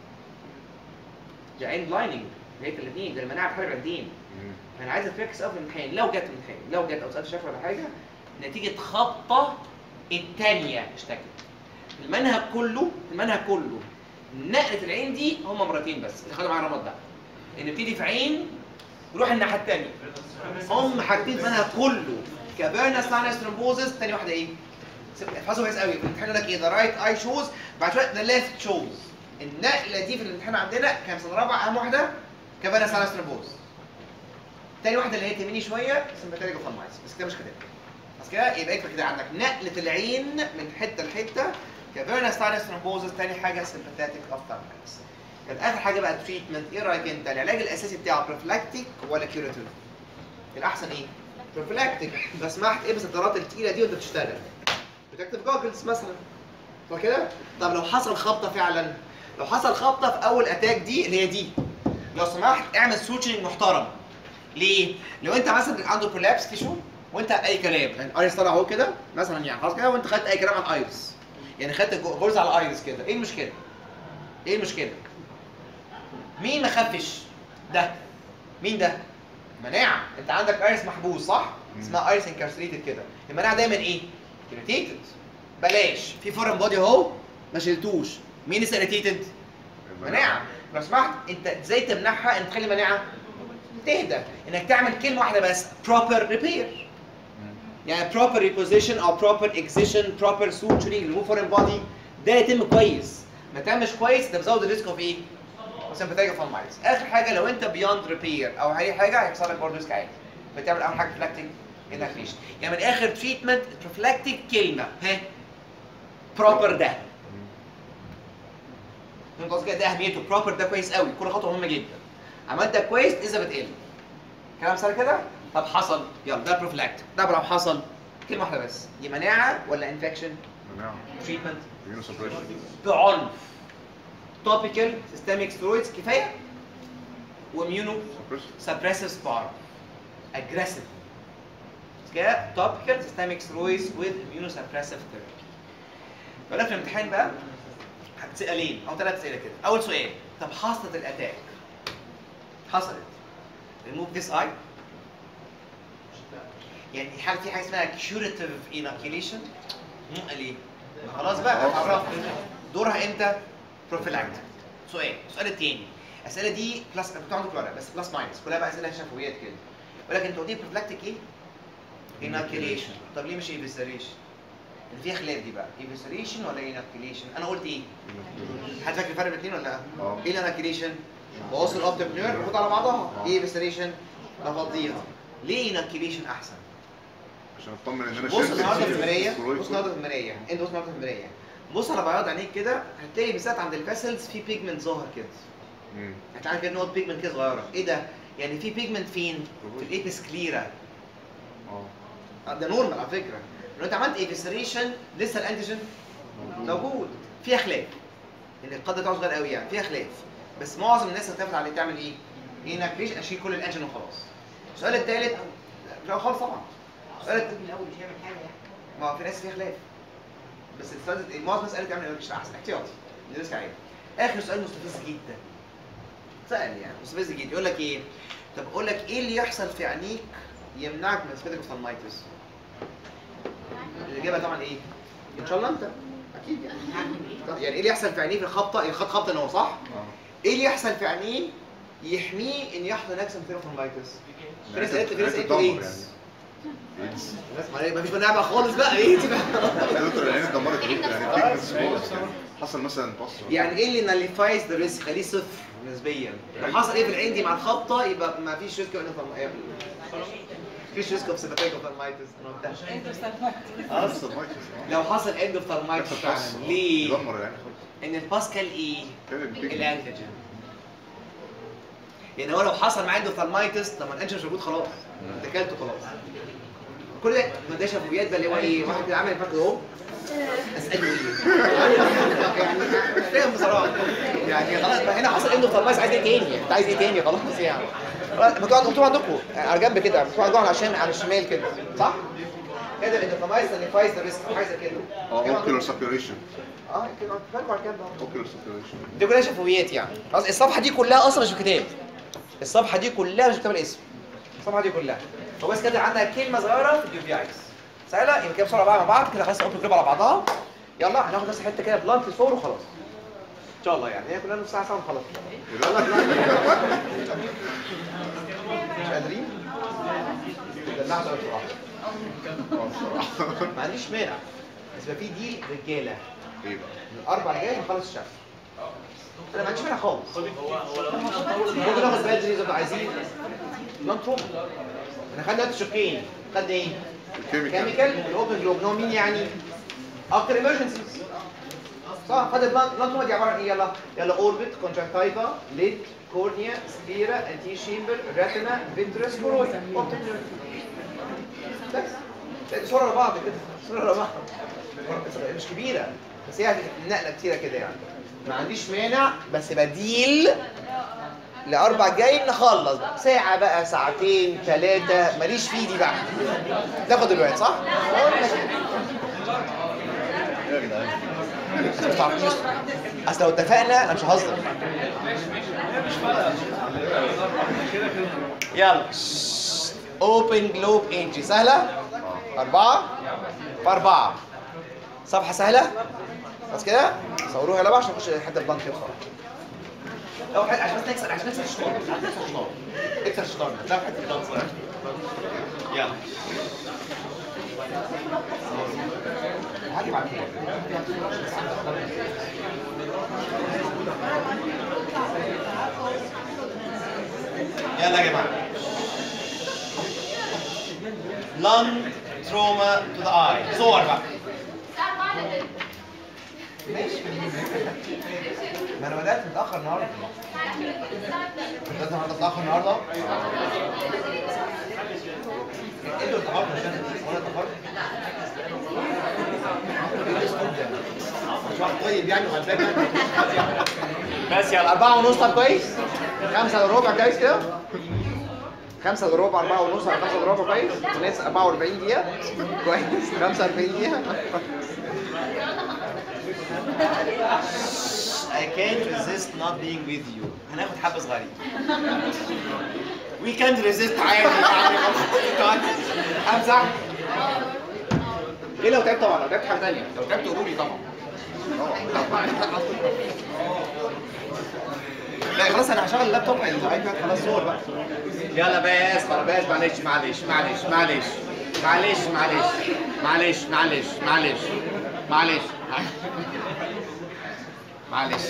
دي عين بلايننج لقيت الاثنين ده المناعه بتحارب الدين فانا عايز تركز قوي في الامتحان لو جت الامتحان لو جت او سالت شافه ولا حاجه نتيجه خبطه الثانيه اشتكت المنهج كله المنهج كله نقله العين دي هم مرتين بس اللي خدوا معايا الرمض ده ان نبتدي في عين نروح الناحيه الثانيه هم حاجتين في المنهج كله كابرنا ساينس ترومبوزس ثاني واحده ايه؟ احفظوا كويس قوي في الامتحان يقول لك ايه ذا رايت اي شوز بعد شويه ذا ليفت شوز النقله دي في الامتحان عندنا كان سنه رابعه اهم واحده كابرنا ساينس ترومبوز تاني واحده اللي هي تهمني شويه سمباتيك اوفالمايز بس كده مش كده بس كده يبقى اكتب كده عندك نقله العين من حته لحته كافيرنا ستاينس ثرومبوزس تاني حاجه سمباتيك اوفالمايز كانت اخر حاجه بقى تريتمنت ايه رايك انت العلاج الاساسي بتاعه بروفلاكتيك ولا كيوريتيف الاحسن ايه بروفلاكتيك لو سمحت البس الطرات التقيله دي وانت بتشتغل بروتكتيف جوجلز مثلا صح كده طب لو حصل خبطه فعلا لو حصل خبطه في اول اتاك دي اللي هي دي لو سمحت اعمل سوتشنج محترم ليه؟ لو انت مثلا عنده برولابس تيشو وانت اي كلام يعني ايرس طالع اهو كده مثلا يعني خلاص كده وانت خدت اي كلام عن ايرس يعني خدت جولز على ايرس كده ايه المشكله؟ ايه المشكله؟ مين ما خفش؟ ده مين ده؟ مناعه انت عندك ايرس محبوس صح؟ اسمها ايرس انكارسريتد كده المناعه دايما ايه؟ irritated بلاش في فورن بودي اهو ما شلتوش مين is irritated؟ مناعه لو سمحت انت ازاي تمنعها ان تخلي مناعه تهدى انك تعمل كلمه واحده بس proper repair يعني proper reposition او proper excision proper suturing remove foreign body ده يتم كويس ما تعملش كويس ده بزود الريسك اوف ايه؟ sympathetic فالمايز اخر حاجه لو انت beyond repair او اي حاجه هيحصل لك برضه ريسك عالي بتعمل اول حاجه prophylactic inactivation يعني من الاخر تريتمنت prophylactic كلمه ها proper ده فهمت قصدي كده ده اهميته proper ده كويس قوي كل خطوه مهمه جدا عملت ده كويس اذا بتقل كلام سهل كده طب حصل يلا ده بروفلاكتيك طب لو حصل كلمه واحده بس دي مناعه ولا انفكشن مناعة تريتمنت immuno suppression بعنف توبيكال سيستميك سترويدز كفايه واميونو suppression سبريسيف بعنف اجريسيف كده توبيكال سيستميك سترويدز وذ اميونو سبريسيف ثيرابي بقول لك في الامتحان بقى سؤالين او ثلاث اسئله كده اول سؤال طب حصلت الاتاك حصلت remove this eye يعني حاجه في حاجه اسمها curative inoculation مم، ليه؟ ما خلاص بقى عرفت دورها امتى؟ بروفيلاكتيك سؤال السؤال الثاني الاسئله دي بلس انتوا عندكم ورقه بس بلس ماينس كلها بقى اسئله شفويات كده يقول لك انت قلت بروفيلاكتيك ايه؟ inoculation طب ليه مش evisceration؟ اللي فيها خلاف دي بقى evisceration ولا inoculation؟ انا قلت ايه؟ حد فاكر الفرق بين الاثنين ولا لا؟ اه ايه الاناكيليشن؟ بوصل الاوبتيك نيرف بحط على بعضها ايه ايفيسريشن؟ بفضيها ليه اناكيليشن احسن؟ عشان اطمن ان انا بص شلت النهارده في ال- المرايه الكلورويد بص النهارده في المرايه انت بص النهارده في المرايه بص على بياض عينيك كده هتلاقي بالذات عند الفاسلز في بيجمنت ظاهر كده مم. هتلاقي كده نقط بيجمنت كده صغيره ايه ده؟ يعني في بيجمنت فين؟ في الابيس كليرا اه ده نورمال على فكره لو انت عملت ايفيسريشن لسه الانتيجين موجود فيها خلاف ان القد بتاعه صغير قوي يعني فيها خلاف بس معظم الناس هتتفق عليه تعمل ايه؟ انكريش اشيل كل الانجن وخلاص السؤال الثالث لا خالص طبعا السؤال الت- من الاول مش هيعمل حاجه يعني ما هو في ناس فيها خلاف بس السؤال معظم الناس قالت تعمل انكريش احسن احتياطي الناس عادي اخر سؤال مستفز جدا سأل يعني مستفز جدا يقول لك ايه؟ طب اقول لك ايه اللي يحصل في عينيك يمنعك من سبيدك اوفتالمايتس؟ الاجابه طبعا ايه؟ ان شاء الله انت اكيد يعني طب يعني ايه اللي يحصل في عينيه في الخبطه هي خد خبطه ان هو صح؟ اه ايه اللي يحصل في عينيه يحميه ان يحصل نكسه اوفتالمايتس؟ في ناس قالت في ناس قالت تدمر ايدز يعني ايدز الناس ما فيش مناعه خالص بقى ايه دي بقى؟ يا دكتور العين اتدمرت ليه؟ يعني بيجمنتس خالص يعني حصل مثلا بص يعني ايه اللي ناليفايز ذا ريسك خليه صفر نسبيا لو حصل ايه في العين دي مع الخبطه يبقى ما فيش ريسك اوف فيش ريسك اوف سيباتيك اوفتالمايتس انا قلتها حصل مايكس لو حصل اند اوفتالمايتس فعلا ليه؟ يدمر العين خالص ان الباسكال ايه؟ كان البيجمنت الانتيجين يعني هو لو حصل معاه اندوثالمايتس طب ما الانتيجين مش موجود خلاص انت كلته خلاص كل ده ما ده شفويات بقى اللي هو ايه واحد كده عمل فاكر اهو اساله ايه يعني مش فاهم بصراحه يعني خلاص بقى هنا حصل اندوثالمايتس عايز ايه تاني انت عايز ايه تاني خلاص يعني خلاص ما تقعد مكتوب عندكم على جنب كده مكتوب عندكم على الشمال على الشمال كده صح؟ كده الاندوثالمايتس اللي فايز ذا ريسك حاجه زي كده اه كده اوكيولار عندكم- سابيوريشن اه كده فاكر على كده اوكيولار سابيوريشن دي كلها شفويات يعني خلاص الصفحه دي كلها اصلا مش في الكتاب الصفحه دي كلها مش في كتاب الاسم الصفحه دي كلها هو بس كده عندها كلمه صغيره في اليو في ايز سهله يبقى كده بسرعه بقى مع بعض كده خلاص اوبن جروب على بعضها يلا هناخد بس حته كده بلانت الفور وخلاص ان شاء الله يعني هي كلها نص ساعه ساعه ونخلص مش قادرين دلعنا بسرعه ما عنديش مانع بس يبقى في دي رجاله ايه بقى؟ من الاربع رجال نخلص الشهر انا ما عنديش مانع خالص هو هو لو ممكن ناخد بدري زي ما عايزين نون تروما احنا خدنا دلوقتي شقين خدنا ايه؟ الكيميكال كيميكال الاوبن جلوب اللي هو مين يعني؟ اكتر ايمرجنسيز صح خد البلان تروما دي عباره عن ايه يلا يلا اوربت كونجكتيفا ليد كورنيا سكليرا انتي شيمبر ريتنا فيترس كورويا بس بس صورة ورا بعض كده صورة ورا بعض مش كبيرة بس هي نقلة كتيرة كده يعني ما عنديش مانع بس بديل لأربع جاي نخلص بقى ساعة بقى ساعتين ثلاثة ماليش فيه دي بقى تاخد الوقت صح؟ بس ما تعرفنيش اصل لو اتفقنا انا مش ههزر يلا اوبن جلوب انجي سهلة؟ أربعة في أربعة صفحة سهلة بس كده صوروها يلا بقى عشان نخش حتة البنك يخرج لو حد عشان بس نكسر عشان نكسر الشيطان عشان نكسر الشيطان اكسر الشيطان هتلاقي حتة البنك صغيرة. يلا هاجي بعد كده يلا يا جماعه lung trauma to the eye صور بقى الساعة 4 ماشي ما انا بدات متاخر النهارده بدات النهارده متاخر النهارده انتوا اتاخرتوا عشان وانا اتاخرت ايه الاسلوب ده؟ مش واحد طيب يعني وغلبان يعني بس يلا أربعة ونص طب كويس؟ خمسة إلا ربع كويس كده؟ خمسة إلا ربع أربعة ونص على خمسة إلا ربع كويس؟ وناس 44 دقيقة كويس 45 دقيقة I can't resist not being with you هناخد حبة صغيرين We can't resist عادي يعني امزح ايه لو تعبت طبعا لو تعبت حاجة تانية لو تعبت قولوا لي طبعا لا خلاص انا هشغل اللابتوب الايباد خلاص صور بقى يلا بس خلاص بس معلش معلش معلش معلش معلش معلش معلش معلش معلش معلش معلش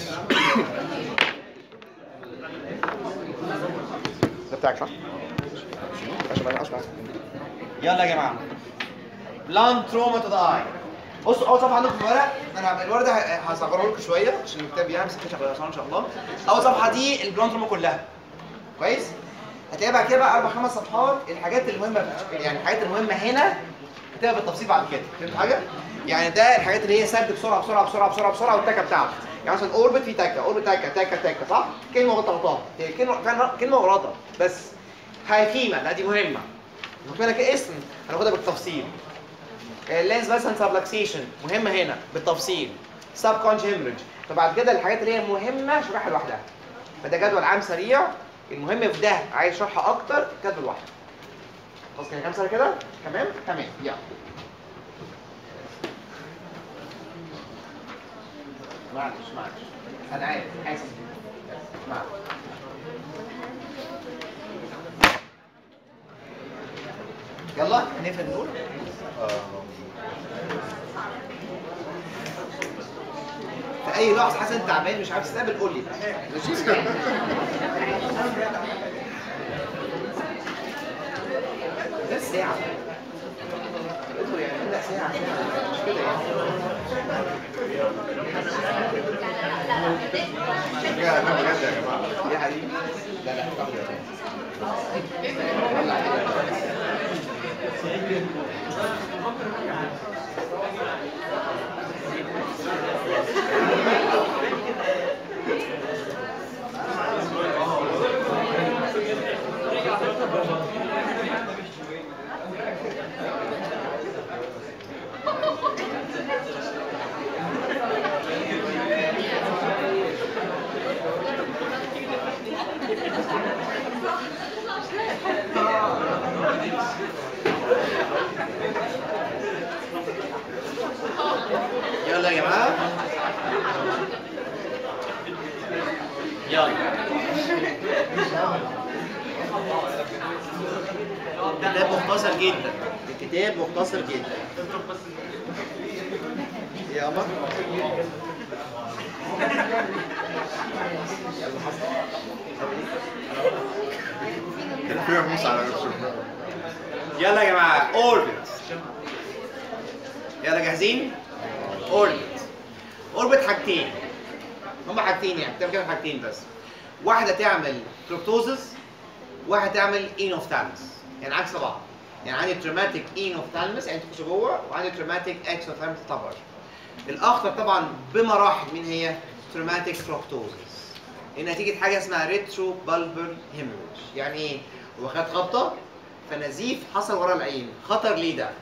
ده بتاعك صح؟ عشان ما ينقصش معاك. يلا يا جماعه بلان تروما تو اي بصوا اول صفحه عندكم في الورق انا الورق ده هصغره لكم شويه عشان الكتاب يعني بس مش هبقى ان شاء الله اول صفحه دي البلان تروما كلها كويس هتلاقي بعد كده بقى اربع خمس صفحات الحاجات المهمه يعني الحاجات المهمه هنا هتبقى بالتفصيل بعد كده فهمت حاجه؟ يعني ده الحاجات اللي هي سرد بسرعه بسرعه بسرعه بسرعه بسرعه والتكه بتاعته يعني مثلا اوربت في تكه اوربت تكه تكه تكه صح؟ كلمه غلطها هي كلمه فعلا كلمه غلطها بس هايكيما لا دي مهمه خد بالك اسم هناخدها بالتفصيل اللينز مثلا سبلكسيشن مهمه هنا بالتفصيل سب كونش هيمرج فبعد كده الحاجات اللي هي مهمه شرحها لوحدها فده جدول عام سريع المهم في ده عايز شرحها اكتر كاتب لوحده خلاص كده كام سنه كده تمام تمام يلا معلش معلش انا عارف اسف معلش يلا نقفل دول في اي لحظه حاسس انت تعبان مش عارف تستقبل قول لي ده ساعة ادخل يعني لا ساعة مش كده يعني يا انا بجد يا جماعه يا حبيبي لا لا تاخد يا يلا يا جماعة يلا الكتاب مختصر جدا الكتاب مختصر جدا يا قمر كان فيها موس على نفسه يلا يا جماعة اوربت يلا جاهزين؟ اوربت اوربت حاجتين هما حاجتين يعني بتعمل كده حاجتين بس واحدة تعمل كروبتوزس واحدة تعمل اينوفتالمس يعني عكس بعض يعني عندي تروماتيك اينوفتالمس يعني تخش جوه وعندي تروماتيك اكسوثالمس طبعا الاخطر طبعا بمراحل مين هي؟ تروماتيك كروبتوزس نتيجة حاجة اسمها ريترو بالبر هيموريج يعني ايه؟ هو خد خبطة فنزيف حصل ورا العين خطر ليه ده؟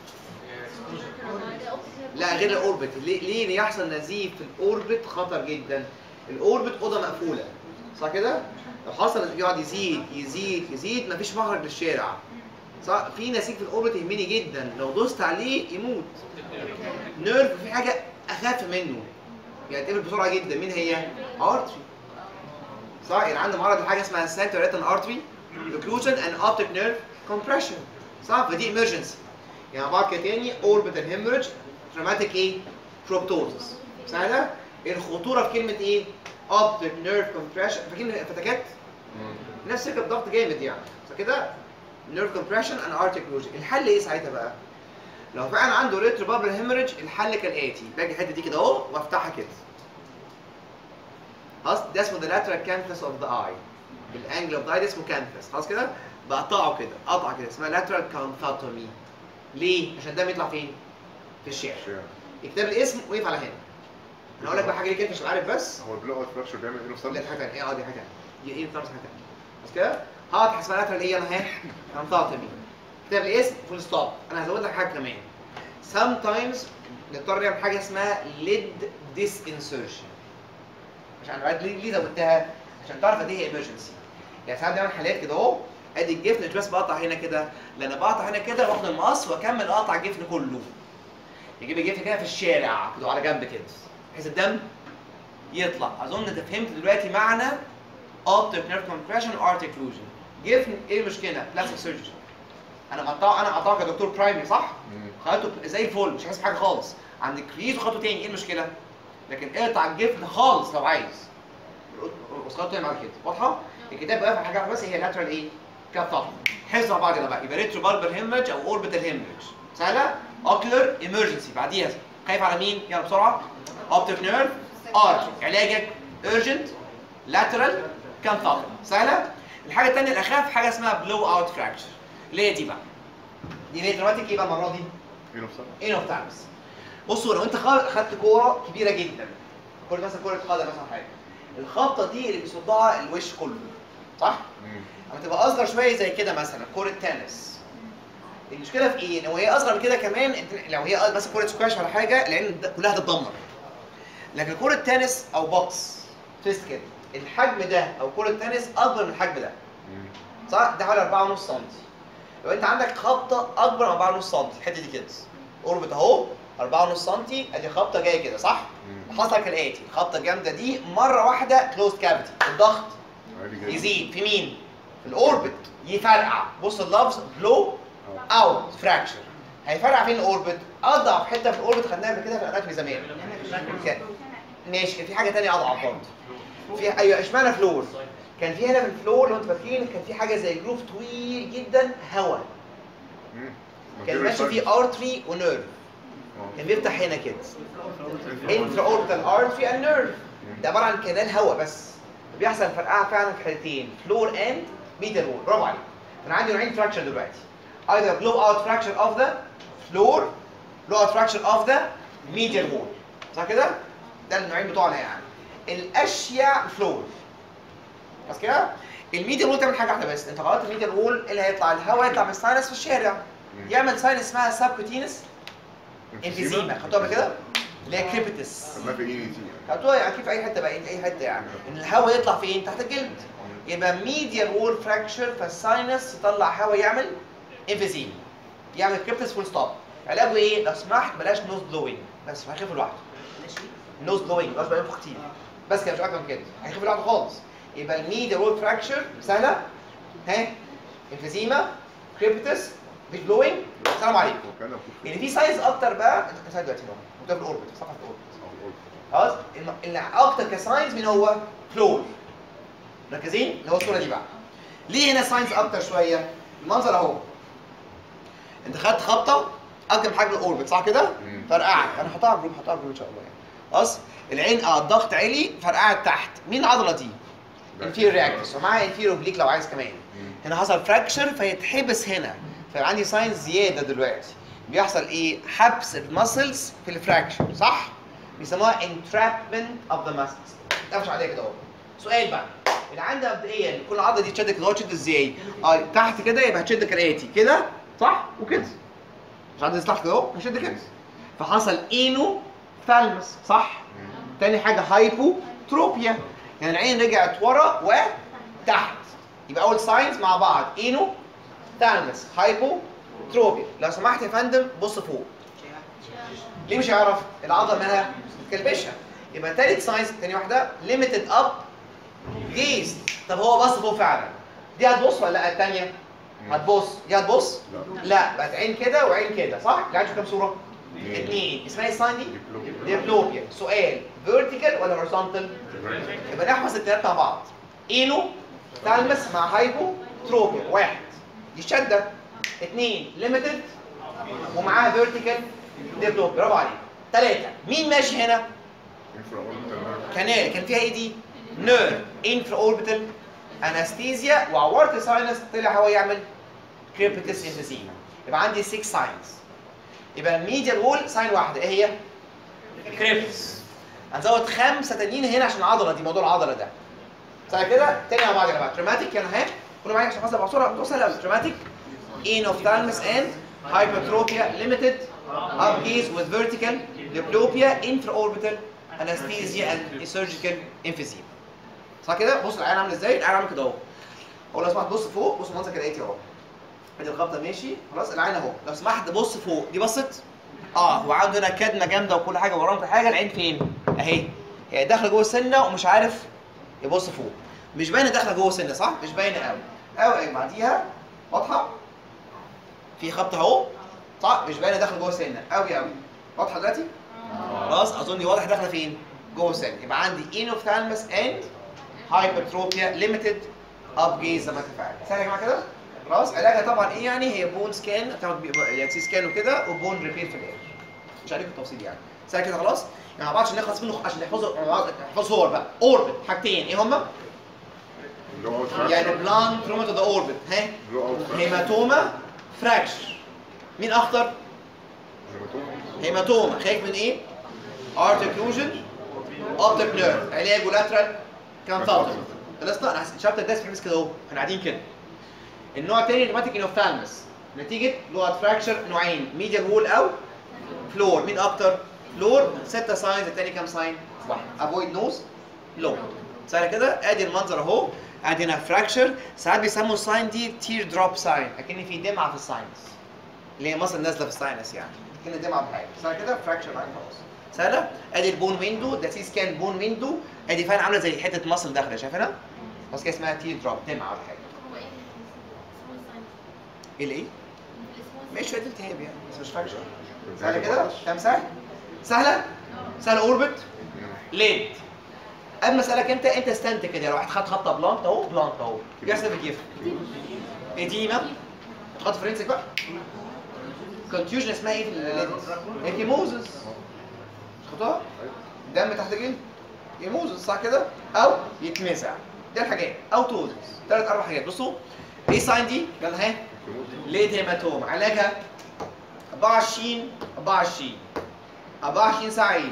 لا غير الاوربت ليه ليه يحصل نزيف في الاوربت خطر جدا الاوربت اوضه مقفوله صح كده لو حصل يقعد يزيد يزيد يزيد مفيش مخرج للشارع صح في نسيج في الاوربت يهمني جدا لو دوست عليه يموت نيرف في حاجه اخاف منه يعني تقفل بسرعه جدا مين هي ارتري صح يعني عنده مرض حاجه اسمها سنتر ريتن ارتري اوكلوجن اند اوبتيك نيرف كومبريشن صح فدي ايمرجنسي يعني بعد كده تاني اوربيتال هيموريدج تروماتيك ايه بروبتوزس سهله الخطوره في كلمه ايه اوبتيك نيرف كومبريشن فاكرين فتكات نفس فكره الضغط جامد يعني فكده نيرف كومبريشن اند ارتيك لوجن الحل ايه ساعتها بقى لو فعلا عنده ريترو بابل هيموريدج الحل كالاتي باجي الحته دي كده اهو وافتحها كده خلاص ده اسمه the lateral canthus of the eye بالانجل اوف ذا اسمه canthus خلاص كده بقطعه كده قطعه كده اسمها lateral canthotomy ليه؟ عشان الدم يطلع فين؟ في الشارع الشارع. يكتب الاسم ويقف على هنا انا هقول لك بقى حاجه ليك انت مش عارف بس هو البلو اوت فراكشر بيعمل ايه لا نفسه؟ دي حاجه ثانيه ايه اه دي حاجه ثانيه ايه بتعرف حاجه ثانيه بس كده هقعد اسمها لاترال ايه انا اهي كانثوتومي كتاب الاسم فول ستوب انا هزود لك حاجه كمان sometimes نضطر نعمل حاجه اسمها lid disinsertion عشان بعد ليه ليه زودتها عشان تعرف قد ايه emergency يعني ساعات بنعمل حالات كده اهو ادي الجفن مش بس بقطع هنا كده لا انا بقطع هنا كده واخد المقص واكمل اقطع الجفن كله يجيب الجفن كده في الشارع كده على جنب كده بحيث الدم يطلع اظن انت فهمت دلوقتي معنى optic nerve compression or occlusion جفن ايه المشكله بلاستيك سيرجري انا مقطعه انا قطعه كدكتور برايمري صح مم. خدته زي الفل مش حاسس بحاجه خالص عند كريز وخدته تاني ايه المشكله لكن اقطع الجفن خالص لو عايز وصلت تاني معاك كده واضحه الكتاب بقى في حاجه واحدة بس هي لاترال ايه كفر حفظ مع بعض بقى يبقى ريترو باربر هيمج او اوربيتال هيمج سهله اوكلر ايمرجنسي بعديها خايف على مين يلا بسرعه اوبتيك نيرف ارتري علاجك urgent lateral كانثال سهله الحاجه الثانيه الاخف حاجه اسمها بلو اوت فراكشر اللي هي دي بقى دي ليه دراماتيك ايه بقى المره دي ايه نفسه؟ ايه اوف تايمز بصوا لو انت خ- خدت كوره كبيره جدا كوره مثلا كوره قدم مثلا حاجه الخبطه دي اللي بيصدها الوش كله صح مم. اما تبقى اصغر شويه زي كده مثلا كوره تنس المشكله في ايه؟ لو هي اصغر من كده كمان انت لو هي مثلا كوره سكواش ولا حاجه العين د- كلها هتتدمر لكن كوره تنس او بوكس فيست كده الحجم ده او كوره تنس اكبر من الحجم ده مم. صح؟ ده حوالي 4.5 سم لو انت عندك خبطه اكبر من 4.5 سم الحته دي كده اوربت اهو 4.5 سم ادي خبطه جايه كده صح؟ مم. حصل كالاتي الخبطه الجامده دي مره واحده كلوز كافيتي الضغط عادي جدا يزيد في مين؟ في الاوربت يفرقع بص اللفظ بلو اوت فراكشر هيفرقع فين الاوربت؟ اضعف حته في الاوربت خدناها قبل كده في الاناتومي زمان كان- ماشي كان في حاجه ثانيه اضعف برضه في ايوه اشمعنى فلور؟ كان في هنا في الفلور لو انتوا فاكرين كان في حاجه زي جروف طويل جدا هواء مم. كان ما ماشي في فيه ارتري ونيرف آه. كان بيفتح هنا كده انترا اوربيتال ارتري اند نيرف ده عباره عن كنال هواء بس بيحصل فرقعه فعلا في حالتين فلور اند ميدل وول برافو عليك انا عندي نوعين فراكشر دلوقتي either blow out fracture of the floor blow out fracture of the medial wall صح كده؟ ده النوعين بتوعنا يعني الاشيع فلور بس كده الميديال وول تعمل حاجه واحده بس انت غلطت الميديال وول اللي هيطلع الهواء يطلع من الساينس في الشارع مم. يعمل ساينس اسمها سابكوتينس انفيزيما خدتوها قبل كده؟ اللي هي كريبتس خدناها في اي تي يعني خدتوها يعني في اي حته بقى اي حته يعني ان الهواء يطلع فين؟ تحت الجلد يبقى ميديال وول فراكشر فالساينس يطلع هواء يعمل انفيزيما يعمل كريبتس فول ستوب علاجه ايه؟ لو سمحت بلاش نوز بلوينج بس هيخف لوحده نوز بلوينج بس بقى ينفخ كتير بس كده مش اكتر من كده هيخف لوحده خالص يبقى الميديال وول فراكشر سهله ها انفيزيما كريبتس مش بلوينج السلام عليكم هو كان المفروض يعني في سايز اكتر بقى انت سايز دلوقتي اهو وده في الاوربت في صفحه الاوربت خلاص الم- اللي اكتر كساينز مين هو؟ فلور مركزين اللي هو الصوره دي بقى ليه هنا ساينز اكتر شويه؟ المنظر اهو انت خدت خبطه اكتر من حجم الاوربت صح كده؟ مم. فرقعت انا هحطها على الجروب هحطها على الجروب ان شاء الله يعني خلاص العين اه الضغط عالي فرقعت تحت مين العضله دي؟ انفيريور رياكتس ومعاها انفيريور اوبليك لو عايز كمان مم. هنا حصل فراكشر فيتحبس هنا فيبقى عندي ساينز زياده دلوقتي بيحصل ايه حبس المسلز في الفراكشر صح بيسموها entrapment of the muscles اتقفش عليها كده اهو سؤال بقى اللي عندي مبدئيا كل عضله دي تشد كده اهو تشد ازاي اه تحت كده يبقى هتشد كالاتي كده صح وكده مش عندي تحت كده اهو هشد كده فحصل اينو ثالمس صح مم. تاني حاجه هايبو تروبيا يعني العين رجعت ورا وتحت يبقى اول ساينز مع بعض اينو ثالمس هايبو تروبيا لو سمحت يا فندم بص فوق ليه مش هيعرف العضله مالها كلبشه يبقى تالت ساينز تاني واحده ليميتد اب جيز طب هو بص فوق فعلا دي هتبص ولا لا الثانيه هتبص دي هتبص لا لا بقت عين كده وعين كده صح اللي عايز كام صوره اتنين. اثنين اسمها ايه الساين دي ديبلوميا. ديبلوبيا سؤال فيرتيكال ولا هوريزونتال يبقى نحفظ الثلاث مع بعض اينو ثالمس مع هايبو تروبيا واحد دي شده اثنين ليميتد ومعاها فيرتيكال ديبلوبيا برافو عليك ثلاثه مين ماشي هنا infraorbital nerve. كانال كان فيها ايه دي نير انفرا اوربيتال انستيزيا وعورت الساينس طلع هو يعمل كريبتس انفيزيما يبقى عندي 6 ساينز يبقى الميديال وول ساين واحده ايه هي؟ كريبتس هنزود خمسه تانيين هنا عشان العضله دي موضوع العضله ده صح كده؟ تاني مع بعض يا جماعه تروماتيك يعني اهي كلوا معايا عشان احفظها بسرعه موضوع سهل قوي تروماتيك انوفتالمس اند hypertropia limited up gaze with vertical diplopia intraorbital anesthesia and surgical emphysema صح كده؟ بص العين عامل ازاي؟ العين عامل كده اهو هو لو سمحت بص فوق بص المنظر كده ايه اهو ادي الخبطه ماشي خلاص العين اهو لو سمحت بص فوق دي بصت اه هو عنده هنا كدمه جامده وكل حاجه وراه كل حاجه العين فين؟ اهي هي داخله جوه السنه ومش عارف يبص فوق مش باينه داخله جوه السنه صح؟ مش باينه قوي قوي بعديها واضحه في خبطه اهو صح مش باينه داخله جوه السنه قوي قوي واضحه دلوقتي؟ خلاص اظن واضح داخله فين؟ جوه السنه يبقى عندي انوفتالمس اند هايبرتروبيا ليميتد اب جيز زي ما اتفقنا سهل يا جماعه كده؟ خلاص علاجها طبعا ايه يعني هي بون سكان تاخد يعني سي سكان وكده وبون ريبير في الاخر مش عليكم التفصيل يعني سهل كده خلاص يعني مع بعض عشان نخلص منه عشان نحفظه مع بعض نحفظ صور بقى اوربت حاجتين ايه هما؟ اللي هو يعني بلان تروما تو ذا اوربت ها اللي هو هيماتوما فراكشر مين اخطر؟ هيماتوما خايف من ايه؟ ارت اوكلوجن اوبتيك نيرف علاج لاترال كانثالتر خلصنا انا الشابتر ده بس كده اهو احنا قاعدين كده النوع الثاني ريماتيك انوفثالمس نتيجه لوات فراكشر نوعين ميديال وول او فلور مين اكتر؟ فلور ستة ساينز الثاني كام ساين؟ واحد افويد نوز لو سهله كده ادي المنظر اهو ادي هنا فراكشر ساعات بيسموا الساين دي تير دروب ساين اكن في دمعه في الساينس اللي هي مصر نازله في الساينس يعني كان دمعه بحاجه سهله كده فراكشر لاين خلاص سهله ادي البون ويندو ده سي سكان بون ويندو ادي فعلا عامله زي حته مصل داخله شايفينها؟ بس كده اسمها تير دروب دمعه ولا حاجه هو ايه اسمه ساينس ايه الايه؟ اسمه مش شويه التهاب يعني بس مش فراكشر سهله كده؟ كام سهل؟ سهله؟ سهله اوربت؟ ليد قبل ما اسالك انت انت استنتج كده لو واحد خد خطه بلانت اهو بلانت اهو بيحصل في كيف؟ اديما خط فرنسك بقى كونتيوجن اسمها ايه في الليد؟ اكيموزس خطوها دم تحت الجلد ايموزس صح كده؟ او يتمسع دي الحاجات او توزس ثلاث اربع حاجات بصوا ايه ساين دي؟ يلا ها ليد هيماتوم علاجها 24 24 24 ساعه ايه؟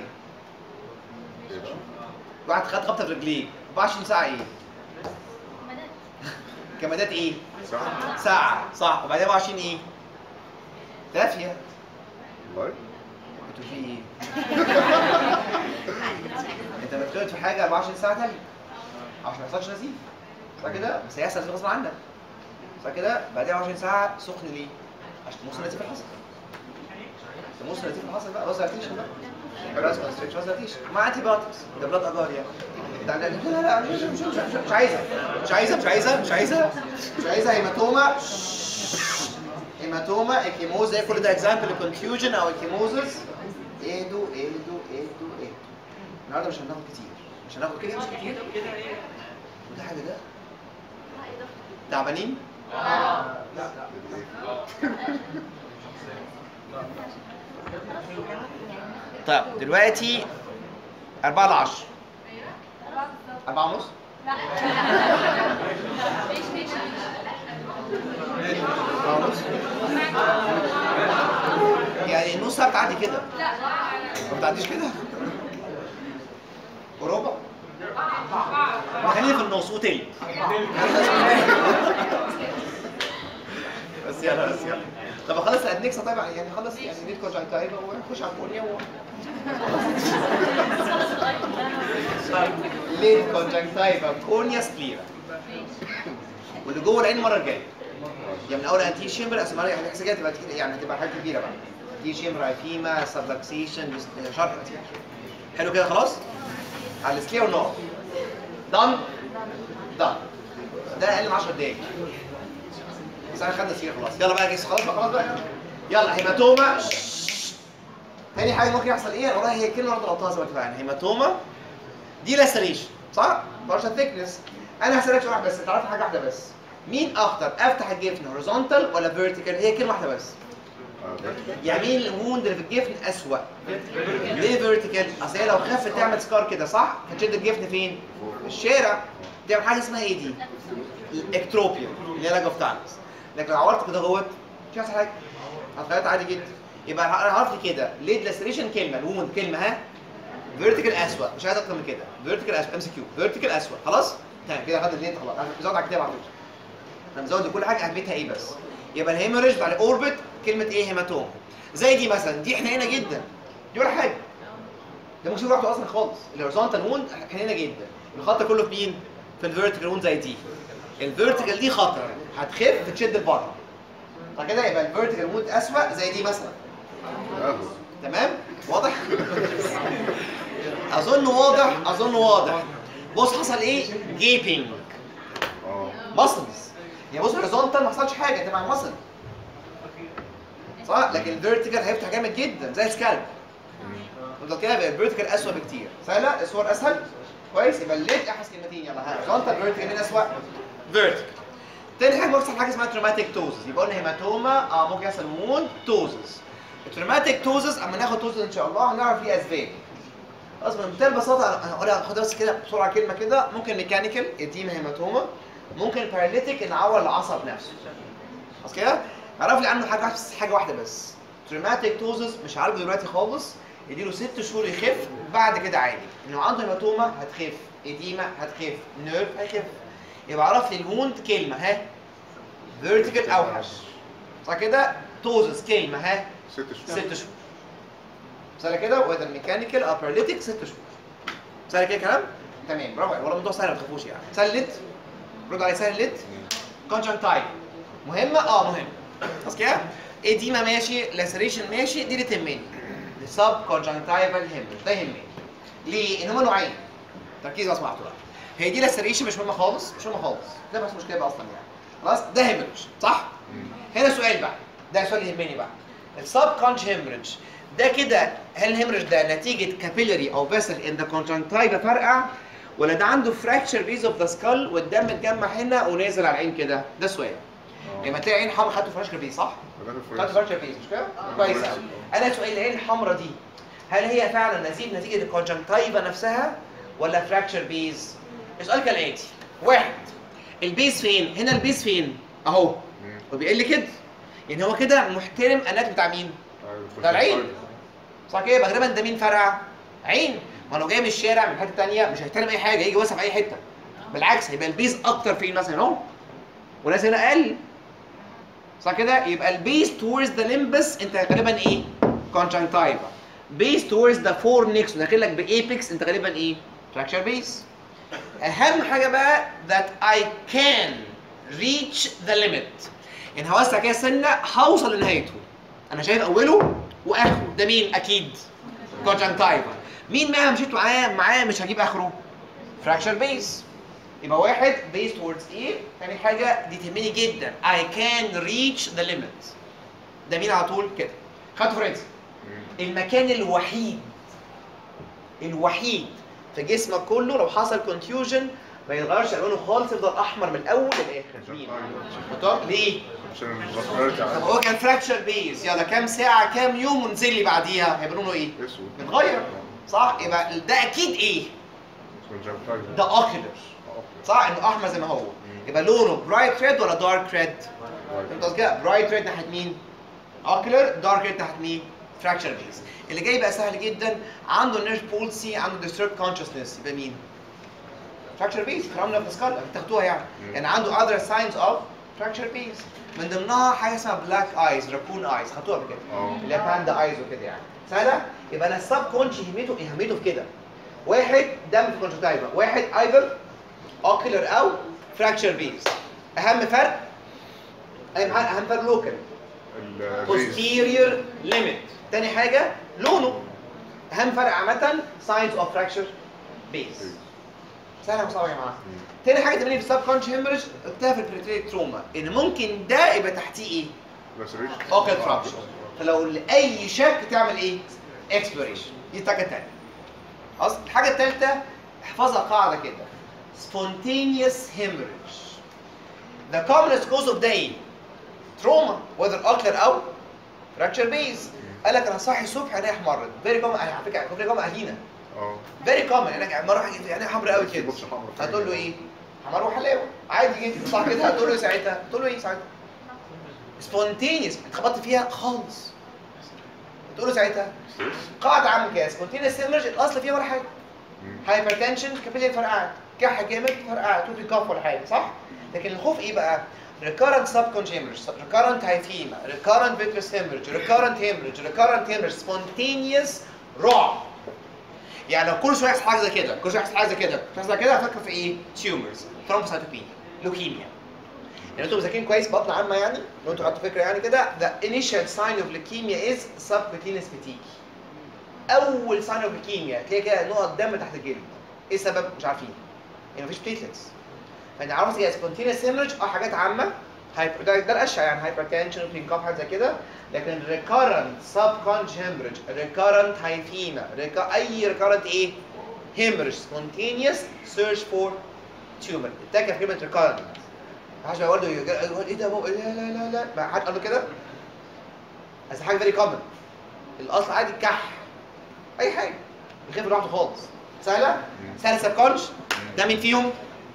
واحد خد خبطه في رجليه 24 ساعه ايه؟ مدد كمادات ايه؟ صح ساعه صح وبعدين 24 ايه؟ دافيه والله انتوا في ايه؟ انت بتقعد في حاجه 24 ساعه تاني عشان ما يحصلش نزيف صح كده؟ بس هيحصل نزيف غصب عنك صح كده؟ بعدين 24 ساعه سخن ليه؟ عشان تمص النزيف اللي حصل تمص النزيف اللي حصل بقى وزع تيشن بقى خلاص ما ستريتش وزع تيشن مع انتي بايوتكس ده بلاد اجار يعني ده- ده- لا لا لا مش مش مش مش مش عايزها مش عايزها مش عايزها مش عايزها مش عايزها هيماتوما هيماتوما اكيموز زي كل ده اكزامبل كونفيوجن او اكيموزس ايدو ايدو ايدو ايدو النهارده مش هناخد كتير مش هناخد كده مش كتير وده حاجه ده تعبانين طيب دلوقتي 4 ل 10 4 ونص لا مش مش 4 ونص يعني النص ساعه بتعدي كده لا ما بتعديش كده وربع خلينا في النص وتلت بس يلا بس يلا طب اخلص الادنكسا طيب يعني خلص يعني نيت كونجكتيفا ونخش على الكورنيا و ليد كونجكتيفا كورنيا سكليرا واللي جوه العين المره الجايه يعني من اول انتي شيمبر اسمها يعني حاجات تبقى كتير يعني تبقى حاجات كبيره بقى دي شيمبر ايفيما سبلكسيشن شرح كتير حلو كده خلاص على السكير والنقط دن دن ده اقل من 10 دقايق بس احنا خدنا السكير خلاص يلا بقى جيس خلاص بقى خلاص بقى يلا هيماتوما تاني حاجه ممكن يحصل ايه والله هي كلمه برضه غلطها زي ما اتفقنا هيماتوما دي لاسريشن صح؟ بارشا ثيكنس انا هسالك سؤال واحد بس انت عارف حاجه واحده بس مين اخطر افتح الجفن هوريزونتال ولا فيرتيكال هي كلمه واحده بس يعني مين الووند اللي في الجفن اسوأ ليه فيرتيكال اصل هي لو خفت تعمل سكار كده صح هتشد الجفن فين في الشارع تعمل حاجه اسمها ايه دي؟ الاكتروبيا اللي هي لاج اوف تالنس لكن لو عورت كده اهوت مش هيحصل حاجه هتخيط عادي جدا يبقى انا عرفت كده ليد لاسريشن كلمه الومن كلمه ها فيرتيكال اسود مش عايز اكتر من كده فيرتيكال اسود ام سي كيو فيرتيكال اسود خلاص تمام كده خدنا الليد خلاص انا مزود على الكتاب على فكره انا مزود كل حاجه اهميتها ايه بس يبقى الهيموريج بتاع الاوربت كلمه ايه هيماتوم زي دي مثلا دي حنينه جدا دي ولا حاجه ده ممكن لوحده اصلا خالص الهوريزونتال ووند حنينه جدا الخط كله في مين في الفيرتيكال ووند زي دي الفيرتيكال دي خطر هتخف تشد لبره فكده يبقى الفيرتيكال ووند اسوأ زي دي مثلا اهو تمام واضح اظن واضح اظن واضح بص حصل ايه جيبنج اه ماسلز يعني بص هوريزونتال ما حصلش حاجه انت مع ماسل صح لكن الفيرتيكال هيفتح جامد جدا زي السكالب انت كده يبقى الفيرتيكال اسوأ بكتير سهله الصور اسهل كويس يبقى الليد احس كلمتين يلا ها هوريزونتال فيرتيكال مين اسوأ فيرتيكال تاني حاجه بيحصل حاجه اسمها تروماتيك توزس يبقى قلنا هيماتوما اه ممكن يحصل ووند توزس التروماتيك توزس اما ناخد توزس ان شاء الله هنعرف ليه اسباب خلاص بمنتهى البساطه انا هقولها خد بس كده بسرعه كلمه كده ممكن ميكانيكال اديما هيماتوما ممكن باراليتيك نعور العصب نفسه خلاص كده اعرف لي عنه حاجه بس حاجه واحده بس تروماتيك توزس مش عارفه دلوقتي خالص يديله ست شهور يخف بعد كده عادي انه عنده هيماتوما هتخف اديما هتخف نيرف هيخف يبقى عرف لي الوند كلمه ها فيرتيكال اوحش صح كده توزس كلمه ها ست شهور ست شهور سهله كده وده الميكانيكال او باراليتيك ست شهور سهله كده كلام تمام برافو والله الموضوع سهل ما تخافوش يعني سهلت رد علي سهلت كونجنكتايف مهمه اه مهمه خلاص كده اديما ماشي لاسريشن ماشي دي اللي تهمني السب كونجنكتايفال هيموريج ده يهمني ليه ان هما نوعين تركيز بس معاك بقى هي دي لاسريشن مش مهمه خالص مش مهمه خالص ده بس مشكله بقى اصلا يعني خلاص ده هيموريج صح هنا سؤال بقى ده سؤال يهمني بقى السب كونج هيموريج ده كده هل الهيموريج ده نتيجه كابيلاري او فيسل ان ذا كونجنكتايفا فرقع ولا ده عنده فراكشر بيز اوف ذا سكال والدم اتجمع هنا ونازل على العين كده ده سؤال لما تلاقي عين حمرا خدته فراكشر بيز صح؟ خدته فراكشر بيز مش كده؟ كويس قوي انا سؤال العين الحمرا دي هل هي فعلا نتيجه نتيجه الكونجنكتايفا نفسها ولا فراكشر بيز؟ السؤال كالاتي واحد البيز فين؟ هنا البيز فين؟ اهو وبيقل كده يعني هو كده محترم انات بتاع مين؟ ده العين. صح كده يبقى غالبا ده مين فرع؟ عين ما لو جاي من الشارع من حته ثانيه مش هيحترم اي حاجه يجي واسع في اي حته بالعكس هيبقى البيز اكتر فين مثلا اهو وناس هنا اقل صح كده يبقى البيز towards the limbus انت غالبا ايه؟ conjunctiva بيز towards the fornix داخل لك بايبكس انت غالبا ايه؟ fracture بيز اهم حاجه بقى that I can reach the limit يعني هوسع كده سنه هوصل لنهايته انا شايف اوله واخره ده مين اكيد كونجنكتايفا مين بقى مشيت معاه معاه مش هجيب اخره فراكشر بيس يبقى واحد بيس towards ايه تاني حاجه دي تهمني جدا I can reach the limit ده مين على طول كده خدته فرنسي المكان الوحيد الوحيد في جسمك كله لو حصل كونتيوجن ما يتغيرش الوانه خالص يفضل احمر من الاول للاخر مين؟ خطأ؟ ليه؟ عشان الفاسكولاريتي طب عالي هو كان فراكشر بيز يلا كام ساعه كام يوم ونزل لي بعديها هيبقى لونه ايه؟ اسود متغير صح يبقى ده اكيد ايه؟ conjunctival. ده اوكيلر صح انه احمر زي ما هو يبقى لونه برايت ريد ولا دارك ريد؟ فهمت قصدي كده؟ برايت ريد ناحيه مين؟ اوكيلر دارك ريد ناحيه مين؟ فراكشر بيز اللي جاي بقى سهل جدا عنده نيرف بولسي عنده ديسترب كونشسنس يبقى مين؟ فراكشر بيز فرامنا في السكال بتاخدوها يعني يعني عنده other signs of fracture بيز من ضمنها حاجه اسمها بلاك ايز راكون ايز خدتوها قبل كده اه اللي هي باندا ايز وكده يعني سهله يبقى انا السب كونش يهمته يهمته في كده واحد دم في كونجكتيفا واحد ايذر اوكيلر او فراكشر بيز اهم فرق اهم حاجه اهم فرق لوكال البيز posterior limit تاني حاجه لونه اهم فرق عامه signs of fracture base سهله وصعبه يا جماعه تاني حاجه تمرين في السب كونش هيمرج قلتها في البريتريك تروما ان ممكن ده يبقى تحتيه ايه؟ اوكل فراكشر فلو لاي شك تعمل ايه؟ اكسبلوريشن دي الحاجه الثانيه خلاص الحاجه الثالثه احفظها قاعده كده spontaneous hemorrhage the commonest cause of ده ايه؟ تروما whether ocular او fracture base قال لك انا صاحي الصبح عينيا احمرت فيري كومن على فكره فيري كومن اهينا اه فيري كومن يعني مره واحد يعني حمراء قوي كده بص حمرا. هتقول له ايه؟ حمار وحلاوه عادي جدا صح كده هتقول له ايه ساعتها؟ تقول له ايه ساعتها؟ سبونتينيوس اتخبطت فيها خالص تقول له ساعتها ستريس قاعده عامل كده سبونتينيوس سيمرج الاصل فيها ولا حاجه مم. هايبرتنشن كابيلي فرقعت كح جامد فرقعت توبي كاف ولا حاجه صح؟ لكن الخوف ايه بقى؟ recurrent subconjunctival recurrent hyphema recurrent vitreous hemorrhage recurrent hemorrhage recurrent hemorrhage spontaneous رعب يعني لو كل شويه يحصل حاجه زي كده كل شويه يحصل حاجه زي كده يحصل زي كده هفكر في ايه؟ تيومرز ثرومبوسايتوبينيا لوكيميا يعني انتوا مذاكرين كويس بطن عامه يعني لو انتوا خدتوا فكره يعني كده the initial sign of leukemia is subcutaneous fatigue اول sign of leukemia تلاقي كده نقط دم تحت الجلد ايه السبب مش عارفين يعني مفيش بليتلتس فانا عارف كده spontaneous hemorrhage اه حاجات عامه هايبر ده, ده الاشهر يعني هايبرتنشن وبين كاف حاجه زي كده لكن recurrent subconjunctival hemorrhage recurrent hyphema recur- اي recurrent ايه hemorrhage spontaneous search for tumor اتجه في كلمه recurrent ما حدش برضه يقول ايه ده بابا لا لا لا لا ما حد قال له كده بس حاجه فيري كومن الاصل عادي الكح اي حاجه بيخف لوحده خالص سهله سهله سبكونش ده مين فيهم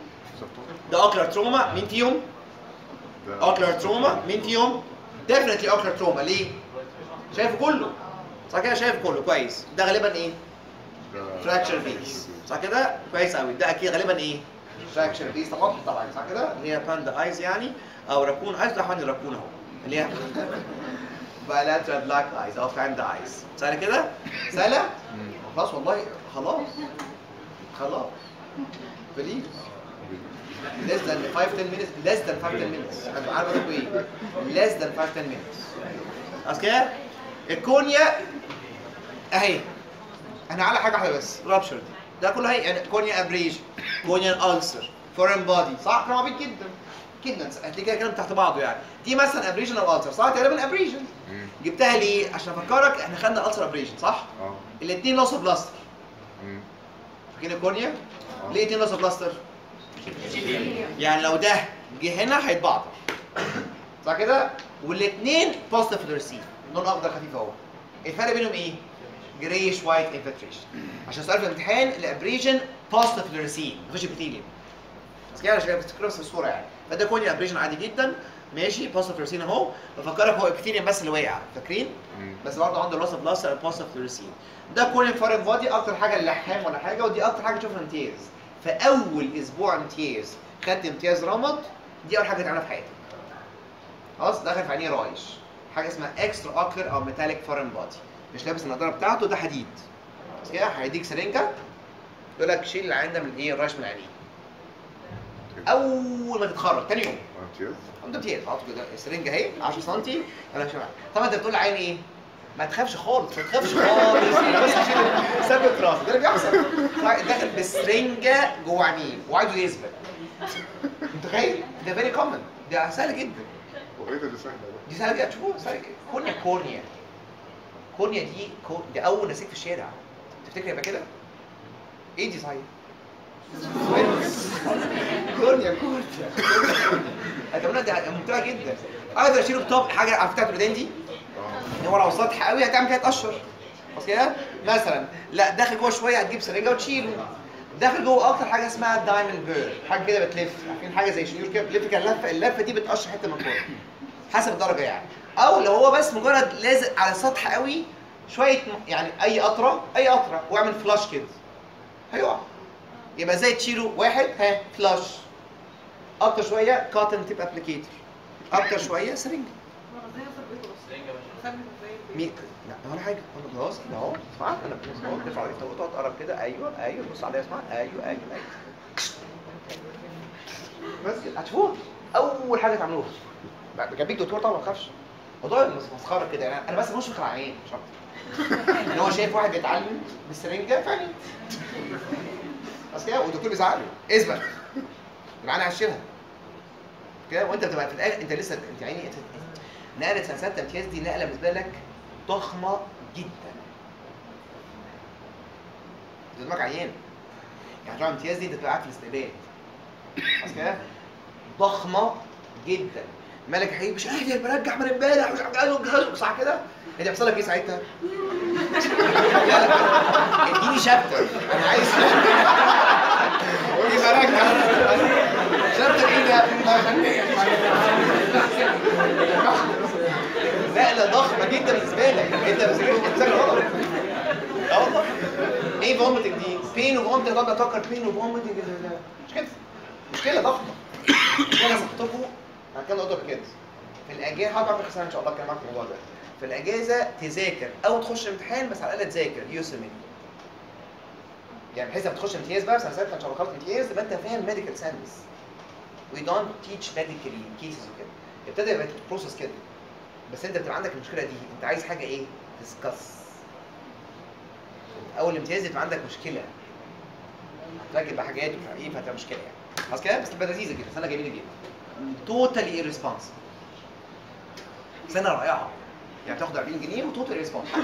ده اوكلر تروما مين فيهم اوكلر تروما مين فيهم ديفنتلي اوكلر تروما ليه شايفه كله صح كده شايف كله كويس ده غالبا ايه فراكشر بيس صح كده كويس قوي ده اكيد غالبا ايه فراكشر بيس طبعا طبعا صح كده اللي هي باندا ايز يعني او راكون ايز ده حوالي راكون اهو اللي هي bilateral بلاك ايز او باندا ايز سهله كده سهله خلاص والله خلاص خلاص بليز less than 5 10 minutes less than 5 10 minutes انا عارف اقول ايه less than 5 10 minutes خلاص كده الكونيا اهي احنا على حاجه واحده بس رابشر دي ده كله هي يعني كونيا ابريج كونيا السر فورين بادي صح كلام عبيط جدا جدا هتلاقي كده كلام تحت بعضه يعني دي مثلا ابريجن او السر صح تقريبا ابريجن جبتها ليه عشان افكرك احنا خدنا السر ابريجن صح اه الاثنين لوس اوف بلاستر مم. فاكرين الكونيا آه. ليه اثنين لوس اوف بلاستر يعني لو ده جه هنا هيتبعضر صح كده والاثنين بوزيتيف فلورسين لون اخضر خفيف اهو الفرق بينهم ايه جريش وايت انفلتريشن عشان سؤال في الامتحان الابريجن بوزيتيف فلورسين مفيش ابيثيليوم بس كده عشان بتفتكروا بس الصوره يعني فده كونيا ابريجن عادي جدا ماشي بوزيتيف فلورسين اهو بفكرك هو ابيثيليوم بس اللي واقع فاكرين مم. بس برضه عنده لوس اوف بلاستر بوزيتيف فلورسين ده كونيا فارغ بادي اكتر حاجه اللحام ولا حاجه ودي اكتر حاجه تشوفها امتياز في اول اسبوع امتياز خدت امتياز رمض دي اول حاجه تعملها في حياتك خلاص دخل في عينيه رايش حاجه اسمها اكسترا اوكلر او ميتاليك فورن بادي مش لابس النضاره بتاعته ده حديد بس كده هيديك سرنجه يقول لك شيل العين ده من ايه الرايش من عينيه اول ما تتخرج تاني يوم امتياز انت امتياز حاطط كده السرنجه اهي 10 سم انا شبع طبعا انت بتقول لعين ايه؟ ما تخافش خالص ما تخافش خالص انا بس هشيل ثبت راسك ده اللي بيحصل صح؟ داخل بالسرنجه جوه عينيه وعايزه يثبت متخيل؟ ده فيري كومن ده سهل جدا وايه ده اللي سهل ده؟ دي سهله جدا شوفوا سهله جدا كورنيا كورنيا كورنيا دي كو... دي اول نسيج في الشارع تفتكر يبقى كده؟ ايه دي صحيح؟ كورنيا كورنيا اتمنى دي ممتعه جدا اقدر اشيله بطب حاجه عارف بتاعت الودان دي اه ان هو لو سطح قوي هتعمل كده تقشر خلاص كده مثلا لا داخل جوه شويه هتجيب سرنجه وتشيله داخل جوه اكتر حاجه اسمها دايموند بير حاجه كده بتلف عارفين حاجه زي شنيور كده بتلف كده اللفه اللفه دي بتقشر حته من الكوره حسب الدرجه يعني او لو هو بس مجرد لازق على السطح قوي شويه م- يعني اي قطره اي قطره واعمل فلاش كده هيقع يبقى زي تشيله واحد ها فلاش اكتر شويه كاتن تيب ابليكيتور اكتر شويه سرنجه مين لا ولا حاجه انا خلاص ده اهو اسمع انا بص اهو ترفع عليك تقعد تقعد تقرب كده ايوه ايوه بص عليا اسمع ايوه ايوه ايوه بس كده هتشوفوها اول حاجه تعملوها بعد كان بيك دكتور طبعا ما تخافش موضوع مس- مسخره كده يعني انا بس مشفق على العين مش اكتر ان هو شايف واحد بيتعلم بالسرنجه فعلا بس كده والدكتور بيزعق له اثبت العين هشيلها كده وانت بتبقى في الاخر انت لسه انت عيني انت نقله سنه سته امتياز دي نقله بالنسبه لك ضخمه جدا انت دماغك عيان يعني طبعا امتياز دي انت بتبقى قاعد في الاستقبال بس كده ضخمه جدا مالك يا حبيبي مش قادر برجع من امبارح مش عارف صح كده؟ انت بيحصل لك ايه ساعتها؟ لا لا اديني شابتر انا عايز قولي برجع شابتر ايه ده؟ نقله ضخمه جدا بالنسبه لك انت بتذاكر غلط اه والله ايه فوميتنج دي؟ بين وفوميتنج بقعد افكر بين وفوميتنج مش كده مشكله ضخمه انا صحتكم هنتكلم اقدر كده في الاجازه هقعد معاكم سنه ان شاء الله اتكلم معاكم في الموضوع ده في الاجازه تذاكر او تخش امتحان بس على الاقل تذاكر يوسمني يعني بحيث لما تخش امتياز بقى في سنه سته ان شاء الله خلصت امتياز تبقى انت فاهم ميديكال ساينس وي دونت تيتش ميديكالي كيسز وكده ابتدى يبقى البروسس كده بس انت بتبقى عندك المشكله دي انت عايز حاجه ايه؟ تسكس اول امتياز يبقى عندك مشكله هتراجع بحاجات ومش عارف ايه فهتبقى مشكله يعني خلاص كده بس تبقى لذيذه جدا سنه جميله جدا توتالي ايرسبونسبل سنه رائعه يعني تاخد 40 جنيه وتوتالي ايرسبونسبل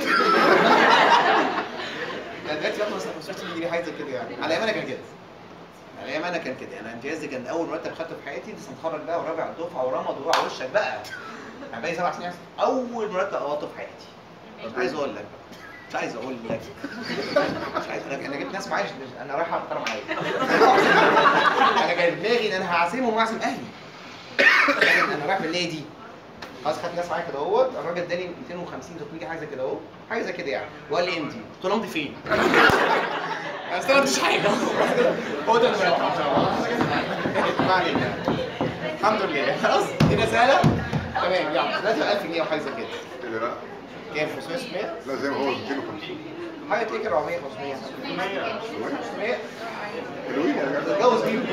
يعني دلوقتي باخد مثلا 500 جنيه حاجه زي كده يعني على ايام انا كان كده على ايام انا كان كده انا امتيازي كان اول مرتب خدته في حياتي لسه متخرج بقى ورابع الدفعه ورمض وقع وشك بقى يعني بقالي سبع سنين اول مرتب قبضته في حياتي مش عايز اقول لك مش عايز اقول لك مش عايز انا انا جبت ناس معايا انا رايح احترم عليا انا كان في دماغي ان انا هعزمهم واعزم اهلي لكن انا رايح بالليله دي خلاص خدت ناس معايا كده اهوت الراجل اداني 250 300 حاجه زي كده اهو حاجه زي كده يعني وقال لي امضي قلت له امضي فين؟ انا استلمتش حاجه هو ده اللي ما ما علينا الحمد لله خلاص دي رساله تمام يلا دلوقتي 1000 جنيه او حاجه زي كده اللي لا كام 500 600 لا زي ما هو 250 حاجه تلاقي 400 500 500 حلوين يا جدع اتجوز بيهم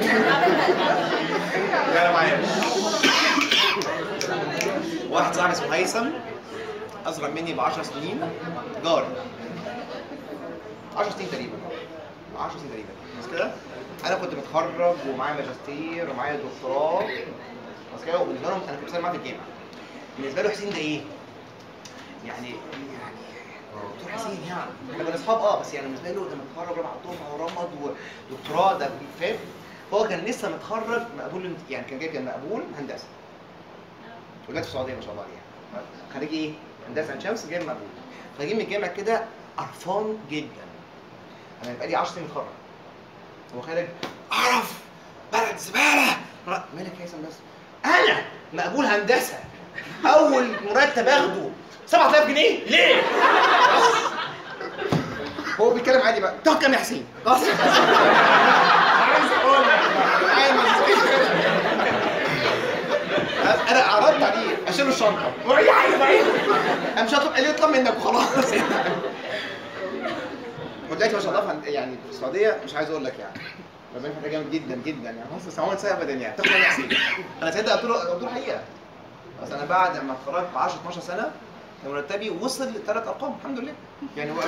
لا انا معايا واحد صاحبي اسمه هيثم اصغر مني ب 10 سنين جار 10 سنين تقريبا 10 سنين تقريبا بس كده انا كنت متخرج ومعايا ماجستير ومعايا دكتوراه بس كده وبالنسبه لهم انا كنت بسال معاه في الجامعه بالنسبه له حسين ده ايه؟ يعني يعني دكتور حسين يعني احنا كنا اصحاب اه بس يعني بالنسبه له ده متخرج رابع الدفعه ورمض ودكتوراه ده فاهم هو كان لسه متخرج مقبول يعني كان جاي كان مقبول هندسه ودلوقتي في السعوديه ما شاء الله يعني خريج ايه؟ هندسه عين شمس جاي مقبول فجاي من الجامعه كده قرفان جدا انا بقالي 10 سنين متخرج هو خارج اعرف بلد زباله لا، مالك يا هيثم بس انا مقبول هندسه اول مرتب اخده 7000 جنيه ليه؟ هو بيتكلم عادي بقى ده كام يا حسين؟ خلاص عايز اقول لك عايز انا عرضت عليه اشيل له الشنطه هو ايه عايز ايه؟ انا مش هطلب قال لي اطلب منك وخلاص ودلوقتي ما شاء الله في هند- يعني في السعوديه مش عايز اقول لك يعني ربنا يفتح جامد جدا جدا يعني خلاص سواء سنه ابدا يعني تاخد يا حسين انا ساعتها قلت له قلت له حقيقه بس انا بعد ما اتخرجت ب 10 12 سنه مرتبي وصل لثلاث ارقام الحمد لله يعني هو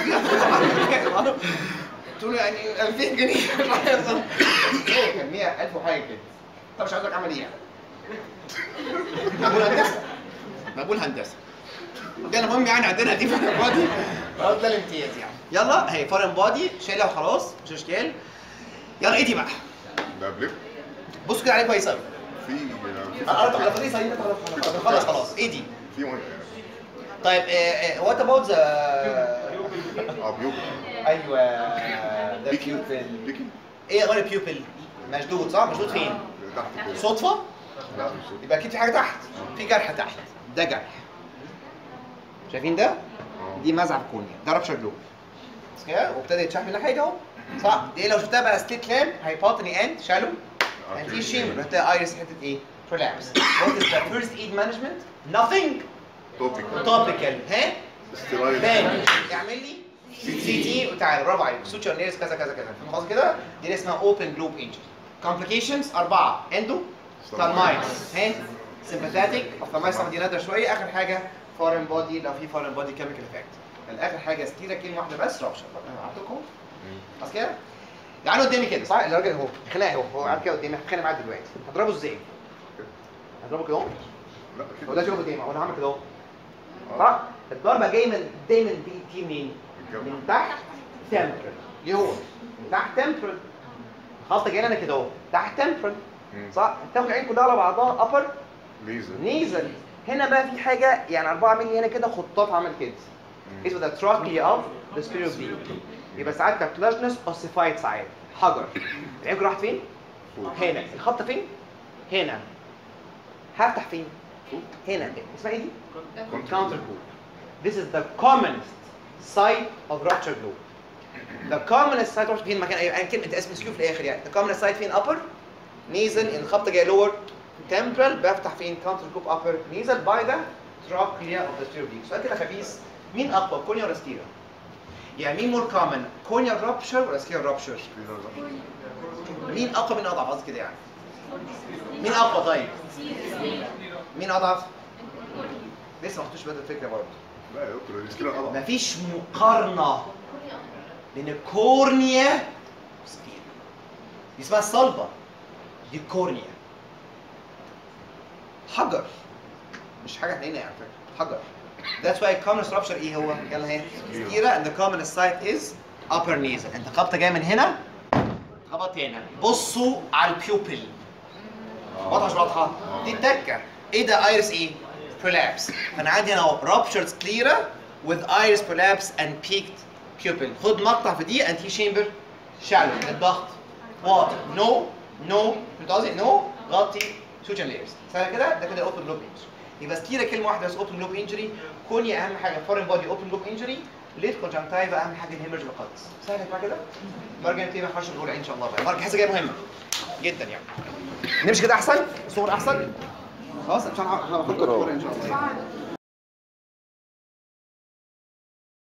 قلت له يعني 2000 جنيه ايه كان 100000 وحاجه كده طب مش عايز اعمل ايه يعني مقبول هندسه مقبول هندسه ده المهم يعني عندنا دي فورن بادي خلاص ده الامتياز يعني يلا اهي فورن بادي شايلها وخلاص مش اشكال يلا ايه دي بقى ده بليب بص كده عليه كويس قوي في في انا قربت على فريق سعيد خلاص خلاص ايه دي في ميه طيب وات اباوت ذا اه بيوبل ايوه ده بيوبل بيكي ايه غير بيوبل مشدود صح مشدود فين تحت كده صدفه لا مش صوت. يبقى اكيد في حاجه تحت في جرح تحت ده جرح شايفين ده اه دي مزعه في الكونيا ده رابشر جلوب بس كده وابتدى يتشاف من ناحيه اهو صح دي لو شفتها بقى ستيت لام هايبوتني اند شالو and في شيم هتلاقي ايرس حته ايه prolapse what is the first aid management nothing توبيك topical ها ستيرايد بان اعمل لي سي تي وتعالى برافو عليك سوتشر نيرس كذا كذا كذا خلاص كده دي اللي اسمها اوبن جلوب انجري complications اربعه اندو ثالمايتس ها سمباثيك اوفثالمايتس طبعا دي نادره شويه اخر حاجه فورين بودي لو في فورين بودي كيميكال افكت اخر حاجه ستيرا كلمه واحده بس رابشر عندكم خلاص كده يعني قدامي كده صح الراجل اهو خناقه اهو هو قاعد كده قدامي هتخانق معاه دلوقتي هضربه ازاي؟ هضربه كده اهو لا هو كده ده شوف قدامي هو انا هعمل كده اهو صح؟ الضربه جايه من دايما بتيجي منين؟ من تحت تمبرال ليه هو؟ من تحت تمبرال الخلطه جايه لنا كده اهو تحت تمبرال مم. صح؟ تاخد العين كلها على بعضها ابر ليزر نيزل هنا بقى في حاجه يعني 4 مللي هنا كده خطاف عمل كده اسمه ده تراكلي اوف ذا سبيروبي يبقى ساعات كابتلاجنس اوسيفايد ساعات حجر العين راحت فين؟ هنا الخطه فين؟ هنا هفتح فين؟ هنا اسمها ايه دي؟ counter group. This is the commonest site of rupture group. The commonest site of فين مكان ايه كلمه اسم مسكيو في الاخر يعني the commonest site فين upper nasal الخبطه جايه lower temporal بفتح فين counter group upper nasal by the trochlea of the stereo سؤال كده خبيث مين اقوى كونيا ولا ستيرا؟ يعني مين مور كومن كونيا رابشر ولا سكير رابشر؟ مين اقوى مين اضعف قصدي كده يعني؟ مين اقوى طيب؟ مين اضعف؟ لسه ما خدتوش بالك الفكره برضه لا يا دكتور السكيرة اضعف مفيش مقارنه بين الكورنيا والسكين دي اسمها الصلبه دي الكورنيا حجر مش حاجه هنا يعني فكرة. حجر That's why commonest rupture ايه هو؟ يلا هي سكيرة and the commonest site is upper nasal انت خبطه جايه من هنا خبط هنا بصوا على البيوبل واضحه مش واضحه؟ دي التكه ايه ده ايرس ايه؟ prolapse فانا عندي هنا اهو ruptured sclera with iris prolapse and peaked pupil خد مقطع في دي anti chamber shallow الضغط واطي نو نو فهمت قصدي؟ نو غطي suture layers سهل كده ده كده open loop injury يبقى سكيرة كلمة واحدة بس open loop injury كونيا أهم حاجة foreign body open loop injury ليت كونجنتايفا أهم حاجة الهيمرج القدس سهل يا جماعة كده؟ المرة الجاية نبتدي بقى حرش الجول إن شاء الله بقى المرة الجاية جاية مهمة جدا يعني نمشي كده أحسن؟ الصور أحسن؟ خلاص عشان هاخد الكورة إن شاء الله